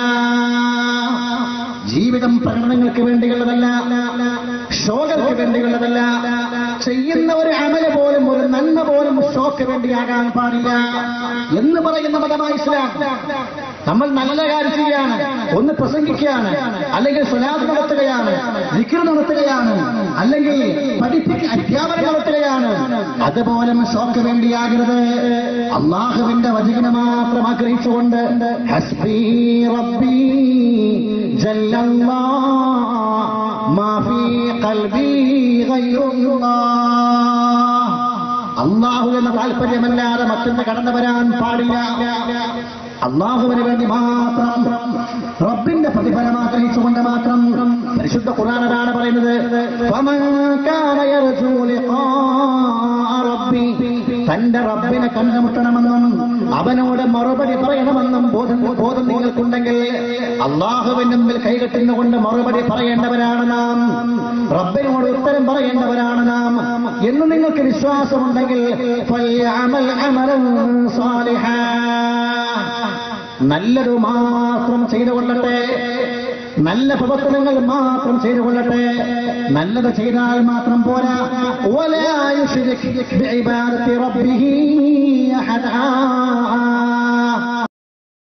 ജീവിതം പ്രകടനങ്ങൾക്ക് വേണ്ടിയുള്ളതല്ല ഷോകൾക്ക് വേണ്ടിയുള്ളതല്ല ചെയ്യുന്ന ഒരു അമല പോലും ഒരു നന്മ പോലും ഷോക്ക് വേണ്ടിയാകാൻ പാടില്ല എന്ന് പറയുന്ന മതമായ ഇസ്ലാം നമ്മൾ നല്ല കാര്യം ചെയ്യാണ് ഒന്ന് പ്രസംഗിക്കുകയാണ് അല്ലെങ്കിൽ സ്വലാദ് നടത്തുകയാണ് വിക്ര നടത്തുകയാണ് അല്ലെങ്കിൽ പഠിപ്പിക്ക അധ്യാപനം നടത്തുകയാണ് അതുപോലെ ഷോക്ക് വേണ്ടിയാകരുത് അള്ളാഹുവിന്റെ വചനം മാത്രം ആഗ്രഹിച്ചുകൊണ്ട് ഹസ്ബി റബ്ബി ജല്ലല്ലാ മാ ഫീ ഖൽബി ഗൈറുല്ലാഹ് അള്ളാഹു എന്ന താല്പര്യമല്ലാതെ മറ്റൊന്ന് കടന്നു വരാൻ പാടില്ല അള്ളാഹുവിന് വേണ്ടി മാത്രം റബ്ബിന്റെ പ്രതിഫലം ആഗ്രഹിച്ചുകൊണ്ട് മാത്രം പരിശുദ്ധ ഖുർആനാണ് പറയുന്നത് ഫമൻ കാന യർജൂ ലിഖാഅ റബ്ബി തന്റെ റബ്ബിനെ കണ്ടുമുട്ടണമെന്നും അവനോട് മറുപടി പറയണമെന്നും ബോധം ബോധം നിങ്ങൾക്കുണ്ടെങ്കിൽ അള്ളാഹുവിന്റെ മുമ്പിൽ കൈകെട്ടുന്നുകൊണ്ട് മറുപടി പറയേണ്ടവരാണ് നാം റബ്ബിനോട് ഉത്തരം പറയേണ്ടവരാണ് നാം എന്ന് നിങ്ങൾക്ക് വിശ്വാസമുണ്ടെങ്കിൽ ഫൽയഅമൽ അമലൻ സാലിഹാ. നല്ലത് മാത്രം ചെയ്തുകൊള്ളട്ടെ നല്ല പ്രവർത്തനങ്ങൾ മാത്രം ചെയ്തുകൊള്ളട്ടെ നല്ലത് ചെയ്താൽ മാത്രം പോരാ ولا يشرك بعبادة ربه أحدا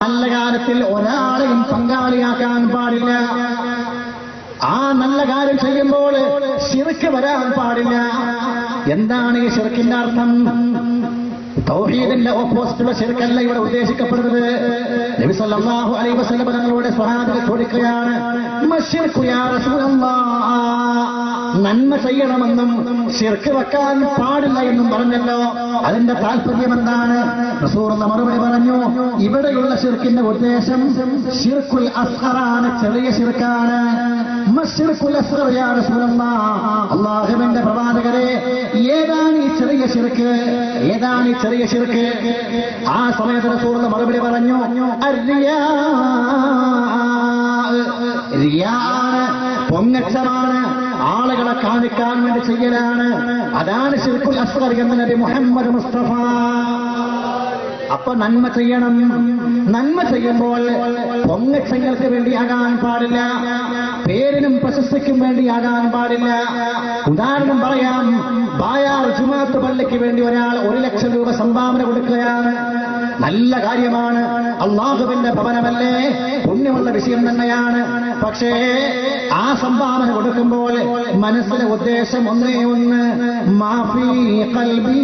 നല്ല കാര്യത്തിൽ ഒരാളെയും പങ്കാളിയാക്കാൻ പാടില്ല ആ നല്ല കാര്യം ചെയ്യുമ്പോൾ ശിർക്ക് വരാൻ പാടില്ല എന്താണ് ഈ ശിർക്കിന്റെ അർത്ഥം തൗഹീദിന്റെ ഓപ്പോസിറ്റുള്ള ശിർക്കല്ല ഇവിടെ ഉദ്ദേശിക്കപ്പെടുന്നത് നബി സല്ലല്ലാഹു അലൈഹി വസല്ലം തങ്ങളുടെ സ്വഹാബികൾ ചോദിക്കുകയാണ് മശ്ശിർക്കു യാ റസൂലല്ലാഹ് നന്മ ചെയ്യണമെന്നും ശിർക്ക് വെക്കാൻ പാടില്ല എന്നും പറഞ്ഞല്ലോ അതിന്റെ താല്പര്യം എന്താണ് റസൂർ എന്ന മറുപടി പറഞ്ഞു ഇവിടെയുള്ള ശിർക്കിന്റെ ഉദ്ദേശം ഷിർക്കുൽ അസ്ഹറാണ് ചെറിയ ശിർക്കാണ് മശ്ശിർക്കുൽ അസ്ഹർ യാ റസൂലല്ലാഹ് അള്ളാഹുവിന്റെ പ്രവാചകരെ ഏതാണ് ഈ ചെറിയ ശിർക്ക് ഏതാണ് ഈ ചെറിയ ശിർക്ക് ആ സമയത്ത് റസൂർ എന്ന മറുപടി പറഞ്ഞു അരിയാ റിയാണ് പൊങ്ങച്ചമാണ് ആളുകളെ കാണിക്കാൻ വേണ്ടി ചെയ്യലാണ് അതാണ് ശിർക്കുൽ അസ്ഗർ എന്ന നബി മുഹമ്മദ് മുസ്തഫ അപ്പൊ നന്മ ചെയ്യണം നന്മ ചെയ്യുമ്പോൾ പൊങ്ങച്ചങ്ങൾക്ക് വേണ്ടിയാകാൻ പാടില്ല പേരിനും പ്രശസ്തിക്കും വേണ്ടിയാകാൻ പാടില്ല ഉദാഹരണം പറയാം ബായാർ ജുമാത്ത് പള്ളിക്ക് വേണ്ടി ഒരാൾ ഒരു ലക്ഷം രൂപ സംഭാവന കൊടുക്കുകയാണ് നല്ല കാര്യമാണ് അള്ളാഹുവിന്റെ ഭവനമല്ലേ പുണ്യമുള്ള വിഷയം തന്നെയാണ് പക്ഷേ ആ സംഭാവന കൊടുക്കുമ്പോൾ മനസ്സിലെ ഉദ്ദേശം ഒന്നേ ഒന്ന് മാഫി കൽബി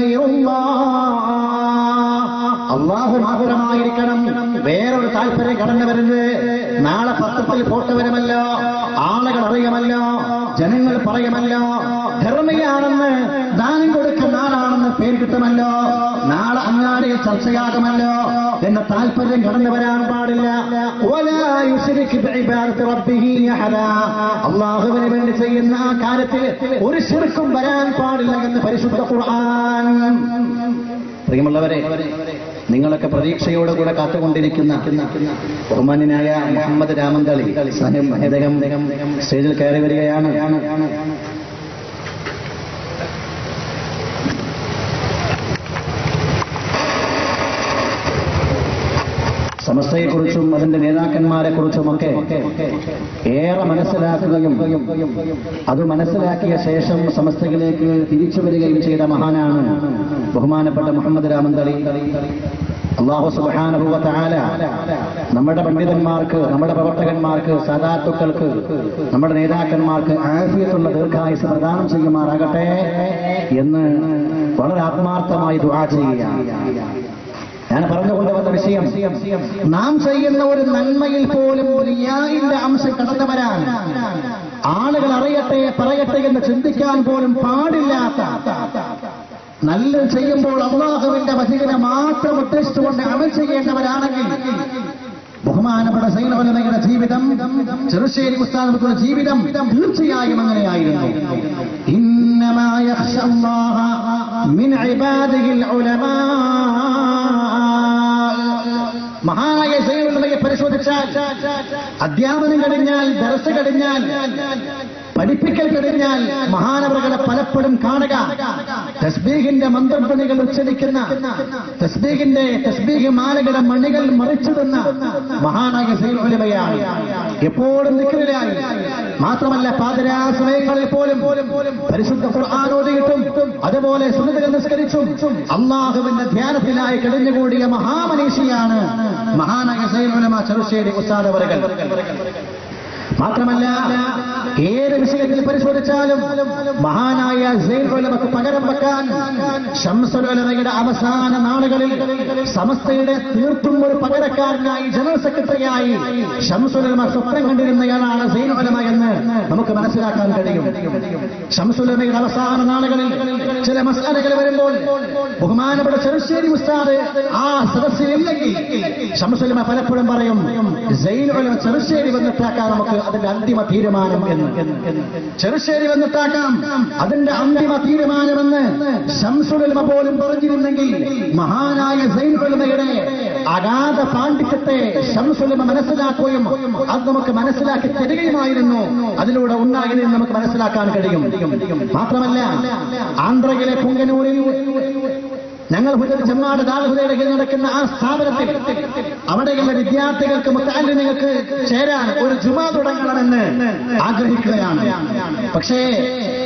അള്ളാഹു മാത്രമായിരിക്കണം വേറൊരു താല്പര്യം കടന്നു വരുന്നത് നാളെ പത്രത്തിൽ ഫോട്ടോ വരുമല്ലോ ആളുകൾ അറിയുമല്ലോ ജനങ്ങൾ പറയുമല്ലോ ധർമ്മിയാണെന്ന് ദാനം കൊടുക്കുന്ന ആളാണെന്ന് പേര് കിട്ടുമല്ലോ നാളെ അങ്ങാടിയിൽ ചർച്ചയാകുമല്ലോ എന്ന താല്പര്യം കടന്നു വരാൻ പാടില്ല ولا يشرك بعبادة ربه أحدا. അള്ളാഹുവിന് വേണ്ടി ചെയ്യുന്ന ആ കാര്യത്തിൽ ഒരു ശിർക്കും വരാൻ പാടില്ല എന്ന് പരിശുദ്ധ ഖുർആൻ പ്രിയമുള്ളവരെ നിങ്ങളൊക്കെ പ്രതീക്ഷയോടെ കൂടെ കാത്തുകൊണ്ടിരിക്കുന്ന ബഹുമാന്യനായ മുഹമ്മദ് രാമന്തളി സാഹിബ് അദ്ദേഹം സ്റ്റേജിൽ കയറി വരികയാണ് സമസ്തയെക്കുറിച്ചും അതിന്റെ നേതാക്കന്മാരെ കുറിച്ചുമൊക്കെ ഏറെ മനസ്സിലാക്കുകയും അത് മനസ്സിലാക്കിയ ശേഷം സമസ്തയിലേക്ക് തിരിച്ചു വരികയും ചെയ്ത മഹാനാണ് ബഹുമാനപ്പെട്ട മുഹമ്മദ് രാമന്തളി അള്ളാഹു സുബാനുഭവ താല നമ്മുടെ പണ്ഡിതന്മാർക്ക് നമ്മുടെ പ്രവർത്തകന്മാർക്ക് സാധാത്തുക്കൾക്ക് നമ്മുടെ നേതാക്കന്മാർക്ക് ആഫിയത്തുള്ള ദീർഘായുസ് പ്രദാനം ചെയ്യുമാറാകട്ടെ എന്ന് വളരെ ആത്മാർത്ഥമായി ദുആ ചെയ്യുകയാണ് ഞാൻ പറഞ്ഞുകൊണ്ട് വന്ന വിഷയം നാം ചെയ്യുന്ന ഒരു നന്മയിൽ പോലും റിയായിന്റെ അംശം കടന്നു വരാൻ ആളുകൾ അറിയട്ടെ പറയട്ടെ എന്ന് ചിന്തിക്കാൻ പോലും പാടില്ലാത്ത നല്ലത് ചെയ്യുമ്പോൾ അള്ളാഹുവിന്റെ വചികനെ മാത്രം ഉദ്ദേശിച്ചുകൊണ്ട് അമൽ ചെയ്യേണ്ടവരാണെങ്കിൽ ബഹുമാനപ്പെട്ട സൈനവലമയുടെ ജീവിതം ചെറുശ്ശേരി ഉസ്താദുള്ള ജീവിതം തീർച്ചയായും അങ്ങനെയായിരുന്നു ഇന്നമാ യഖ്ശ അല്ലാഹ മിൻ ഇബാദിഹിൽ ഉലമാ മഹാനായ സൈനുള്ളവയെ പരിശോധിച്ചാൽ അധ്യാപനം കഴിഞ്ഞാൽ ദർശ കഴിഞ്ഞാൽ പഠിപ്പിക്കൽ കഴിഞ്ഞാൽ മഹാനവറുകളെ പലപ്പോഴും കാണുക തസ്ബീഹിന്റെ മന്ത്രധ്വനികൾ ഉച്ചരിക്കുന്ന തസ്ബീഹിന്റെ തസ്ബീഹ് മാലകളുടെ മണികൾ മറിച്ചിടുന്ന മഹാനായ സൈനുലമയാണ് എപ്പോഴും നിൽക്കലായി മാത്രമല്ല പാതിരാ സമയങ്ങളിൽ പോലും പരിശുദ്ധ ഖുർആാനോദിയിട്ടും അതുപോലെ സുന്നതകൾ നിസ്കരിച്ചും അള്ളാഹുവിന്റെ ധ്യാനത്തിനായി കഴിഞ്ഞുകൂടിയ മഹാമനീഷിയാണ് മഹാനായ സൈനുലമ ചെറുശ്ശേരി ഉസ്താദവറുകൾ മാത്രമല്ല ഏത് വിഷയത്തിൽ പരിശോധിച്ചാലും മഹാനായ സൈനുലമക്ക് പകരം വെക്കാൻ ഷംസുലമയുടെ അവസാന നാളുകളിൽ സമസ്തയുടെ തീർത്തും ഒരു പകരക്കാരനായി ജനറൽ സെക്രട്ടറിയായി ഷംസുലമ സ്വപ്നം കണ്ടിരുന്നയാളാണ് സൈനുലമ എന്ന് നമുക്ക് മനസ്സിലാക്കാൻ കഴിയും ഷംസുലമയുടെ അവസാന നാളുകളിൽ ചില മസാലകൾ വരുമ്പോൾ ബഹുമാനപ്പെട്ട ചെറുശ്ശേരി ഉസ്താദ് ആ സദസ്സിലില്ലെങ്കിൽ ഷംസുലമ പലപ്പോഴും പറയും സൈനുലമ ചെറുശ്ശേരി വന്നിട്ടാക്കാൻ നമുക്ക് അതിന്റെ അന്തിമ തീരുമാനം എന്ന് ചെറുശ്ശേരി വന്നിട്ടാക്കാം അതിന്റെ അന്തിമ തീരുമാനമെന്ന് ശംസുലമ പോലും പറഞ്ഞിരുന്നെങ്കിൽ മഹാനായ സൈനുലമയുടെ അഗാധ പാണ്ഡിത്യത്തെ ശംസുലമ മനസ്സിലാക്കുകയും അത് നമുക്ക് മനസ്സിലാക്കി തരികയുമായിരുന്നു അതിലൂടെ ഉണ്ടായതെന്ന് നമുക്ക് മനസ്സിലാക്കാൻ കഴിയും മാത്രമല്ല ആന്ധ്രയിലെ പുങ്കനൂരിൽ ഞങ്ങൾ ഹുദൽ ജമ്മാട് ദാൽഹുദയുടെ കീഴിൽ നടക്കുന്ന ആ സ്ഥാപനത്തിൽ അവിടെയുള്ള വിദ്യാർത്ഥികൾക്ക് മുത്താലിങ്ങൾക്ക് ചേരാൻ ഒരു ജുമാ തുടങ്ങണമെന്ന് ആഗ്രഹിക്കുകയാണ് പക്ഷേ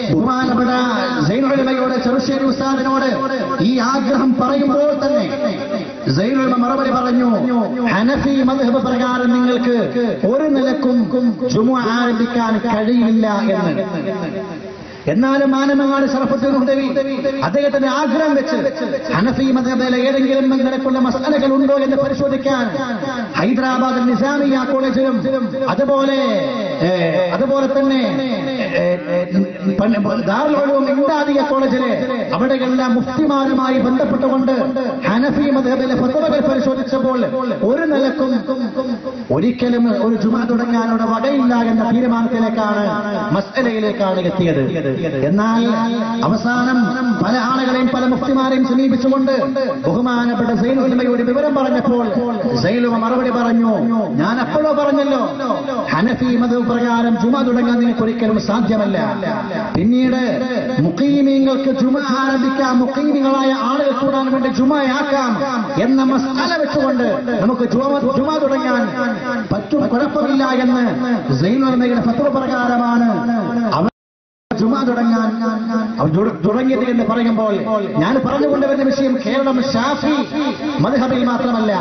ബഹുമാനപ്പെട്ട സൈനുലമയോട് ചെറുശ്ശേരി ഉസ്താദിനോട് ഈ ആഗ്രഹം പറയുമ്പോൾ തന്നെ സൈനുലമ മറുപടി പറഞ്ഞു ഹനഫി മദ്ഹബ് പ്രകാരം നിങ്ങൾക്ക് ഒരു നിലക്കും ജുമ ആരംഭിക്കാൻ കഴിയില്ല എന്ന് എന്നാലും മാനമങ്ങാട് സറഫത്തുൽ ഹുദവി അദ്ദേഹത്തിന്റെ ആഗ്രഹം വെച്ച് ഹനഫി മദ്ഹബിലെ ഏതെങ്കിലും നിലക്കുള്ള മസാലകൾ ഉണ്ടോ എന്ന് പരിശോധിക്കാൻ ഹൈദരാബാദ് നിസാമിയ കോളേജിലും അതുപോലെ ഏ, അതുപോലെ തന്നെ ഏ, ഏ, പണ്ട് ദാറുൽ ഉലൂം ഇംദാദിയ കോളേജിലെ അവിടെയെല്ലാം മുഫ്തിമാരുമായി ബന്ധപ്പെട്ടുകൊണ്ട് ഹനഫി മദ്ഹബിലെ ഫത്വകൾ പരിശോധിച്ചപ്പോൾ ഒരു നിലക്കും ഒരിക്കലും ഒരു ജുമ തുടങ്ങാനുള്ള വകയില്ല എന്ന തീരുമാനത്തിലേക്കാണ് മസ്അലയിലേക്കാണ് എത്തിയത് എന്നാൽ അവസാനം പല ആളുകളെയും പല മുഫ്തിമാരെയും സമീപിച്ചുകൊണ്ട് ബഹുമാനപ്പെട്ട സൈനുലമയോട് വിവരം പറഞ്ഞപ്പോൾ സൈലുമ മറുപടി പറഞ്ഞു ഞാൻ അപ്പോഴോ പറഞ്ഞല്ലോ ഹനഫി മത പ്രകാരം ജുമ തുടങ്ങാൻ നിങ്ങൾക്ക് ഒരിക്കലും സാധ്യമല്ല പിന്നീട് മുഖീമീങ്ങൾക്ക് ജുമ ആരംഭിക്കാം മുഖീമികളായ ആളുകൾ കൂടാൻ വേണ്ടി ജുമയാക്കാം എന്ന മസാല വെച്ചുകൊണ്ട് നമുക്ക് ജുമ ജുമ തുടങ്ങാൻ പറ്റും കുഴപ്പമില്ല എന്ന് സൈനുലമയുടെ ഫത്വ പ്രകാരമാണ് അവർ ജുമ തുടങ്ങാൻ അവർ തുട- തുടങ്ങിയത് എന്ന് പറയുമ്പോൾ ഞാൻ പറഞ്ഞുകൊണ്ടുവരുന്ന വിഷയം കേരളം ഷാഫി മദ്ഹബിൽ മാത്രമല്ല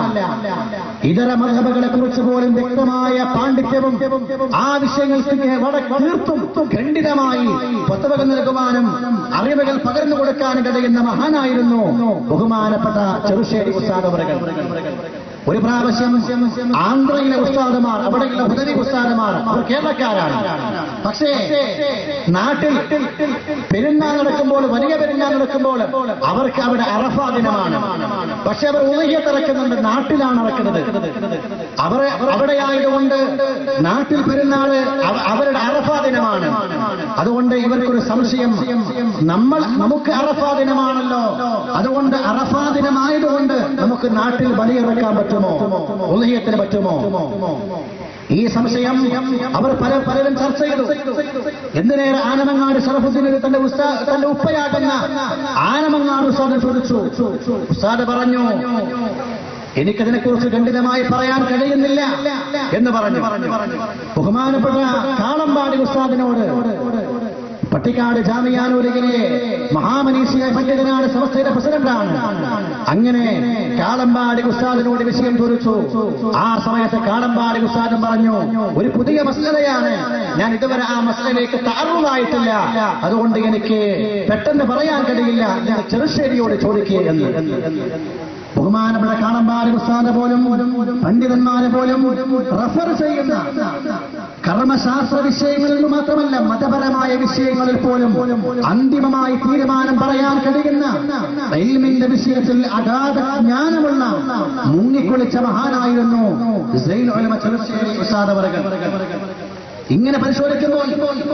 ഇതര മദ്ഹബുകളെ കുറിച്ച് പോലും വ്യക്തമായ പാണ്ഡിത്യവും ആ വിഷയങ്ങൾക്ക് വളരെ തീർത്തും ഖണ്ഡിതമായി പത്തവകൾ നൽകുവാനും അറിവുകൾ പകർന്നു കൊടുക്കാനും കഴിയുന്ന മഹാനായിരുന്നു ബഹുമാനപ്പെട്ട ചെറുശ്ശേരി ഉസ്താദ് അവറുകൾ ഒരു പ്രാവശ്യം ആന്ധ്രയിലെ ഉസ്താദുമാർ അവിടെയുള്ള ഹുദവി ഉസ്താദുമാർ അവർ കേരളക്കാരാണ് പക്ഷേ നാട്ടിൽ പെരുന്നാൾ നടക്കുമ്പോൾ വലിയ പെരുന്നാൾ നടക്കുമ്പോൾ അവർക്ക് അവിടെ അറഫാ ദിനമാണ് പക്ഷെ അവർ ഉലഹിയത്ത് ഇറക്കുന്നുണ്ട് നാട്ടിലാണ് ഇറക്കുന്നത് അവർ അവിടെയായതുകൊണ്ട് നാട്ടിൽ പെരുന്നാള് അവ- അവരുടെ അറഫാ ദിനമാണ് അതുകൊണ്ട് ഇവർക്കൊരു സംശയം നമ്മൾ നമുക്ക് അറഫാ ദിനമാണല്ലോ അതുകൊണ്ട് അറഫാ ദിനമായതുകൊണ്ട് നമുക്ക് നാട്ടിൽ ബലിയിറക്കാൻ പറ്റുമോ ഉലഹിയത്തിന് പറ്റുമോ ഈ സംശയം അവർ പല പലരും ചർച്ച ചെയ്തു എന്തിനേറെ ആനമങ്ങാട് ഷറഫുദ്ദീൻ തന്റെ ഉസ്താ തന്റെ ഉപ്പയാകുന്ന ആനമങ്ങാട് ഉസ്താദ് ചോദിച്ചു ഉസ്താദ് പറഞ്ഞു എനിക്കതിനെക്കുറിച്ച് ഖണ്ഡിതമായി പറയാൻ കഴിയുന്നില്ല എന്ന് പറഞ്ഞു ബഹുമാനപ്പെട്ട കാളമ്പാടി ഉസ്താദിനോട് പട്ടിക്കാട് ജാമിയാനൂരിലെ മഹാമനീഷിയായ പണ്ഡിതനാണ് സമസ്തയുടെ പ്രസിഡന്റാണ് അങ്ങനെ കാളമ്പാടി ഉസ്താദിനോട് വിഷയം ചോദിച്ചു ആ സമയത്ത് കാളമ്പാടി ഉസ്താദും പറഞ്ഞു ഒരു പുതിയ മസലയാണ് ഞാൻ ഇതുവരെ ആ മസലയിലേക്ക് താറുന്നതായിട്ടില്ല അതുകൊണ്ട് എനിക്ക് പെട്ടെന്ന് പറയാൻ കഴിയില്ല എന്ന് ചെറുശ്ശേരിയോട് ചോദിക്കുക എന്ന് ബഹുമാനപ്പെട്ട കാളമ്പാടി ഉസ്താദ് പോലും പണ്ഡിതന്മാരെ പോലും റഫർ ചെയ്യുന്ന കർമ്മശാസ്ത്ര വിഷയങ്ങളിൽ നിന്ന് മാത്രമല്ല മതപരമായ വിഷയങ്ങളിൽ പോലും അന്തിമമായി തീരുമാനം പറയാൻ കഴിയുന്ന ഇൽമിന്റെ വിഷയത്തിൽ അഗാധ ജ്ഞാനമുള്ള മുങ്ങിക്കുളിച്ച മഹാനായിരുന്നു സൈൻ ഉലമ ചെറുശ്ശേരി ഉസ്താദ് അവറുകൾ ഇങ്ങനെ പരിശോധിക്കുമ്പോൾ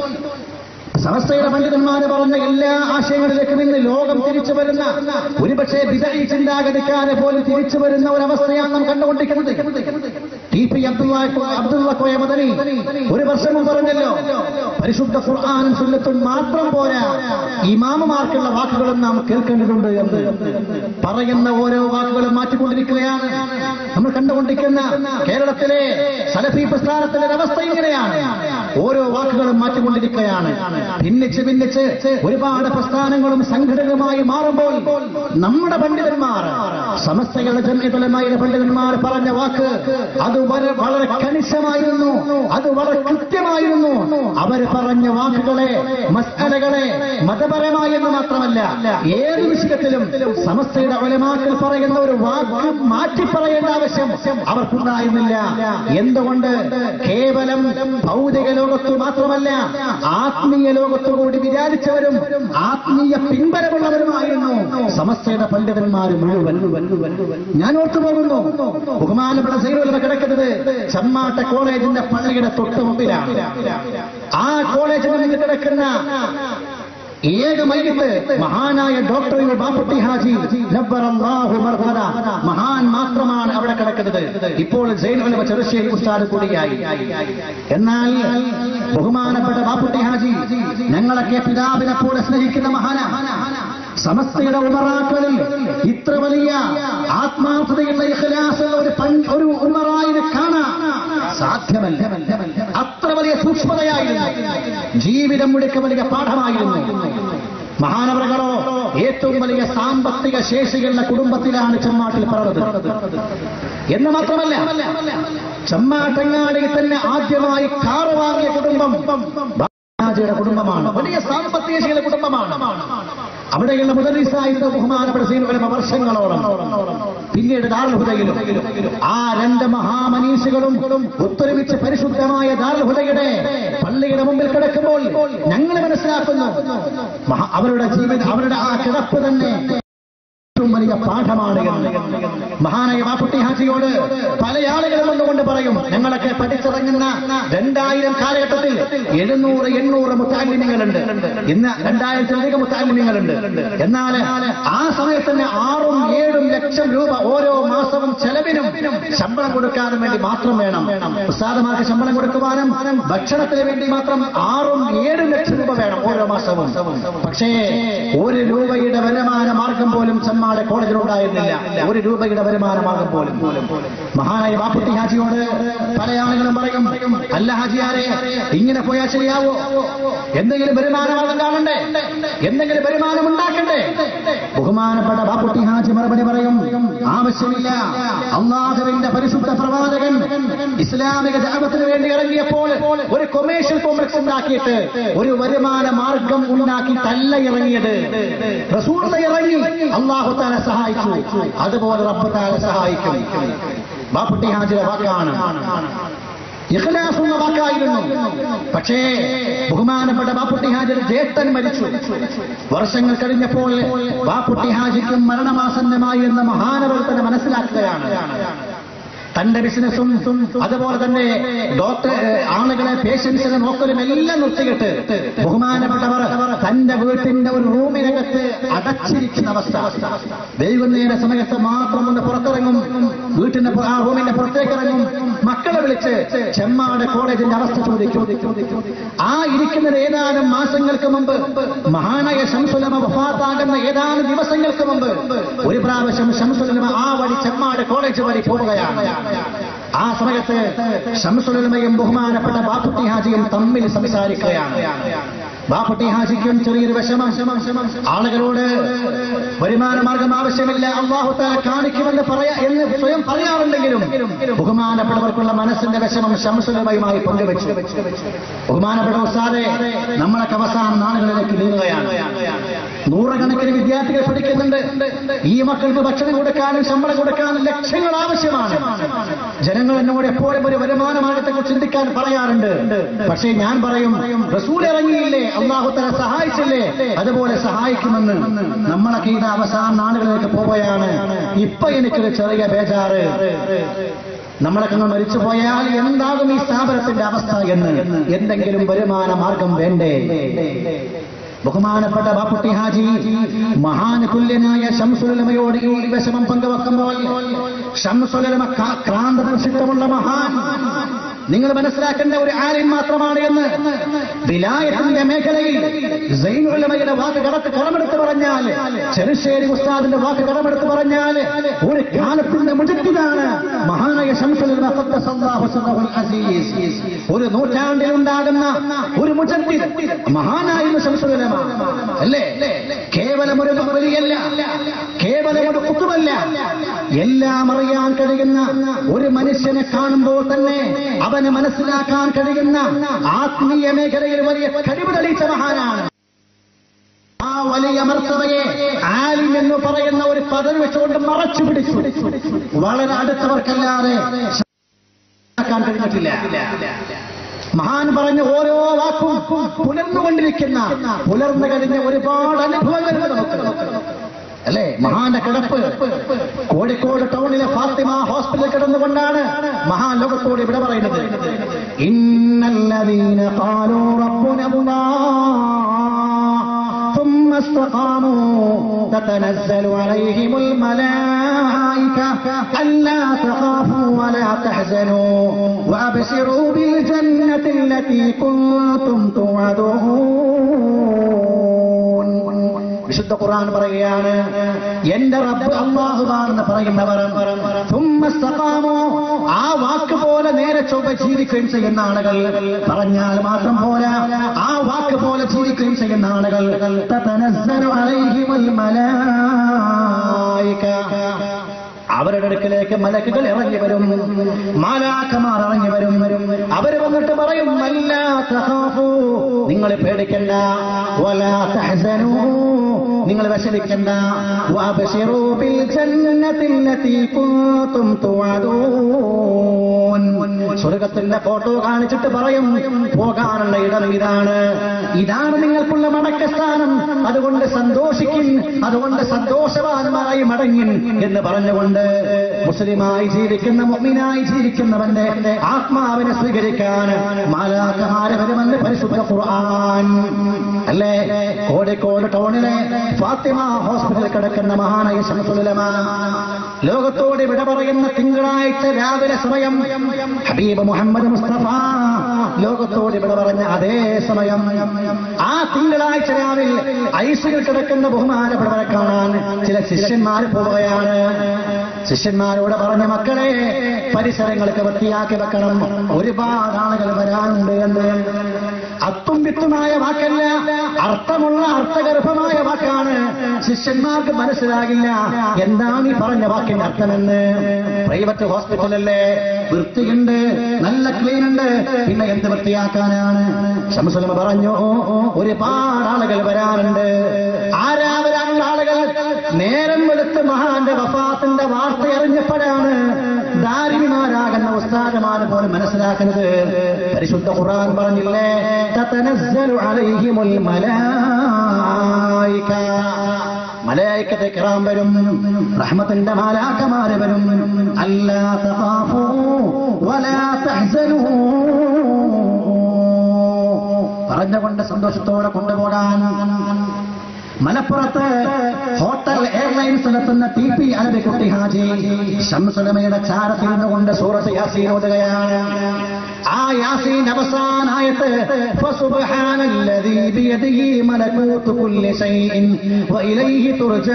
സമസ്തയുടെ പണ്ഡിതന്മാര് പറഞ്ഞ എല്ലാ ആശയങ്ങളിലേക്കും ഇന്ന് ലോകം തിരിച്ചു വരുന്ന ഒരുപക്ഷെ വിദയി ചിന്താഗതിക്കാരെ പോലും തിരിച്ചു വരുന്ന ഒരവസ്ഥയാണ് നാം കണ്ടുകൊണ്ടിരിക്കുന്നത് ടി പി അബ്ദുള്ള അബ്ദുള്ള കോയ മദനി ഒരു വർഷം മുമ്പ് പറഞ്ഞല്ലോ പരിശുദ്ധ ഖുർആാനും സുന്നത്തും മാത്രം പോരാ ഇമാമുമാർക്കുള്ള വാക്കുകളും നാം കേൾക്കേണ്ടതുണ്ട് എന്ന് പറയുന്ന ഓരോ വാക്കുകളും മാറ്റിക്കൊണ്ടിരിക്കുകയാണ് നമ്മൾ കണ്ടുകൊണ്ടിരിക്കുന്ന കേരളത്തിലെ സലഫി പ്രസ്ഥാനത്തിന്റെ അവസ്ഥ ഇങ്ങനെയാണ് ഓരോ വാക്കുകളും മാറ്റിക്കൊണ്ടിരിക്കുകയാണ് ഭിന്നിച്ച് ഭിന്നിച്ച് ഒരുപാട് പ്രസ്ഥാനങ്ങളും സംഘടനകളുമായി മാറുമ്പോൾ നമ്മുടെ പണ്ഡിതന്മാർ സമസ്തകളുടെ ജന്മതലമായുടെ പണ്ഡിതന്മാർ പറഞ്ഞ വാക്ക് അത് വളരെ വളരെ കണിശമായിരുന്നു അത് വളരെ കൃത്യമായിരുന്നു അവർ പറഞ്ഞ വാക്കുകളെ മസ്തലകളെ മതപരമായി എന്ന് മാത്രമല്ല ഏത് വിഷയത്തിലും സമസ്തയുടെ ഒലമാക്കൾ പറയുന്ന ഒരു വാക്ക് മാറ്റി പറയേണ്ട ആവശ്യം അവർക്കുണ്ടായിരുന്നില്ല എന്തുകൊണ്ട് കേവലം ഭൗതിക ലോകത്തു മാത്രമല്ല ആത്മീയ ലോകത്തു കൂടി വിചാരിച്ചവരും ആത്മീയ പിൻബലമുള്ളവരുമായിരുന്നു സമസ്തയുടെ പണ്ഡിതന്മാർ മുഴുവൻ ഞാൻ ഓർത്തു പോകുന്നു ബഹുമാനപ്പെട്ട സൈനുലമ കിടക്കുന്നത് ചമ്മാട്ട കോളേജിന്റെ പള്ളിയുടെ തൊട്ട് മുമ്പിലാണ് ആ കോളേജിന് മുന്നിൽ കിടക്കുന്ന ഏക മയ്യത്ത് മഹാനായ ഡോക്ടർ ബാപ്പുട്ടി ഹാജി നബ്ബറല്ലാഹു മർഹദ മഹാൻ മാത്രമാണ് അവിടെ കിടക്കുന്നത് ഇപ്പോൾ സൈനുലമ ചെറുശ്ശേരി ഉസ്താദ് കൂടിയായി എന്നാൽ ബഹുമാനപ്പെട്ട ബാപ്പുട്ടി ഹാജി ഞങ്ങളൊക്കെ പിതാവിനെ പോലെ സ്നേഹിക്കുന്ന മഹാന സമസ്തയുടെ ഉമറാക്കളിൽ ഇത്ര വലിയ ആത്മാർത്ഥതയുള്ള ഇഖ്ലാസുള്ള ഒരു പൺ- ഒരു ഉമറായിനെ കാണാൻ സാധ്യമല്ല അത്ര വലിയ സൂക്ഷ്മതയായിരുന്നു ജീവിതം മുഴുക്ക വലിയ പാഠമായിരുന്നു മഹാനവറുകളോ ഏറ്റവും വലിയ സാമ്പത്തിക ശേഷികളുടെ കുടുംബത്തിലാണ് ചെമ്മാട്ടിൽ പറഞ്ഞത് എന്ന് മാത്രമല്ല ചെമ്മാട്ടങ്ങാടിയിൽ തന്നെ ആദ്യമായി കാറ് വാങ്ങിയ കുടുംബം ബാലാജിയുടെ കുടുംബമാണ് വലിയ സാമ്പത്തിക ശീല കുടുംബമാണ് അവിടെയുള്ള മുതലീസായിരുന്ന ബഹുമാനപ്പെട്ട സീനുകളും വർഷങ്ങളോളം പിന്നീട് ദാർഹുദയിലും ആ രണ്ട് മഹാമനീഷികളും ഒത്തൊരുമിച്ച് പരിശുദ്ധമായ ദാർഹുദയുടെ പള്ളിയുടെ മുമ്പിൽ കിടക്കുമ്പോൾ ഞങ്ങൾ മനസ്സിലാക്കുന്നു മഹാ- അവരുടെ ജീവിതം അവരുടെ ആ കിടപ്പ് തന്നെ ഏറ്റവും വലിയ പാഠമാണ് എന്ന് മഹാനായ വാപ്പുട്ടി ഹാജിയോട് പല ആളുകളും വന്നുകൊണ്ട് പറയും ഞങ്ങളൊക്കെ പഠിച്ചിറങ്ങുന്ന രണ്ടായിരം കാലഘട്ടത്തിൽ എഴുന്നൂറ് എണ്ണൂറ് മുത്താലിമ്യങ്ങളുണ്ട് ഇന്ന് രണ്ടായിരത്തിലധികം മുത്താലിമ്യങ്ങളുണ്ട് എന്നാൽ ആ സമയത്ത് തന്നെ ആറും ഏഴും ലക്ഷം രൂപ ഓരോ മാസവും ചെലവിനും ശമ്പളം കൊടുക്കാനും വേണ്ടി മാത്രം വേണം ഉസ്താദമാർക്ക് ശമ്പളം കൊടുക്കുവാനും ഭക്ഷണത്തിന് വേണ്ടി മാത്രം ആറും ഏഴും ലക്ഷം രൂപ വേണം ഓരോ മാസവും പക്ഷേ ഒരു രൂപയുടെ വരുമാന മാർഗം പോലും ചെമ്മാട് കോളേജിൽ ഉണ്ടായിരുന്നില്ല ഒരു രൂപയുടെ വരുമാന മാർഗം പോലും മഹാനായ ബാപ്പുട്ടി ഹാജിയോട് പല ആളുകളും പറയും അല്ല ഹാജിയാരെ ഇങ്ങനെ പോയാൽ ശരിയാവോ എന്തെങ്കിലും വരുമാന മാർഗം കാണണ്ടേ എന്തെങ്കിലും വരുമാനം ഉണ്ടാക്കണ്ടേ ബഹുമാനപ്പെട്ട ബാപ്പുട്ടി ഹാജി മറുപടി പറയും ആവശ്യമില്ല അള്ളാഹുവിന്റെ പരിശുദ്ധ പ്രവാചകൻ ഇസ്ലാമിക ജാപത്തിന് വേണ്ടി ഇറങ്ങിയപ്പോൾ ഒരു കൊമേഴ്ഷ്യൽ കോംപ്ലക്സ് ഉണ്ടാക്കിയിട്ട് ഒരു വരുമാന മാർഗം ഉണ്ടാക്കിയിട്ടല്ല ഇറങ്ങിയത് റസൂൽ ഇറങ്ങി അള്ളാഹു താല സഹായിച്ചു അതുപോലെ റബ്ബ് താല സഹായിക്കും ബാപ്പുട്ടി ഹാജിയുടെ വാക്കാണ് ഇഖ്ലാസ് എന്ന വാക്കായിരുന്നു പക്ഷേ ബഹുമാനപ്പെട്ട ബാപ്പുട്ടി ഹാജിയുടെ ജ്യേഷ്ഠൻ മരിച്ചു വർഷങ്ങൾ കഴിഞ്ഞപ്പോൾ ബാപ്പുട്ടി ഹാജിക്കും മരണമാസന്നമായി എന്ന മഹാനവർ തന്നെ മനസ്സിലാക്കുകയാണ് തന്റെ ബിസിനസ്സും അതുപോലെ തന്നെ ഡോക്ടർ ആളുകളെ പേഷ്യൻസിനെ നോക്കലും എല്ലാം നിർത്തിയിട്ട് ബഹുമാനപ്പെട്ടവർ തന്റെ വീട്ടിന്റെ ഒരു റൂമിനകത്ത് അടച്ചിരിക്കുന്ന അവസ്ഥ വൈകുന്നേര സമയത്ത് മാത്രം ഒന്ന് പുറത്തിറങ്ങും വീട്ടിന്റെ പു- ആ റൂമിന്റെ പുറത്തേക്ക് ഇറങ്ങും മക്കളെ വിളിച്ച് ചെമ്മാട് കോളേജിന്റെ അവസ്ഥ ചോദിക്കും ആ ഇരിക്കുന്നത് ഏതാനും മാസങ്ങൾക്ക് മുമ്പ് മഹാനായ ശംസുലമ വഫാത്താകുന്ന ഏതാനും ദിവസങ്ങൾക്ക് മുമ്പ് ഒരു പ്രാവശ്യം ശംസുലമ ആ വഴി ചെമ്മാട് കോളേജ് വഴി പോവുകയാണ് ആ സമയത്ത് ശംസുലമയും ബഹുമാനപ്പെട്ട ബാപ്പുട്ടി ഹാജിയും തമ്മിൽ സംസാരിക്കുകയാണ് ബാപ്പുട്ടി ഹാജിക്കും ചെറിയൊരു വിഷമം ആളുകളോട് വരുമാന മാർഗം ആവശ്യമില്ല അള്ളാഹു താല കാണിക്കുമെന്ന് പറയാ എന്ന് സ്വയം പറയാറുണ്ടെങ്കിലും ബഹുമാനപ്പെട്ടവർക്കുള്ള മനസ്സിന്റെ വിഷമം ശംസുലമയുമായി പങ്കുവെച്ചു ബഹുമാനപ്പെട്ട ഉസ്താദെ നമ്മളൊക്കെ അവസാനം നാളുകളിലേക്ക് നീങ്ങുകയാണ് നൂറുകണക്കിന് വിദ്യാർത്ഥികൾ പഠിക്കുന്നുണ്ട് ഈ മക്കൾക്ക് ഭക്ഷണം കൊടുക്കാനും ശമ്പളം കൊടുക്കാനും ലക്ഷങ്ങൾ ആവശ്യമാണ് ജനങ്ങൾ എന്നോട് എപ്പോഴും ഒരു വരുമാന മാർഗത്തെ കുറിച്ച് ചിന്തിക്കാൻ പറയാറുണ്ട് പക്ഷേ ഞാൻ പറയും റസൂൽ ഇറങ്ങിയില്ലേ അള്ളാഹുത്തല സഹായിച്ചില്ലേ അതുപോലെ സഹായിക്കുമെന്ന് നമ്മളൊക്കെ ഇത് അവസാന നാളുകളിലേക്ക് പോവുകയാണ് ഇപ്പൊ എനിക്കൊരു ചെറിയ ബേജാറ് നമ്മളൊക്കെ അങ്ങ് മരിച്ചു പോയാൽ എന്താകും ഈ സ്ഥാപനത്തിന്റെ അവസ്ഥ എന്ന് എന്തെങ്കിലും വരുമാന മാർഗം വേണ്ടേ ബഹുമാനപ്പെട്ട ബാപ്പുട്ടി ഹാജി മഹാനുതുല്യനായ ശംസുലമയോട് ഈ വിഷമം പങ്കുവെക്കുമ്പോൾ ശംസുലമ ക്രാന്ത പ്രസിദ്ധമുള്ള മഹാൻ നിങ്ങൾ മനസ്സിലാക്കേണ്ട ഒരു ആലിം മാത്രമാണ് എന്ന് വിലായത്തിന്റെ മേഖലയിൽ സൈനുലമയുടെ വാക്ക് കടത്ത് കടമെടുത്ത് പറഞ്ഞാൽ ചെറുശ്ശേരി ഉസ്താദിന്റെ വാക്ക് കടമെടുത്ത് പറഞ്ഞാൽ ഒരു കാലത്തിന്റെ മുജത്തിലാണ് മഹാനായ ശംസുലമ ഖദ്ദസല്ലാഹു സിർറഹുൽ അസീസ് ഒരു നൂറ്റാണ്ടിൽ ഉണ്ടാകുന്ന ഒരു മുജദ്ദിദ് മഹാനായിരുന്നു ശംസുലമ അല്ലേ കേവലം ഒരു വലിയല്ല കേവലം ഒരു കുത്തുമല്ല എല്ലാം അറിയാൻ കഴിയുന്ന ഒരു മനുഷ്യനെ കാണുമ്പോൾ തന്നെ അവന് മനസ്സിലാക്കാൻ കഴിയുന്ന ആത്മീയ മേഖലയിൽ വലിയ കഴിവ് തെളിയിച്ച മഹാനാണ് ആ വലിയ മർത്തവയെ ആലിം എന്ന് പറയുന്ന ഒരു പദവി വെച്ചുകൊണ്ട് മറച്ചു പിടിച്ചു വളരെ അടുത്തവർക്കല്ലാതെ ാക്കാൻ കഴിഞ്ഞിട്ടില്ല മഹാൻ പറഞ്ഞ ഓരോ വാക്കും പുലർന്നുകൊണ്ടിരിക്കുന്ന പുലർന്നു കഴിഞ്ഞ ഒരുപാട് അനുഭവങ്ങൾ നമുക്ക് അല്ലേ മഹാന്റെ കിടപ്പ് കോഴിക്കോട് ടൗണിലെ ഫാത്തിമ ഹോസ്പിറ്റലിൽ കിടന്നുകൊണ്ടാണ് മഹാൻ ലോകത്തോട് ഇവിടെ പറയുന്നത് ഇന്നല്ലതീന കാലോ ثم استقاموا تتنزل عليهم الملائكة ألا تخافوا ولا تحزنوا وأبشروا بالجنة التي كنتم توعدون വിശുദ്ധ ഖുർആൻ പറയുകയാണ് എന്റെ റബ്ബ് അള്ളാഹുവാണെന്ന് പറയുന്നവർ ثم استقاموا ആ വാക്ക് പോലെ നേരെ ചൊവ്വ ജീവിക്കുകയും ചെയ്യുന്ന ആളുകൾ പറഞ്ഞാൽ മാത്രം പോരാ ആ വാക്ക് പോലെ ജീവിക്കുകയും ചെയ്യുന്ന ആളുകൾ തതനസ്സലു അലൈഹിമുൽ മലായിക അവരുടെ അടുക്കലേക്ക് മലക്കുകൾ ഇറങ്ങി വരും മാലാഖമാർ ഇറങ്ങി വരും അവര് വന്നിട്ട് പറയും "അല്ല തഖാഫൂ." നിങ്ങൾ പേടിക്കണ്ട വലാ തഹ്സനൂ നിങ്ങൾ വിഷമിക്കണ്ട വഅബ്ശിറൂ ബിൽ ജന്നത്തിൽ ലതീ കുൻതും തുഅദൂൻ സ്വർഗത്തിന്റെ ഫോട്ടോ കാണിച്ചിട്ട് പറയും പോകാനുള്ള ഇടം ഇതാണ് ഇതാണ് നിങ്ങൾക്കുള്ള മടക്കസ്ഥാനം അതുകൊണ്ട് സന്തോഷിക്കിൻ അതുകൊണ്ട് സന്തോഷവാന്മാരായി മടങ്ങിൻ എന്ന് പറഞ്ഞുകൊണ്ട് മുസ്ലിമായി ജീവിക്കുന്ന മുഅ്മിനായി ജീവിക്കുന്നവന്റെ ആത്മാവിനെ സ്വീകരിക്കാൻ മാലാഖമാരെ വരുമെന്ന് പരിശുദ്ധ ഖുർആൻ അല്ലേ കോഴിക്കോട് ടൗണിലെ ഫാത്തിമ ഹോസ്പിറ്റലിൽ കിടക്കുന്ന മഹാനായ ശംസുലമ ലോകത്തോട് വിട പറയുന്ന തിങ്കളാഴ്ച രാവിലെ സമയം ഹബീബ് മുഹമ്മദ് മുസ്തഫ ലോകത്തോട് വിട പറഞ്ഞ അതേ സമയം ആ തിങ്കളാഴ്ച രാവിലെ ഐസിൽ കിടക്കുന്ന ബഹുമാനപ്പെട്ടവരെ കാണാൻ ചില ശിഷ്യന്മാർ പോവുകയാണ് ശിഷ്യന്മാരോട് പറഞ്ഞ മക്കളെ പരിസരങ്ങൾക്ക് വൃത്തിയാക്കി വെക്കണം ഒരുപാട് ആളുകൾ വരാനുണ്ട് എന്ന് അത്തും വിത്തുമായ വാക്കല്ല അർത്ഥമുള്ള അർത്ഥഗർഭമായ വാക്കാണ് ശിഷ്യന്മാർക്ക് മനസ്സിലാകില്ല എന്താണ് ഈ പറഞ്ഞ വാക്കിന്റെ അർത്ഥമെന്ന് പ്രൈവറ്റ് ഹോസ്പിറ്റലല്ലേ വൃത്തിയുണ്ട് നല്ല ക്ലീൻ ഉണ്ട് പിന്നെ എന്ത് വൃത്തിയാക്കാനാണ് ശംസുലമ പറഞ്ഞു ഒരുപാട് ആളുകൾ വരാനുണ്ട് ആരാ വരാനുള്ള ആളുകൾ നേരം വെളുത്ത് മഹാന്റെ വഫാത്തിന്റെ വാർത്ത അറിഞ്ഞപ്പോഴാണ് ദാരിമാരാകുന്ന ഉസ്താദമാര് പോലും മനസ്സിലാക്കുന്നത് പരിശുദ്ധ ഖുർആൻ പറഞ്ഞില്ലേ തതനസ്സലു അലൈഹിമുൽ മലായിക മലയായിക്കത്തെ കിറാൻ വരും റഹ്മത്തിന്റെ മാലാക്കമാര് വരും അല്ലാ തഖാഫൂ വലാ തഹ്സനൂ പറഞ്ഞുകൊണ്ട് സന്തോഷത്തോടെ കൊണ്ടുപോകാൻ മലപ്പുറത്ത് ഹോട്ടൽ എയർലൈൻസ് നടത്തുന്ന ടി പി അലബിക്കുട്ടി ഹാജി ശംസുലമയുടെ ചാരത്തിൽ നിന്നുകൊണ്ട് സൂറത്ത് യാസീൻ ഓതുകയാണ് ആ യാസീൻ അവസാനായത്ത് ഫസുബ്ഹാനല്ലദീ ബിയദിഹി മലകൂതു കുല്ലി ശൈഇൻ വഇലൈഹി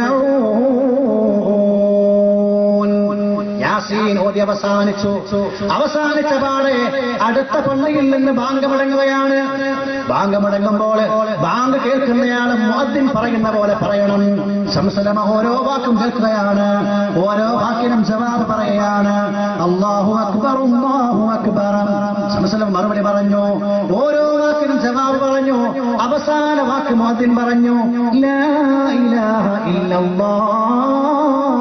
തുർജഊൻ യാസീൻ ഓതി അവസാനിച്ചു അവസാനിച്ച പാടെ അടുത്ത പള്ളിയിൽ നിന്ന് ബാങ്ക് മടങ്ങുകയാണ് ബാങ്ക് മടങ്ങുമ്പോൾ ബാങ്ക് കേൾക്കുന്നയാൾ മുഅദ്ദിൻ പറയുന്ന പോലെ പറയണം സംസലമ ഓരോ വാക്കും കേൾക്കുകയാണ് ഓരോ വാക്കിനും ജവാബ് പറയുകയാണ് അള്ളാഹു അക്ബർ അല്ലാഹു അക്ബർ സംസലം മറുപടി പറഞ്ഞു ഓരോ വാക്കിനും ജവാബ് പറഞ്ഞു അവസാന വാക്ക് മുഅദ്ദിൻ പറഞ്ഞു ലാ ഇലാഹ ഇല്ലല്ലാഹ്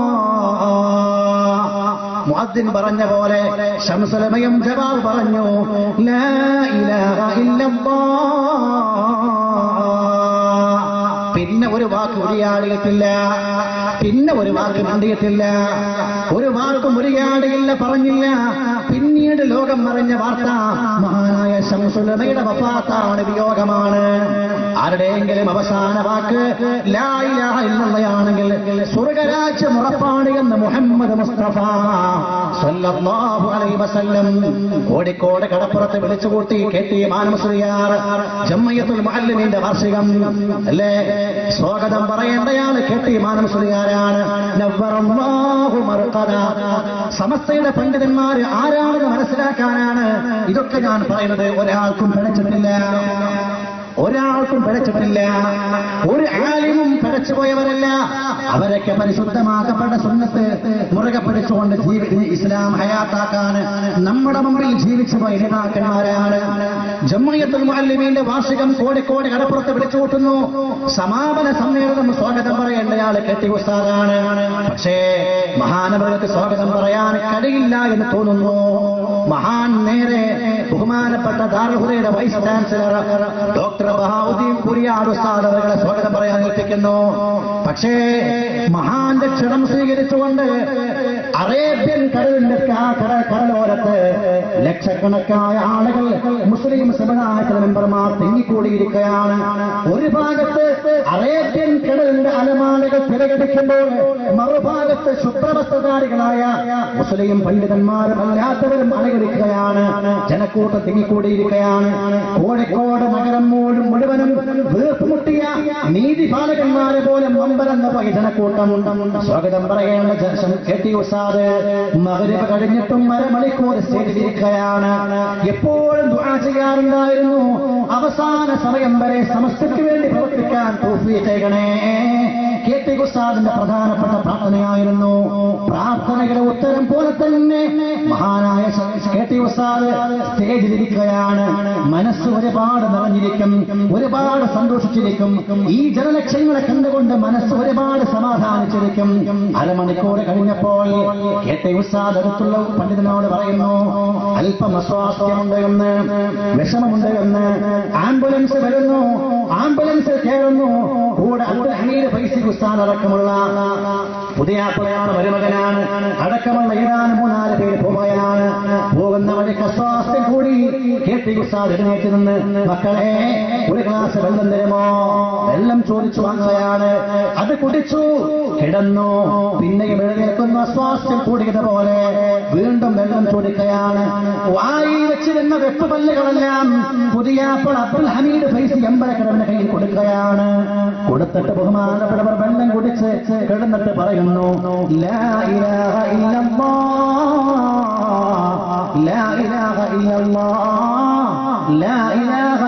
മുഅദ്ദിൻ പറഞ്ഞ പോലെ ശംസലമയും ജവാബ് പറഞ്ഞു ലാ ഇലാഹ ഇല്ലല്ലാഹ് പിന്നെ ഒരു വാക്ക് ഉരിയാടിയിട്ടില്ല പിന്നെ ഒരു വാക്ക് മിണ്ടിയിട്ടില്ല ഒരു വാക്കും ഉരിയാടിയില്ല പറഞ്ഞില്ല പിന്നീട് ലോകം മറിഞ്ഞ വാർത്ത മഹാനായ ശംസുലമയുടെ വഫാത്താണ് വിയോഗമാണ് ആരുടെയെങ്കിലും അവസാന വാക്ക് ലാ ഇലാഹ ഇല്ലല്ലയാണെങ്കിൽ സ്വർഗരാജ്യം ഉറപ്പാണ് എന്ന് മുഹമ്മദ് മുസ്തഫ സല്ലല്ലാഹു അലൈഹി വസല്ലം കോഴിക്കോട് കടപ്പുറത്ത് വിളിച്ചുകൂട്ടി കെട്ടി മാനമുസ്ലിയാർ ജമ്മയത്തുൽ മുഅല്ലിമീന്റെ വാർഷികം അല്ലേ സ്വാഗതം പറയേണ്ടയാൾ കെട്ടി മാനമുസ്ലിയാരാണ് നവ്വറല്ലാഹു മർഖദ സമസ്തയുടെ പണ്ഡിതന്മാർ ആരാണെന്ന് മനസ്സിലാക്കാനാണ് ഇതൊക്കെ ഞാൻ പറയുന്നത് ഒരാൾക്കും പിഴച്ചിട്ടില്ല ഒരാൾക്കും പിഴച്ചിട്ടില്ല ഒരു ആലിമും പിഴച്ചുപോയവരല്ല അവരൊക്കെ പരിശുദ്ധമാക്കപ്പെട്ട സുന്നത്ത് മുറുകെ പിടിച്ചുകൊണ്ട് ജീവി ഇസ്ലാം ഹയാത്താക്കാൻ നമ്മുടെ മുമ്പിൽ ജീവിച്ചു പോയ നേതാക്കന്മാരാണ് ജമ്മയത്തുൽ മുഅല്ലിമീന്റെ വാർഷികം കോഴിക്കോട് കടപ്പുറത്ത് വിളിച്ചു കൂട്ടുന്നു സമാപന സമ്മേളനം സ്വാഗതം പറയേണ്ടയാൾ കെട്ടി ഉസ്താദാണ് പക്ഷേ മഹാനവർക്ക് സ്വാഗതം പറയാൻ കഴിയില്ല എന്ന് തോന്നുന്നു മഹാൻ നേരെ ബഹുമാനപ്പെട്ട ദാർഹുദയുടെ vice chancellor doctor Bahauddeen Kooriyad ഉസ്താദ് അവരുടെ സ്വാഗതം പറയാൻ ഏൽപ്പിക്കുന്നു പക്ഷേ മഹാന്റെ ക്ഷണം സ്വീകരിച്ചുകൊണ്ട് അറേബ്യൻ കടലിന്റെ കാ- കട- കടലോരത്ത് ലക്ഷക്കണക്കായ ആളുകൾ മുസ്ലിം സമുദായത്തിലെ മെമ്പർമാർ തിങ്ങിക്കൂടിയിരിക്കുകയാണ് ഒരു ഭാഗത്ത് അറേബ്യൻ കടലിന്റെ അലമാലകൾ തിരകടിക്കുമ്പോൾ മറുഭാഗത്ത് ശുഭ്രവസ്ത്രധാരികളായ മുസ്ലിം പണ്ഡിതന്മാരും അല്ലാത്തവരും അലകരിക്കുകയാണ് ജനക്കൂട്ടം തിങ്ങിക്കൂടിയിരിക്കുകയാണ് കോഴിക്കോട് നഗരം മുഴുവൻ മുഴുവനും വീർപ്പുമുട്ടിയ നീതിപാലകന്മാരെ പോലെ മമ്പരെന്ന പൈതനക്കൂട്ടം സ്വാഗതം പറയേണ്ട ജംഗ്ഷൻ കെ ടി ഉസാദ് മകരിവ് കഴിഞ്ഞിട്ടും അരമണിക്കൂർ സ്റ്റേജിലിരിക്കുകയാണ് എപ്പോഴും ദുആ ചെയ്യാറുണ്ടായിരുന്നു അവസാന സമയം വരെ സമസ്തയ്ക്ക് വേണ്ടി പ്രവർത്തിക്കാൻ തൗഫീഖേകണേ കെ ടി ഉസ്താദിന്റെ പ്രധാനപ്പെട്ട പ്രാർത്ഥനയായിരുന്നു പ്രാർത്ഥനയുടെ ഉത്തരം പോലെ തന്നെ മഹാനായ കെ ടി ഉസ്താദ് സ്റ്റേജിലിരിക്കുകയാണ് മനസ്സ് ഒരുപാട് നിറഞ്ഞിരിക്കും ഒരുപാട് സന്തോഷിച്ചിരിക്കും ഈ ജനലക്ഷങ്ങളെ കണ്ടുകൊണ്ട് മനസ്സ് ഒരുപാട് സമാധാനിച്ചിരിക്കും അരമണിക്കൂർ കഴിഞ്ഞപ്പോൾ കെ ടി ഉസ്താദ് അടുത്തുള്ള പണ്ഡിതനോട് പറയുന്നു അല്പം അസ്വാസ്ഥ്യമുണ്ട് എന്ന് വിഷമമുണ്ട് എന്ന് ആംബുലൻസ് വരുന്നു ആംബുലൻസ് കയറുന്നു കൂടെ അബ്ദുൽ ഹമീദ് ഫൈസി ഉസ്താദ് അടക്കമുള്ള പുതിയ പുറയാണ് മരുമകനാണ് അടക്കമുള്ള ഏതാനും മൂന്നാല് പേര് പോവുകയാണ് പോകുന്ന വഴിക്ക് അസ്വാസ്ഥ്യം കൂടി കേട്ടി ഉസ്താദ് എഴുന്നേറ്റ് നിന്ന് മക്കളെ ഒരു ഗ്ലാസ് വെള്ളം തരുമോ വെള്ളം ചോദിച്ചു വാങ്ങുകയാണ് അത് കുടിച്ചു കിടന്നു പിന്നെയും എഴുന്നേൽക്കുന്ന അസ്വാസ്ഥ്യം കൂടിയതുപോലെ വീണ്ടും വെള്ളം ചോദിക്കുകയാണ് വായിൽ വെച്ചിരുന്ന വെപ്പുപല്ലുകളെല്ലാം പുതിയ അബ്ദുൽ ഹമീദ് ഫൈസി എമ്പലക്കടവിന്റെ കയ്യിൽ കൊടുക്കുകയാണ് കൊടുത്തിട്ട് ബഹുമാനപ്പെട്ടവർ വെള്ളം കുടിച്ച് കിടന്നിട്ട് പറയുന്നു ലാ ഇലാഹ ഇല്ലല്ലാഹ് ലാ ഇലാഹ ഇല്ലല്ലാഹ് ലാ ഇലാഹ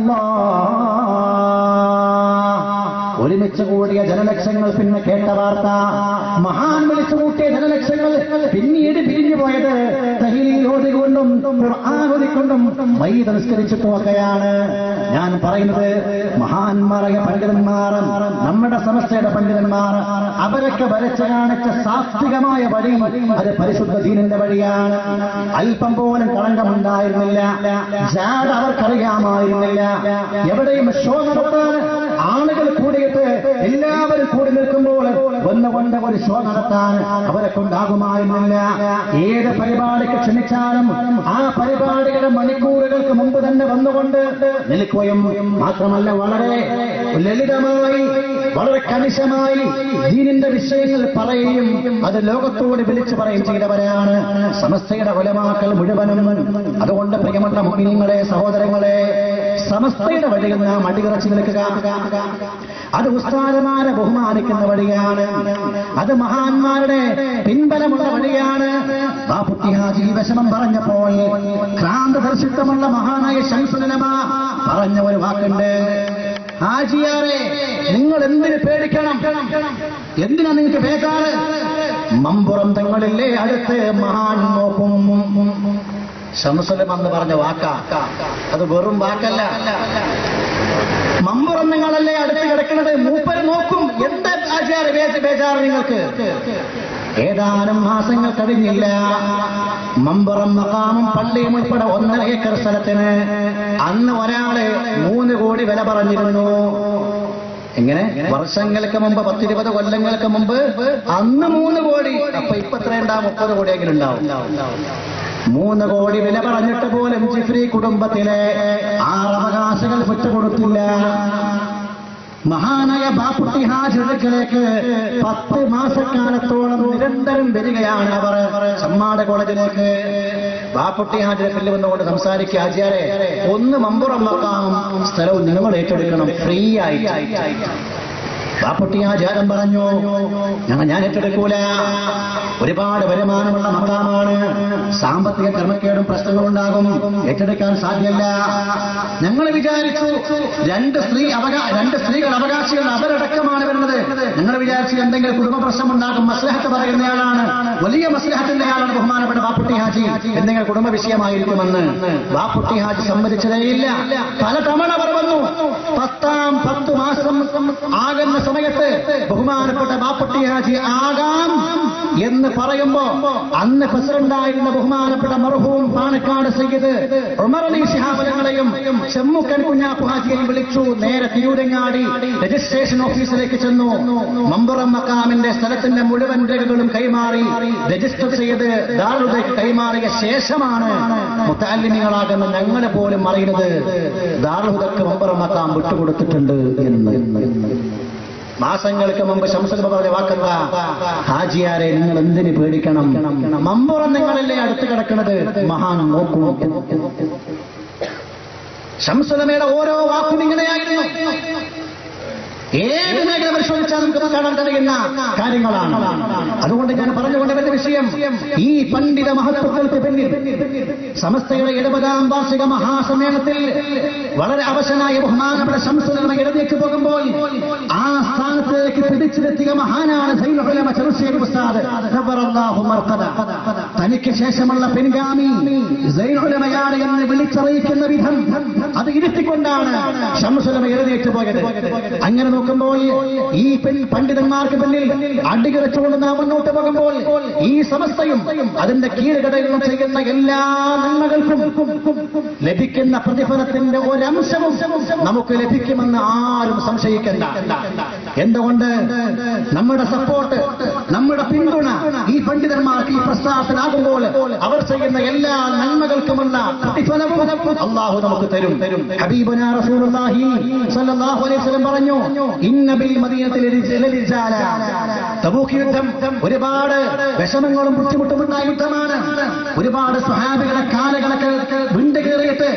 ഇല്ലല്ലാഹ് ഒരുമിച്ച് കൂടിയ ജനലക്ഷങ്ങൾ പിന്നെ കേട്ട വാർത്ത മഹാൻ വിളിച്ചു കൂട്ടിയ ജനലക്ഷങ്ങൾ പിന്നീട് പിരിഞ്ഞു പോയത് തഹീൽ ഓതിക്കൊണ്ടും ഖുർആൻ ഓതിക്കൊണ്ടും മയ്യത് നിസ്കരിച്ചു പോവുകയാണ് ഞാൻ പറയുന്നത് മഹാന്മാരായ പണ്ഡിതന്മാർ നമ്മുടെ സമസ്തയുടെ പണ്ഡിതന്മാർ അവരൊക്കെ വരച്ചു കാണിച്ച സാത്വികമായ വഴി അത് പരിശുദ്ധ ദീനിന്റെ വഴിയാണ് അല്പം പോലും കളങ്കമുണ്ടായിരുന്നില്ല ജാട അവർക്കറിയാമായിരുന്നില്ല എവിടെയും ഷോ നടത്താൻ ആളുകൾ കൂടിയിട്ട് എല്ലാവരും കൂടി നിൽക്കുമ്പോൾ ഒന്നുകൊണ്ട് ഒരു ഷോ നടത്താൻ അവരെ കൊണ്ടാകുമായിരുന്നില്ല ഏത് പരിപാടിക്ക് ക്ഷണിച്ചാലും ആ പരിപാടികളുടെ മണിക്കൂറുകൾക്ക് മുമ്പ് തന്നെ വന്നുകൊണ്ട് നിൽക്കുകയും മാത്രമല്ല വളരെ ലളിതമായി വളരെ കണിശമായി ദീനിന്റെ വിഷയങ്ങൾ പറയുകയും അത് ലോകത്തോട് വിളിച്ചു പറയുകയും ചെയ്തവരാണ് സമസ്തയുടെ കൊലമാക്കൾ മുഴുവനും അതുകൊണ്ട് പ്രിയമുള്ള മുഗ്നിങ്ങളെ സഹോദരങ്ങളെ സമസ്തയുടെ വഴിയിൽ നാം അടിയുറച്ചു നിൽക്കുക അത് ഉസ്താദമാരെ ബഹുമാനിക്കുന്ന വഴിയാണ് അത് മഹാന്മാരുടെ പിൻബലമുള്ള വഴിയാണ് ബാപ്പുട്ടിഹാജി വിഷമം പറഞ്ഞപ്പോൾ ക്രാന്തദർശിത്വമുള്ള മഹാനായ ശംസുലമ പറഞ്ഞ ഒരു വാക്കുണ്ട് ഹാജിയാറെ നിങ്ങൾ എന്തിന് പേടിക്കണം എന്തിനാ നിങ്ങൾക്ക് ബേജാറ് മമ്പുറം തങ്ങളില്ലേ അടുത്ത് മഹാൻ നോക്കും ശംസുലം എന്ന് പറഞ്ഞ വാക്കാ അത് വെറും വാക്കല്ല മമ്പുറം നിങ്ങളല്ലേ അടുത്ത് കിടക്കുന്നത് മൂപ്പര് നോക്കും എന്താ ആചാര ബേജാറ് നിങ്ങൾക്ക് ഏതാനും മാസങ്ങൾ കഴിഞ്ഞില്ല മമ്പുറം മക്കാമും പള്ളിയും ഉൾപ്പെടെ ഒന്നര ഏക്കർ സ്ഥലത്തിന് അന്ന് ഒരാള് മൂന്ന് കോടി വില പറഞ്ഞിരുന്നു എങ്ങനെ വർഷങ്ങൾക്ക് മുമ്പ് പത്തിരുപത് കൊല്ലങ്ങൾക്ക് മുമ്പ് അന്ന് മൂന്ന് കോടി അപ്പൊ ഇപ്പൊ എത്രയുണ്ടാവും മുപ്പത് കോടിയെങ്കിലും ഉണ്ടാവും മൂന്ന് കോടി വില പറഞ്ഞിട്ട് പോലും ജിഫ്രി കുടുംബത്തിലെ ആറവകാശങ്ങൾ വിട്ടുകൊടുത്തില്ല മഹാനായ ബാപ്പുട്ടി ഹാജിലേക്ക് പത്ത് മാസക്കാലത്തോളം നിരന്തരം വരികയാണ് അവർ ചമ്മാട് കോളേജിലേക്ക് ബാപ്പുട്ടി ഹാജിരക്കിൽ വന്നുകൊണ്ട് സംസാരിക്കുക ആചാരെ ഒന്ന് മമ്പുറം വെക്കാം സ്ഥലവും നിങ്ങൾ ഏറ്റെടുക്കണം ഫ്രീ ആയിട്ട് ബാപ്പുട്ടി ആചാരം പറഞ്ഞു ഞങ്ങൾ ഞാൻ ഏറ്റെടുക്കൂല ഒരുപാട് വരുമാനമുള്ള മക്കാമാണ് സാമ്പത്തിക ക്രമക്കേടും പ്രശ്നങ്ങളുണ്ടാകും ഏറ്റെടുക്കാൻ സാധ്യമല്ല ഞങ്ങൾ വിചാരിച്ചു രണ്ട് സ്ത്രീ അവകാ രണ്ട് സ്ത്രീകൾ അവകാശികൾ അവരടക്കമാണ് വരുന്നത് ഞങ്ങൾ വിചാരിച്ചു എന്തെങ്കിലും കുടുംബ പ്രശ്നം ഉണ്ടാകും മസ്ലഹത്ത് പറയുന്നയാളാണ് വലിയ മസ്ലഹത്തിന്റെ ആളാണ് ബഹുമാനപ്പെട്ട ബാപ്പുട്ടി ഹാജി എന്തെങ്കിലും കുടുംബ വിഷയമായിരിക്കുമെന്ന് ബാപ്പുട്ടി ഹാജി സമ്മതിച്ചതേയില്ല പല തവണ അവർ വന്നു പത്താം പത്തു മാസം ആകുന്ന സമയത്ത് ബഹുമാനപ്പെട്ട ബാപ്പുട്ടി ഹാജി ആകാം എന്ന് പറയുമ്പോ അന്ന് പ്രസിഡന്റായിരുന്ന ബഹുമാനപ്പെട്ട മർഹൂം പാണക്കാട് സയ്യിദ് ഉമർ അലി ശിഹാബലങ്ങളെയും ചെമ്മുക്കൻ കുഞ്ഞാപ്പു ഹാജിയെയും വിളിച്ചു നേരെ തിരൂരങ്ങാടി രജിസ്ട്രേഷൻ ഓഫീസിലേക്ക് ചെന്നു മമ്പുറം മക്കാമിന്റെ സ്ഥലത്തിന്റെ മുഴുവൻ രേഖകളും കൈമാറി രജിസ്റ്റർ ചെയ്ത് ദാറുലേക്ക് കൈമാറിയ ശേഷമാണ് മുത്താലിമികളാകുന്ന ഞങ്ങൾ പോലും അറിയുന്നത് ദാറുഹുദക്ക് മമ്പുറം മക്കാം വിട്ടുകൊടുത്തിട്ടുണ്ട് എന്ന് മാസങ്ങൾക്ക് മുമ്പ് ശംസുൽ പറഞ്ഞ വാക്കെന്താ ഹാജിയാരെ നിങ്ങൾ എന്തിന് പേടിക്കണം മമ്പുറം നിങ്ങളല്ലേ അടുത്ത് കിടക്കുന്നത് മഹാൻ നോക്കൂ ശംസുലമയുടെ ഓരോ വാക്കും ഇങ്ങനെയായിരുന്നു ഏത് മേഖല പരിശോധിച്ചാൽ നമുക്ക് കാണാൻ കഴിയുന്ന കാര്യങ്ങളാണ് അതുകൊണ്ട് ഞാൻ പറഞ്ഞുകൊണ്ട് എന്റെ വിഷയം ഈ പണ്ഡിത മഹത്വങ്ങൾക്ക് പിന്നിൽ സമസ്തയുടെ എഴുപതാം വാർഷിക മഹാസമ്മേളനത്തിൽ വളരെ അവശനായ ബഹുമാനപ്പെട്ട ശംസുലമ ഇടത്തേക്ക് പോകുമ്പോൾ ആ സ്ഥാനത്തേക്ക് പിടിച്ചിലെത്തിയ മഹാനാണ് സൈനുലമ ചെറുശ്ശേരി ഉസ്താദ് റബ്ബറല്ലാഹു മർത്തദ. തനിക്ക് ശേഷമുള്ള പിൻഗാമി സൈനുലമയാണ് എന്ന് വിളിച്ചറിയിക്കുന്ന വിധം അത് ഇരുത്തിക്കൊണ്ടാണ് ശംസുലമ എഴുന്നേറ്റ് പോയത് അങ്ങനെ നോക്കുമ്പോൾ ഈ പെൺ പണ്ഡിതന്മാർക്ക് പിന്നിൽ അടികിറച്ചുകൊണ്ട് നാം മുന്നോട്ട് പോകുമ്പോൾ ഈ സമസ്തയും അതിന്റെ കീഴുകടകളും ചെയ്യുന്ന എല്ലാ നന്മകൾക്കും ലഭിക്കുന്ന പ്രതിഫലത്തിന്റെ ഒരംശവും നമുക്ക് ലഭിക്കുമെന്ന് ആരും സംശയിക്കണ്ട എന്തുകൊണ്ട് നമ്മുടെ സപ്പോർട്ട് നമ്മുടെ പിന്തുണ ഈ പണ്ഡിതന്മാർക്ക് ഈ പ്രസ്ഥാനത്തിനാകുമ്പോൾ അവർ ചെയ്യുന്ന എല്ലാ നന്മകൾക്കുമുള്ള പ്രതിഫലവും അള്ളാഹു നമുക്ക് തരും ഹബീബുന റസൂലുള്ളാഹി സ്വല്ലല്ലാഹു അലൈഹി വസല്ലം പറഞ്ഞു ഇന്ന ബിൽ മദീനത്തിൽ ലരിജാല തബൂക്ക് യുദ്ധം ഒരുപാട് വിഷമങ്ങളും ബുദ്ധിമുട്ടുമുണ്ടായ യുദ്ധമാണ് ഒരുപാട് സ്വഹാബികളെ കാലകളൊക്കെ വിണ്ട് കീറിയിട്ട്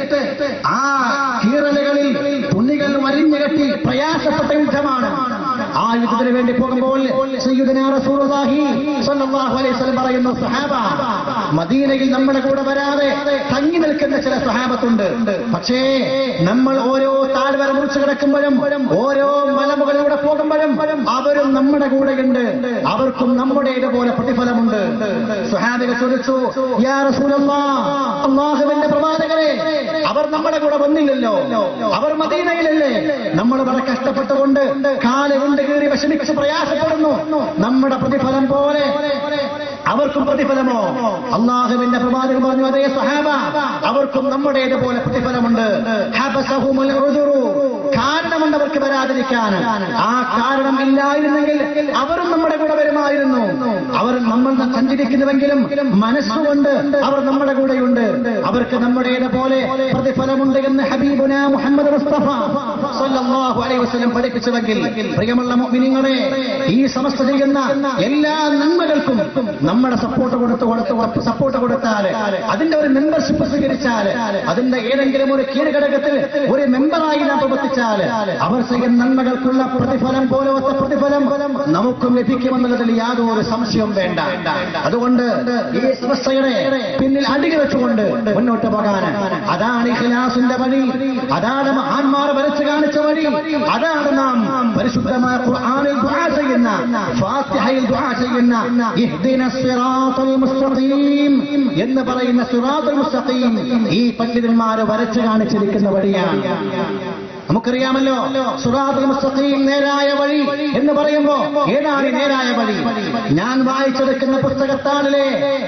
ആ കീറലുകളിൽ തുണികൾ വരിഞ്ഞു കെട്ടി പ്രയാസപ്പെട്ട യുദ്ധമാണ് ആ യുദ്ധത്തിന് വേണ്ടി പോകുമ്പോൾ സയ്യിദുനാ റസൂലുള്ളാഹി സ്വല്ലല്ലാഹു അലൈഹി വസല്ലം പറയുന്നു സഹാബ മദീനയിൽ നമ്മുടെ കൂടെ വരാതെ തങ്ങി നിൽക്കുന്ന ചില സഹാബത്തുണ്ട് പക്ഷേ നമ്മൾ ഓരോ താഴ്വര മുറിച്ചു കിടക്കുമ്പോഴും ഓരോ മലമുകളിലൂടെ പോകുമ്പോഴും അവരും നമ്മുടെ കൂടെയുണ്ട് അവർക്കും നമ്മുടേതുപോലെ പ്രതിഫലമുണ്ട് സുഹാബികൾ ചോദിച്ചു യാ റസൂലല്ലാ അള്ളാഹുവിന്റെ പ്രവാചകരെ അവർ നമ്മുടെ കൂടെ വന്നില്ലല്ലോ അവർ മദീനയിലല്ലേ നമ്മൾ വളരെ കഷ്ടപ്പെട്ടുകൊണ്ട് കാല് കൊണ്ട് കീറി വിഷമിച്ച് പ്രയാസപ്പെടുന്നു നമ്മുടെ പ്രതിഫലം പോലെ അവർക്കും പ്രതിഫലമോ അള്ളാഹുവിന്റെ പ്രവാചകൻ പറഞ്ഞു അതേ സഹാബ അവർക്കും നമ്മുടേതുപോലെ പ്രതിഫലമുണ്ട് ഹബസഹുമുൽ ഉദുറു. കാരണമുണ്ട് അവർക്ക് വരാതിരിക്കാൻ ആ കാരണം ഇല്ലായിരുന്നെങ്കിൽ അവരും നമ്മുടെ കൂടെ വരുമായിരുന്നു അവർ നമ്മൾ സഞ്ചരിക്കുന്നുവെങ്കിലും മനസ്സുകൊണ്ട് അവർ നമ്മുടെ കൂടെയുണ്ട് അവർക്ക് നമ്മുടേതുപോലെ പ്രതിഫലമുണ്ട് എന്ന് ഹബീബുന മുഹമ്മദ് മുസ്തഫ സല്ലല്ലാഹു അലൈഹി വസല്ലം പഠിപ്പിച്ചുവെങ്കിൽ പ്രിയമുള്ള മുഅ്മിനീങ്ങളെ ഈ സമസ്ത ചെയ്യുന്ന എല്ലാ നന്മകൾക്കും നമ്മുടെ സപ്പോർട്ട് കൊടുത്ത് കൊടുത്ത് സപ്പോർട്ട് കൊടുത്താൽ അതിന്റെ ഒരു മെമ്പർഷിപ്പ് സ്വീകരിച്ചാൽ അതിന്റെ ഏതെങ്കിലും ഒരു കീഴ്ഘടകത്തിൽ ഒരു മെമ്പറായി നാം പ്രവർത്തിച്ചാൽ അവർ ചെയ്യുന്ന നന്മകൾക്കുള്ള പ്രതിഫലം പോലത്തെ പ്രതിഫലം നമുക്കും ലഭിക്കുമെന്നുള്ളതിൽ യാതൊരു സംശയവും വേണ്ട അതുകൊണ്ട് ഈ സമസ്തയുടെ പിന്നിൽ അടിക വെച്ചുകൊണ്ട് മുന്നോട്ട് പോകാൻ അതാണ് ഇഖ്ലാസിന്റെ വഴി അതാണ് മഹാന്മാർ വരച്ചു കാണിച്ച വഴി അതാണ് നാം പരിശുദ്ധമായ ഖുർആനിൽ ദുആ ചെയ്യുന്ന ഫാത്തിഹയിൽ ദുആ ചെയ്യുന്ന ഇഹ്ദിന സിറാത്തൽ മുസ്തഖീം എന്ന് പറയുന്ന സിറാത്തുൽ മുസ്തഖീം ഈ പണ്ഡിതന്മാർ വരച്ചു കാണിച്ചിരിക്കുന്ന വഴിയാണ് നമുക്കറിയാമല്ലോ സുറാത്തുൽ മുസ്തഖീം നേരായ വഴി എന്ന് പറയുമ്പോ ഏതാണ് ഈ നേരായ വഴി ഞാൻ വായിച്ചെടുക്കുന്ന പുസ്തകത്താണിലെ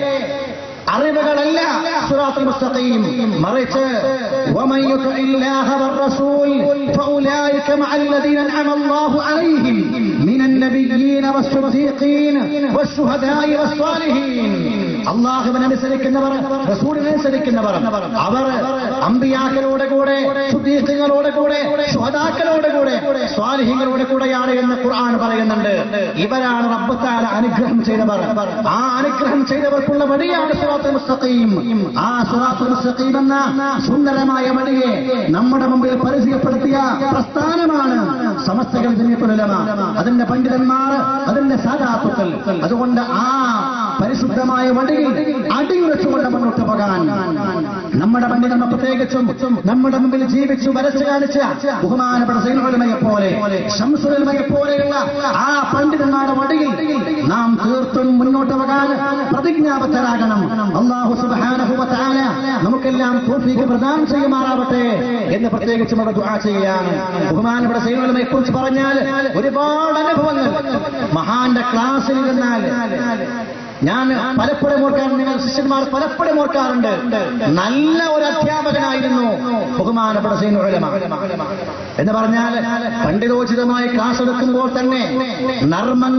അറിവുകളല്ല സുറാത്തുൽ മുസ്തഖീം മറിച്ച് ومن يطع الله والرسول فاولئك مع الذين انعم الله عليهم من النبيين والصديقين والشهداء والصالحين അള്ളാഹുവിനെ അനുസരിക്കുന്നവർ റസൂലിനെ അനുസരിക്കുന്നവർ അവർ അമ്പിയാക്കളുടെ കൂടെ സുദീഖുകളുടെ കൂടെ ശ്വതാക്കളുടെ കൂടെ സ്വാലിഹികളുടെ കൂടെയാണ് എന്ന് ഖുർആൻ പറയുന്നുണ്ട് ഇവരാണ് റബ്ബത്താല അനുഗ്രഹം ചെയ്തവർ ആ അനുഗ്രഹം ചെയ്തവർക്കുള്ള വഴിയാണ് സുറാത്തുൽ മുസ്തഖീം ആ സുറാത്തുൽ മുസ്തഖീം എന്ന സുന്ദരമായ വഴിയെ നമ്മുടെ മുമ്പിൽ പരിചയപ്പെടുത്തിയ പ്രസ്ഥാനമാണ് സമസ്തകൾ ജമിയത്തുലമ അതിന്റെ പണ്ഡിതന്മാർ അതിന്റെ സാധാത്തുക്കൾ അതുകൊണ്ട് ആ പരിശുദ്ധമായ വഴിയിൽ അടിയുറച്ചുകൊണ്ട് മുന്നോട്ട് പോകാൻ നമ്മുടെ പണ്ഡിതന്മാർ പ്രത്യേകിച്ചും നമ്മുടെ മുമ്പിൽ ജീവിച്ചു വരച്ചു കാണിച്ച ബഹുമാനപ്പെട്ട സൈനുലമയെ പോലെ ശംസുലമയെ പോലെയുള്ള ആ പണ്ഡിതന്മാരുടെ വഴിയിൽ നാം തീർത്തും മുന്നോട്ട് പോകാൻ പ്രതിജ്ഞാബദ്ധരാകണം അള്ളാഹു സുബ്ഹാനഹു വ തആല നമുക്കെല്ലാം തോഫീക്ക് പ്രദാനം ചെയ്യുമാറാവട്ടെ എന്ന് പ്രത്യേകിച്ചും അവിടെ ദുആ ചെയ്യുകയാണ് ബഹുമാനപ്പെട്ട സൈനുലമയെ കുറിച്ച് പറഞ്ഞാൽ ഒരുപാട് അനുഭവങ്ങൾ മഹാന്റെ ക്ലാസ്സിൽ ഇരുന്നാൽ ഞാൻ പലപ്പോഴും ഓർക്കാറുണ്ട് നിങ്ങൾ ശിഷ്യന്മാർ പലപ്പോഴും ഓർക്കാറുണ്ട് നല്ല ഒരു അധ്യാപകനായിരുന്നു ബഹുമാനപ്പെട്ട സൈൻ ഉലമ എന്ന് പറഞ്ഞാൽ പണ്ഡിതോചിതമായി ക്ലാസ് എടുക്കുമ്പോൾ തന്നെ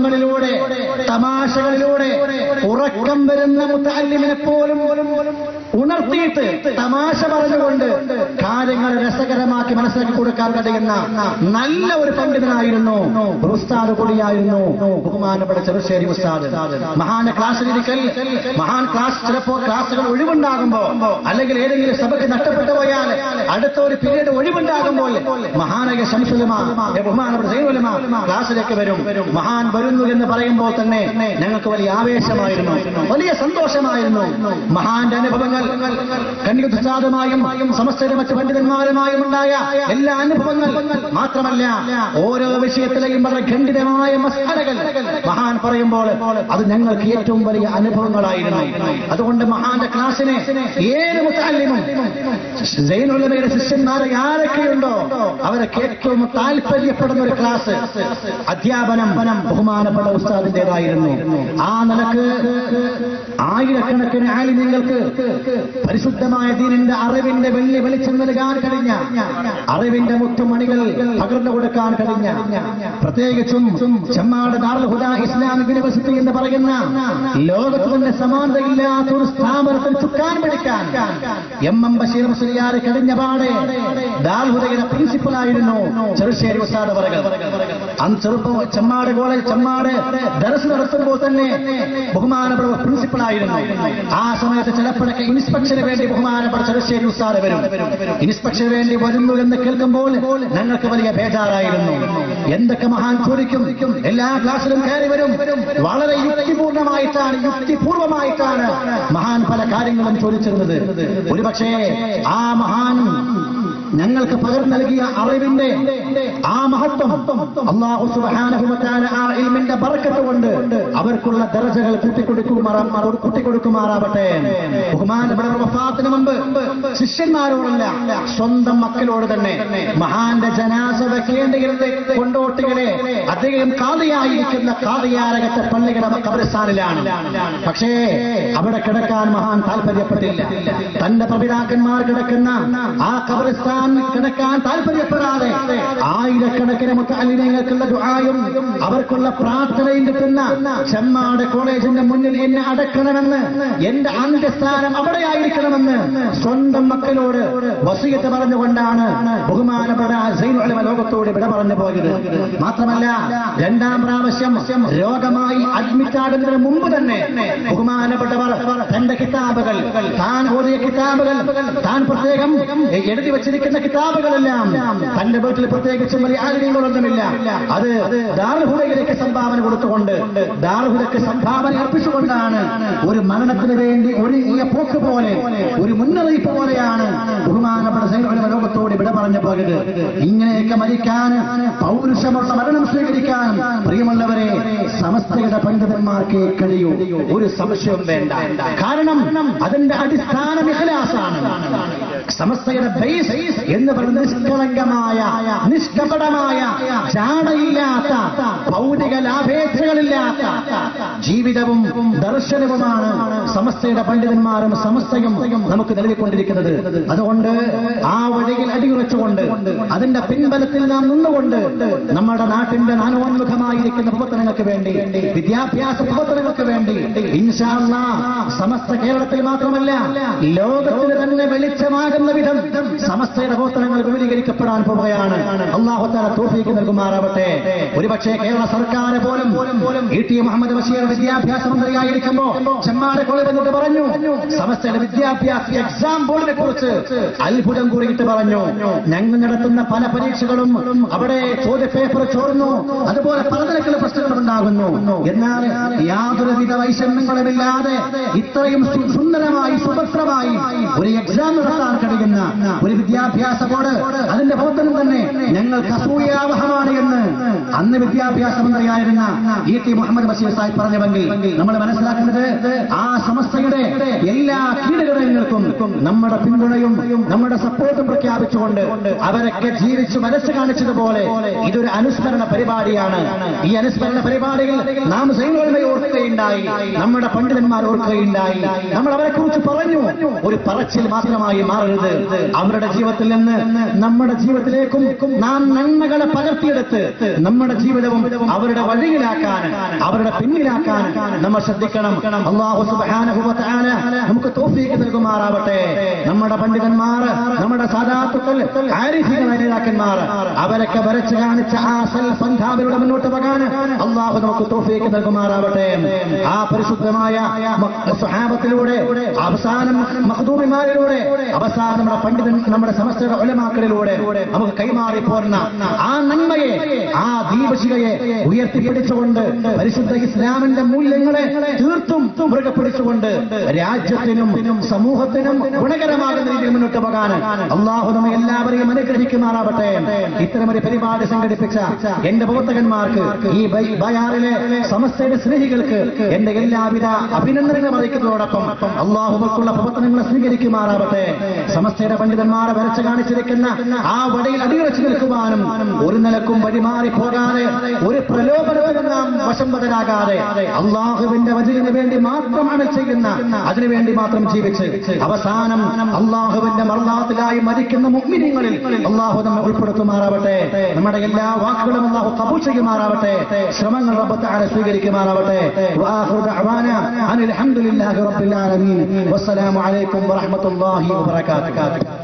നർമ്മങ്ങളിലൂടെ തമാശകളിലൂടെ ഉറക്കം വരുന്ന മുത്തല്ലിമിനെ പോലും ഉണർത്തിയിട്ട് തമാശ പറഞ്ഞുകൊണ്ട് കാര്യങ്ങൾ രസകരമാക്കി മനസ്സിലാക്കി കൊടുക്കാൻ കഴിയുന്ന നല്ല ഒരു പണ്ഡിതനായിരുന്നു ഒരു ഉസ്താദ് കൂടിയായിരുന്നു ബഹുമാനപ്പെട്ട ചെറുശ്ശേരി ഉസ്താദ് മഹാന്റെ ക്ലാസ്സിലിരിക്കൽ മഹാൻ ക്ലാസ് ചിലപ്പോ ക്ലാസ്സുകൾ ഒഴിവുണ്ടാകുമ്പോ അല്ലെങ്കിൽ ഏതെങ്കിലും സഭയ്ക്ക് നഷ്ടപ്പെട്ടു പോയാൽ അടുത്ത ഒരു പീരീഡ് ഒഴിവുണ്ടാകുമ്പോൾ മഹാനക ശംസുലമ ബഹുമാനപ്പെട്ട സൈനുലമ ക്ലാസ്സിലേക്ക് വരും മഹാൻ വരുന്നു എന്ന് പറയുമ്പോൾ തന്നെ ഞങ്ങൾക്ക് വലിയ ആവേശമായിരുന്നു വലിയ സന്തോഷമായിരുന്നു മഹാന്റെ അനുഭവങ്ങൾ കന്യകുസാദുമായും സമസ്തയുടെ മറ്റ് പണ്ഡിതന്മാരുമായും ഉണ്ടായ എല്ലാ അനുഭവങ്ങൾ മാത്രമല്ല ഓരോ വിഷയത്തിലെയും വളരെ ഖണ്ഡിതമായ മസാലകൾ മഹാൻ പറയുമ്പോൾ അത് ഞങ്ങൾക്ക് ഏറ്റവും വലിയ അനുഭവങ്ങളായിരുന്നു അതുകൊണ്ട് മഹാന്റെ ക്ലാസ്സിനെ ഏത് മുത്താലിമും ജൈനുള്ളവയുടെ ശിഷ്യന്മാരെ ആരൊക്കെയുണ്ടോ അവരൊക്കെ ഏറ്റവും താല്പര്യപ്പെടുന്ന ഒരു ക്ലാസ് അധ്യാപനം ബഹുമാനപ്പെട്ട ഉസ്താദിന്റേതായിരുന്നു ആ നിലക്ക് ആയിരക്കണക്കിന് ആലിന്യങ്ങൾക്ക് പരിശുദ്ധമായ ദീനിന്റെ അറിവിന്റെ വെള്ളി വെളിച്ചം നൽകാൻ കഴിഞ്ഞ അറിവിന്റെ മുത്തുമണികൾ പകർന്നു കൊടുക്കാൻ കഴിഞ്ഞ പ്രത്യേകിച്ചും ചെമ്മാട് ദാർഹുദ ഇസ്ലാമിക് യൂണിവേഴ്സിറ്റി എന്ന് പറയുന്ന ലോകത്ത് തന്നെ സമാനതയില്ലാത്ത ഒരു സ്ഥാപനത്തിൽ ചുക്കാൻ പിടിക്കാൻ എം എം ബഷീർ മുസ്ലിയാർ കഴിഞ്ഞ പാടെ ദാർഹുദയുടെ പ്രിൻസിപ്പലായിരുന്നു ചെറുശ്ശേരി ഉസ്താദ് പറയുക അന്ന് ചെറുപ്പം ചെമ്മാട് കോളേജ് ചെമ്മാട് ദർശനം നടത്തുമ്പോൾ തന്നെ ബഹുമാനപ്പെട്ട പ്രിൻസിപ്പലായിരുന്നു ആ സമയത്ത് ചിലപ്പോഴൊക്കെ ഇൻസ്പെക്ഷന് വേണ്ടി ബഹുമാനപ്പെട്ട ചെറുശ്ശേരി ഉസ്താദ് വരും ഇൻസ്പെക്ഷന് വേണ്ടി വരുന്നു എന്ന് കേൾക്കുമ്പോൾ ഞങ്ങൾക്ക് വലിയ ബേജാറായിരുന്നു എന്തൊക്കെ മഹാൻ ചോദിക്കും എല്ലാ ക്ലാസ്സിലും കയറി വരും വളരെ യുക്തിപൂർണമായിട്ടാണ് യുക്തിപൂർവമായിട്ടാണ് മഹാൻ പല കാര്യങ്ങളും ചോദിച്ചിരുന്നത് ഒരുപക്ഷേ ആ മഹാൻ ഞങ്ങൾക്ക് പകർന്നു നൽകിയ അറിവിന്റെ ആ മഹത്വം അള്ളാഹു സുബ്ഹാനഹു വ തആല ആ ഇൽമിന്റെ ബർക്കത്ത് കൊണ്ട് അവർക്കുള്ള ദർജകൾ കൂട്ടിക്കൊടുക്കുമാറാ കൂട്ടിക്കൊടുക്കുമാറാവട്ടെ ബഹുമാനപ്പെട്ട വഫാത്തിന് മുമ്പ് ശിഷ്യന്മാരോടല്ല സ്വന്തം മക്കളോട് തന്നെ മഹാന്റെ ജനാസ വെക്കേണ്ടിയിരുന്ന കൊണ്ടോട്ടികളെ അദ്ദേഹം കാതിയായിരിക്കുന്ന കാതിയാരകത്തെ പള്ളിയുടെ കബറിസ്ഥാനിലാണ് പക്ഷേ അവിടെ കിടക്കാൻ മഹാൻ താല്പര്യപ്പെട്ടില്ല തന്റെ പ്രപിതാക്കന്മാർ കിടക്കുന്ന ആ കബറിസ്ഥാൻ കിടക്കാൻ താല്പര്യപ്പെടാതെ ആയിരക്കണക്കിന് മുത്തലിനങ്ങൾക്കുള്ള ദുആയും അവർക്കുള്ള പ്രാർത്ഥനയും കിട്ടുന്ന ചെമ്മാട് കോളേജിന്റെ മുന്നിൽ എന്നെ അടക്കണമെന്ന് എന്റെ അന്ത്യസ്ഥാനം അവിടെയായിരിക്കണമെന്ന് സ്വന്തം മക്കളോട് വസീയത്ത് പറഞ്ഞുകൊണ്ടാണ് ബഹുമാനപ്പെട്ട സൈനുലമ ലോകത്തോട് വിട പറഞ്ഞു പോയത് മാത്രമല്ല രണ്ടാം പ്രാവശ്യം രോഗമായി അഡ്മിറ്റ് ആകുന്നതിന് മുമ്പ് തന്നെ ബഹുമാനപ്പെട്ടവർ തന്റെ കിതാബുകൾ താൻ ഓതിയ കിതാബുകൾ താൻ പ്രത്യേകം എഴുതി വച്ചിരിക്കുന്ന കിതാബുകളെല്ലാം തന്റെ വീട്ടിൽ പ്രത്യേകിച്ചും വലിയ ആഗ്രഹങ്ങളൊന്നുമില്ല അത് ദാർഹുദയിലേക്ക് സംഭാവന കൊടുത്തുകൊണ്ട് ദാർഹുദയ്ക്ക് സംഭാവന അർപ്പിച്ചുകൊണ്ടാണ് ഒരു മരണത്തിന് വേണ്ടി ഒരുങ്ങിയ പോക്ക് പോലെ ഒരു മുന്നറിയിപ്പ് പോലെയാണ് ബഹുമാനപ്പെട്ട സൈനിക ലോകത്തോട് വിട പറഞ്ഞു പോയത് ഇങ്ങനെയൊക്കെ മരിക്കാൻ പൗരുഷമുള്ള മരണം സ്വീകരിക്കാൻ പ്രിയമുള്ളവരെ സമസ്തയുടെ പണ്ഡിതന്മാർക്ക് കഴിയൂ ഒരു സംശയവും വേണ്ട കാരണം അതിന്റെ അടിസ്ഥാനം ഇഖ്ലാസാണ് സമസ്തയുടെ ബേസ് എന്ന് പറയുന്നത് നിഷ്കളങ്കമായ നിഷ്കപടമായ ജാടയില്ലാത്ത ഭൗതിക ലാഭേച്ഛകളില്ലാത്ത ജീവിതവും ദർശനവുമാണ് സമസ്തയുടെ പണ്ഡിതന്മാരും സമസ്തയും നമുക്ക് നൽകിക്കൊണ്ടിരിക്കുന്നത് അതുകൊണ്ട് ആ വഴിയിൽ അടിയുറച്ചുകൊണ്ട് അതിന്റെ പിൻബലത്തിൽ നാം നിന്നുകൊണ്ട് നമ്മുടെ നാട്ടിന്റെ നാനോന്മുഖമായിരിക്കുന്ന പ്രവർത്തനങ്ങൾക്ക് വേണ്ടി വിദ്യാഭ്യാസ പ്രവർത്തനങ്ങൾക്ക് വേണ്ടി ഇൻഷാല്ല സമസ്ത കേരളത്തിൽ മാത്രമല്ല ലോകത്തിന് തന്നെ വെളിച്ചമാകുന്ന വിധം സമസ്തയുടെ പ്രവർത്തനങ്ങൾ വിപുലീകരിക്കപ്പെടാൻ പോവുകയാണ് അള്ളാഹുത്താല തോഫീക്ക് നൽകുമാറാവട്ടെ ഒരുപക്ഷെ കേരള സർക്കാർ പോലും ഇ ടി മുഹമ്മദ് ബഷീർ വിദ്യാഭ്യാസ മന്ത്രിയായിരിക്കുമ്പോ ചെമ്മാട് കോളേജ് എന്നിട്ട് പറഞ്ഞു സമസ്തയുടെ വിദ്യാഭ്യാസ എക്സാം ബോർഡിനെ കുറിച്ച് അത്ഭുതം കൂടിയിട്ട് പറഞ്ഞു ഞങ്ങൾ നടത്തുന്ന പല പരീക്ഷകളും അവിടെ ചോദ്യ പേപ്പർ ചോർന്നു അതുപോലെ പലതരത്തിലുള്ള പ്രശ്നങ്ങൾ ഉണ്ടാകുന്നു എന്നാൽ യാതൊരുവിധ വൈഷമ്യങ്ങളുമില്ലാതെ ഇത്രയും സു- സുന്ദരമായി സുഭദ്രമായി ഒരു എക്സാം നടത്താൻ കഴിയുന്ന ഒരു വിദ്യാഭ്യാസ ബോർഡ് അതിന്റെ പ്രവർത്തനം തന്നെ ഞങ്ങൾക്ക് അസൂയാവഹമാണ് എന്ന് അന്ന് വിദ്യാഭ്യാസ മന്ത്രിയായിരുന്ന ഇ ടി മുഹമ്മദ് ബഷീർ സാഹിബ് പറഞ്ഞവെങ്കിൽ നമ്മൾ മനസ്സിലാക്കുന്നത് ആ സമസ്തയുടെ എല്ലാ കീഴടങ്ങൾക്കും നമ്മുടെ പിന്തുണയും നമ്മുടെ സപ്പോർട്ടും പ്രഖ്യാപിച്ചുകൊണ്ട് അവരൊക്കെ ജീവിച്ചു മനസ്സ് കാണിച്ചതുപോലെ ഇതൊരു അനുസ്മരണ പരിപാടിയാണ് ഈ അനുസ്മരണ പരിപാടിയിൽ നാം സൈനികരെ ഓർക്കുകയുണ്ടായി നമ്മുടെ പണ്ഡിതന്മാർ ഓർക്കുകയുണ്ടായി നമ്മൾ അവരെ കുറിച്ച് പറഞ്ഞു ഒരു പറച്ചിൽ മാത്രമായി മാറരുത് അവരുടെ ജീവിതത്തിൽ നിന്ന് നമ്മുടെ ജീവിതത്തിലേക്കും നാം നന്മകളെ പകർത്തിയെടുത്ത് നമ്മുടെ നമ്മുടെ ജീവിതവും അവരുടെ വഴിയിലാക്കാൻ അവരുടെ പിന്നിലാക്കാൻ നമ്മൾ ശ്രദ്ധിക്കണം അള്ളാഹു സുബ്ഹാനഹു വ തആല നമുക്ക് തോഫീക്ക് നൽകുമാറാവട്ടെ നമ്മുടെ പണ്ഡിതന്മാർ നമ്മുടെ സാധാത്തുക്കൾ ആരിഫികളായ നേതാക്കന്മാർ അവരൊക്കെ വരച്ച് കാണിച്ച ആ സൽപന്ഥാവിലൂടെ മുന്നോട്ട് പോകാൻ അള്ളാഹു നമുക്ക് തോഫീക്ക് നൽകുമാറാവട്ടെ ആ പരിശുദ്ധമായ സ്വഹാബത്തിലൂടെ അവസാനം മഹദൂമിമാരിലൂടെ അവസാനം നമ്മുടെ പണ്ഡിതൻ നമ്മുടെ സമസ്തയുടെ ഒലമാക്കളിലൂടെ നമുക്ക് കൈമാറി പോരുന്ന ആ നന്മയെ ആ ദീപശികയെ ഉയർത്തിപ്പിടിച്ചുകൊണ്ട് പരിശുദ്ധ ഇസ്ലാമിന്റെ മൂല്യങ്ങളെ തീർത്തും മുറുകെ പിടിച്ചുകൊണ്ട് രാജ്യത്തിനും സമൂഹത്തിനും ഗുണകരമാകുന്ന രീതിയിൽ മുന്നോട്ട് പോകാൻ അള്ളാഹു നമ്മെ എല്ലാവരെയും അനുഗ്രഹിക്കുമാറാവട്ടെ ഇത്തരമൊരു പരിപാടി സംഘടിപ്പിച്ച എന്റെ പ്രവർത്തകന്മാർക്ക് ഈ ബൈ- ബയാറിലെ സമസ്തയുടെ സ്നേഹികൾക്ക് എന്റെ എല്ലാവിധ അഭിനന്ദനങ്ങളും അറിയിക്കുന്നതോടൊപ്പം അള്ളാഹുമർക്കുള്ള പ്രവർത്തനങ്ങളെ സ്വീകരിക്കുമാറാവട്ടെ സമസ്തയുടെ പണ്ഡിതന്മാരെ വരച്ചു കാണിച്ചിരിക്കുന്ന ആ വടയിൽ അടിയുറച്ചു നിൽക്കുവാനും ഒരു നിലക്കും വഴിമാറി പോകാതെ ഒരു പ്രലോഭനത്തിനും നാം വശംവതരാകാതെ അള്ളാഹുവിന്റെ വചനത്തിന് വേണ്ടി മാത്രം അമൽ ചെയ്യുന്ന അതിനുവേണ്ടി മാത്രം ജീവിച്ച് അവസാനം അള്ളാഹുവിന്റെ മർദ്ദാത്തിലായി മരിക്കുന്ന മുഗ്മിനിങ്ങളിൽ അള്ളാഹു നമ്മെ ഉൾപ്പെടുത്തുമാറാവട്ടെ നമ്മുടെ എല്ലാ വാക്കുകളും അള്ളാഹു കബൂൽ ചെയ്യുമാറാവട്ടെ ശ്രമങ്ങൾ റബ്ബത്താരെ സ്വീകരിക്കുമാറാവട്ടെ وآخر دعوانا أن الحمد لله رب العالمين والسلام عليكم ورحمة الله وبركاته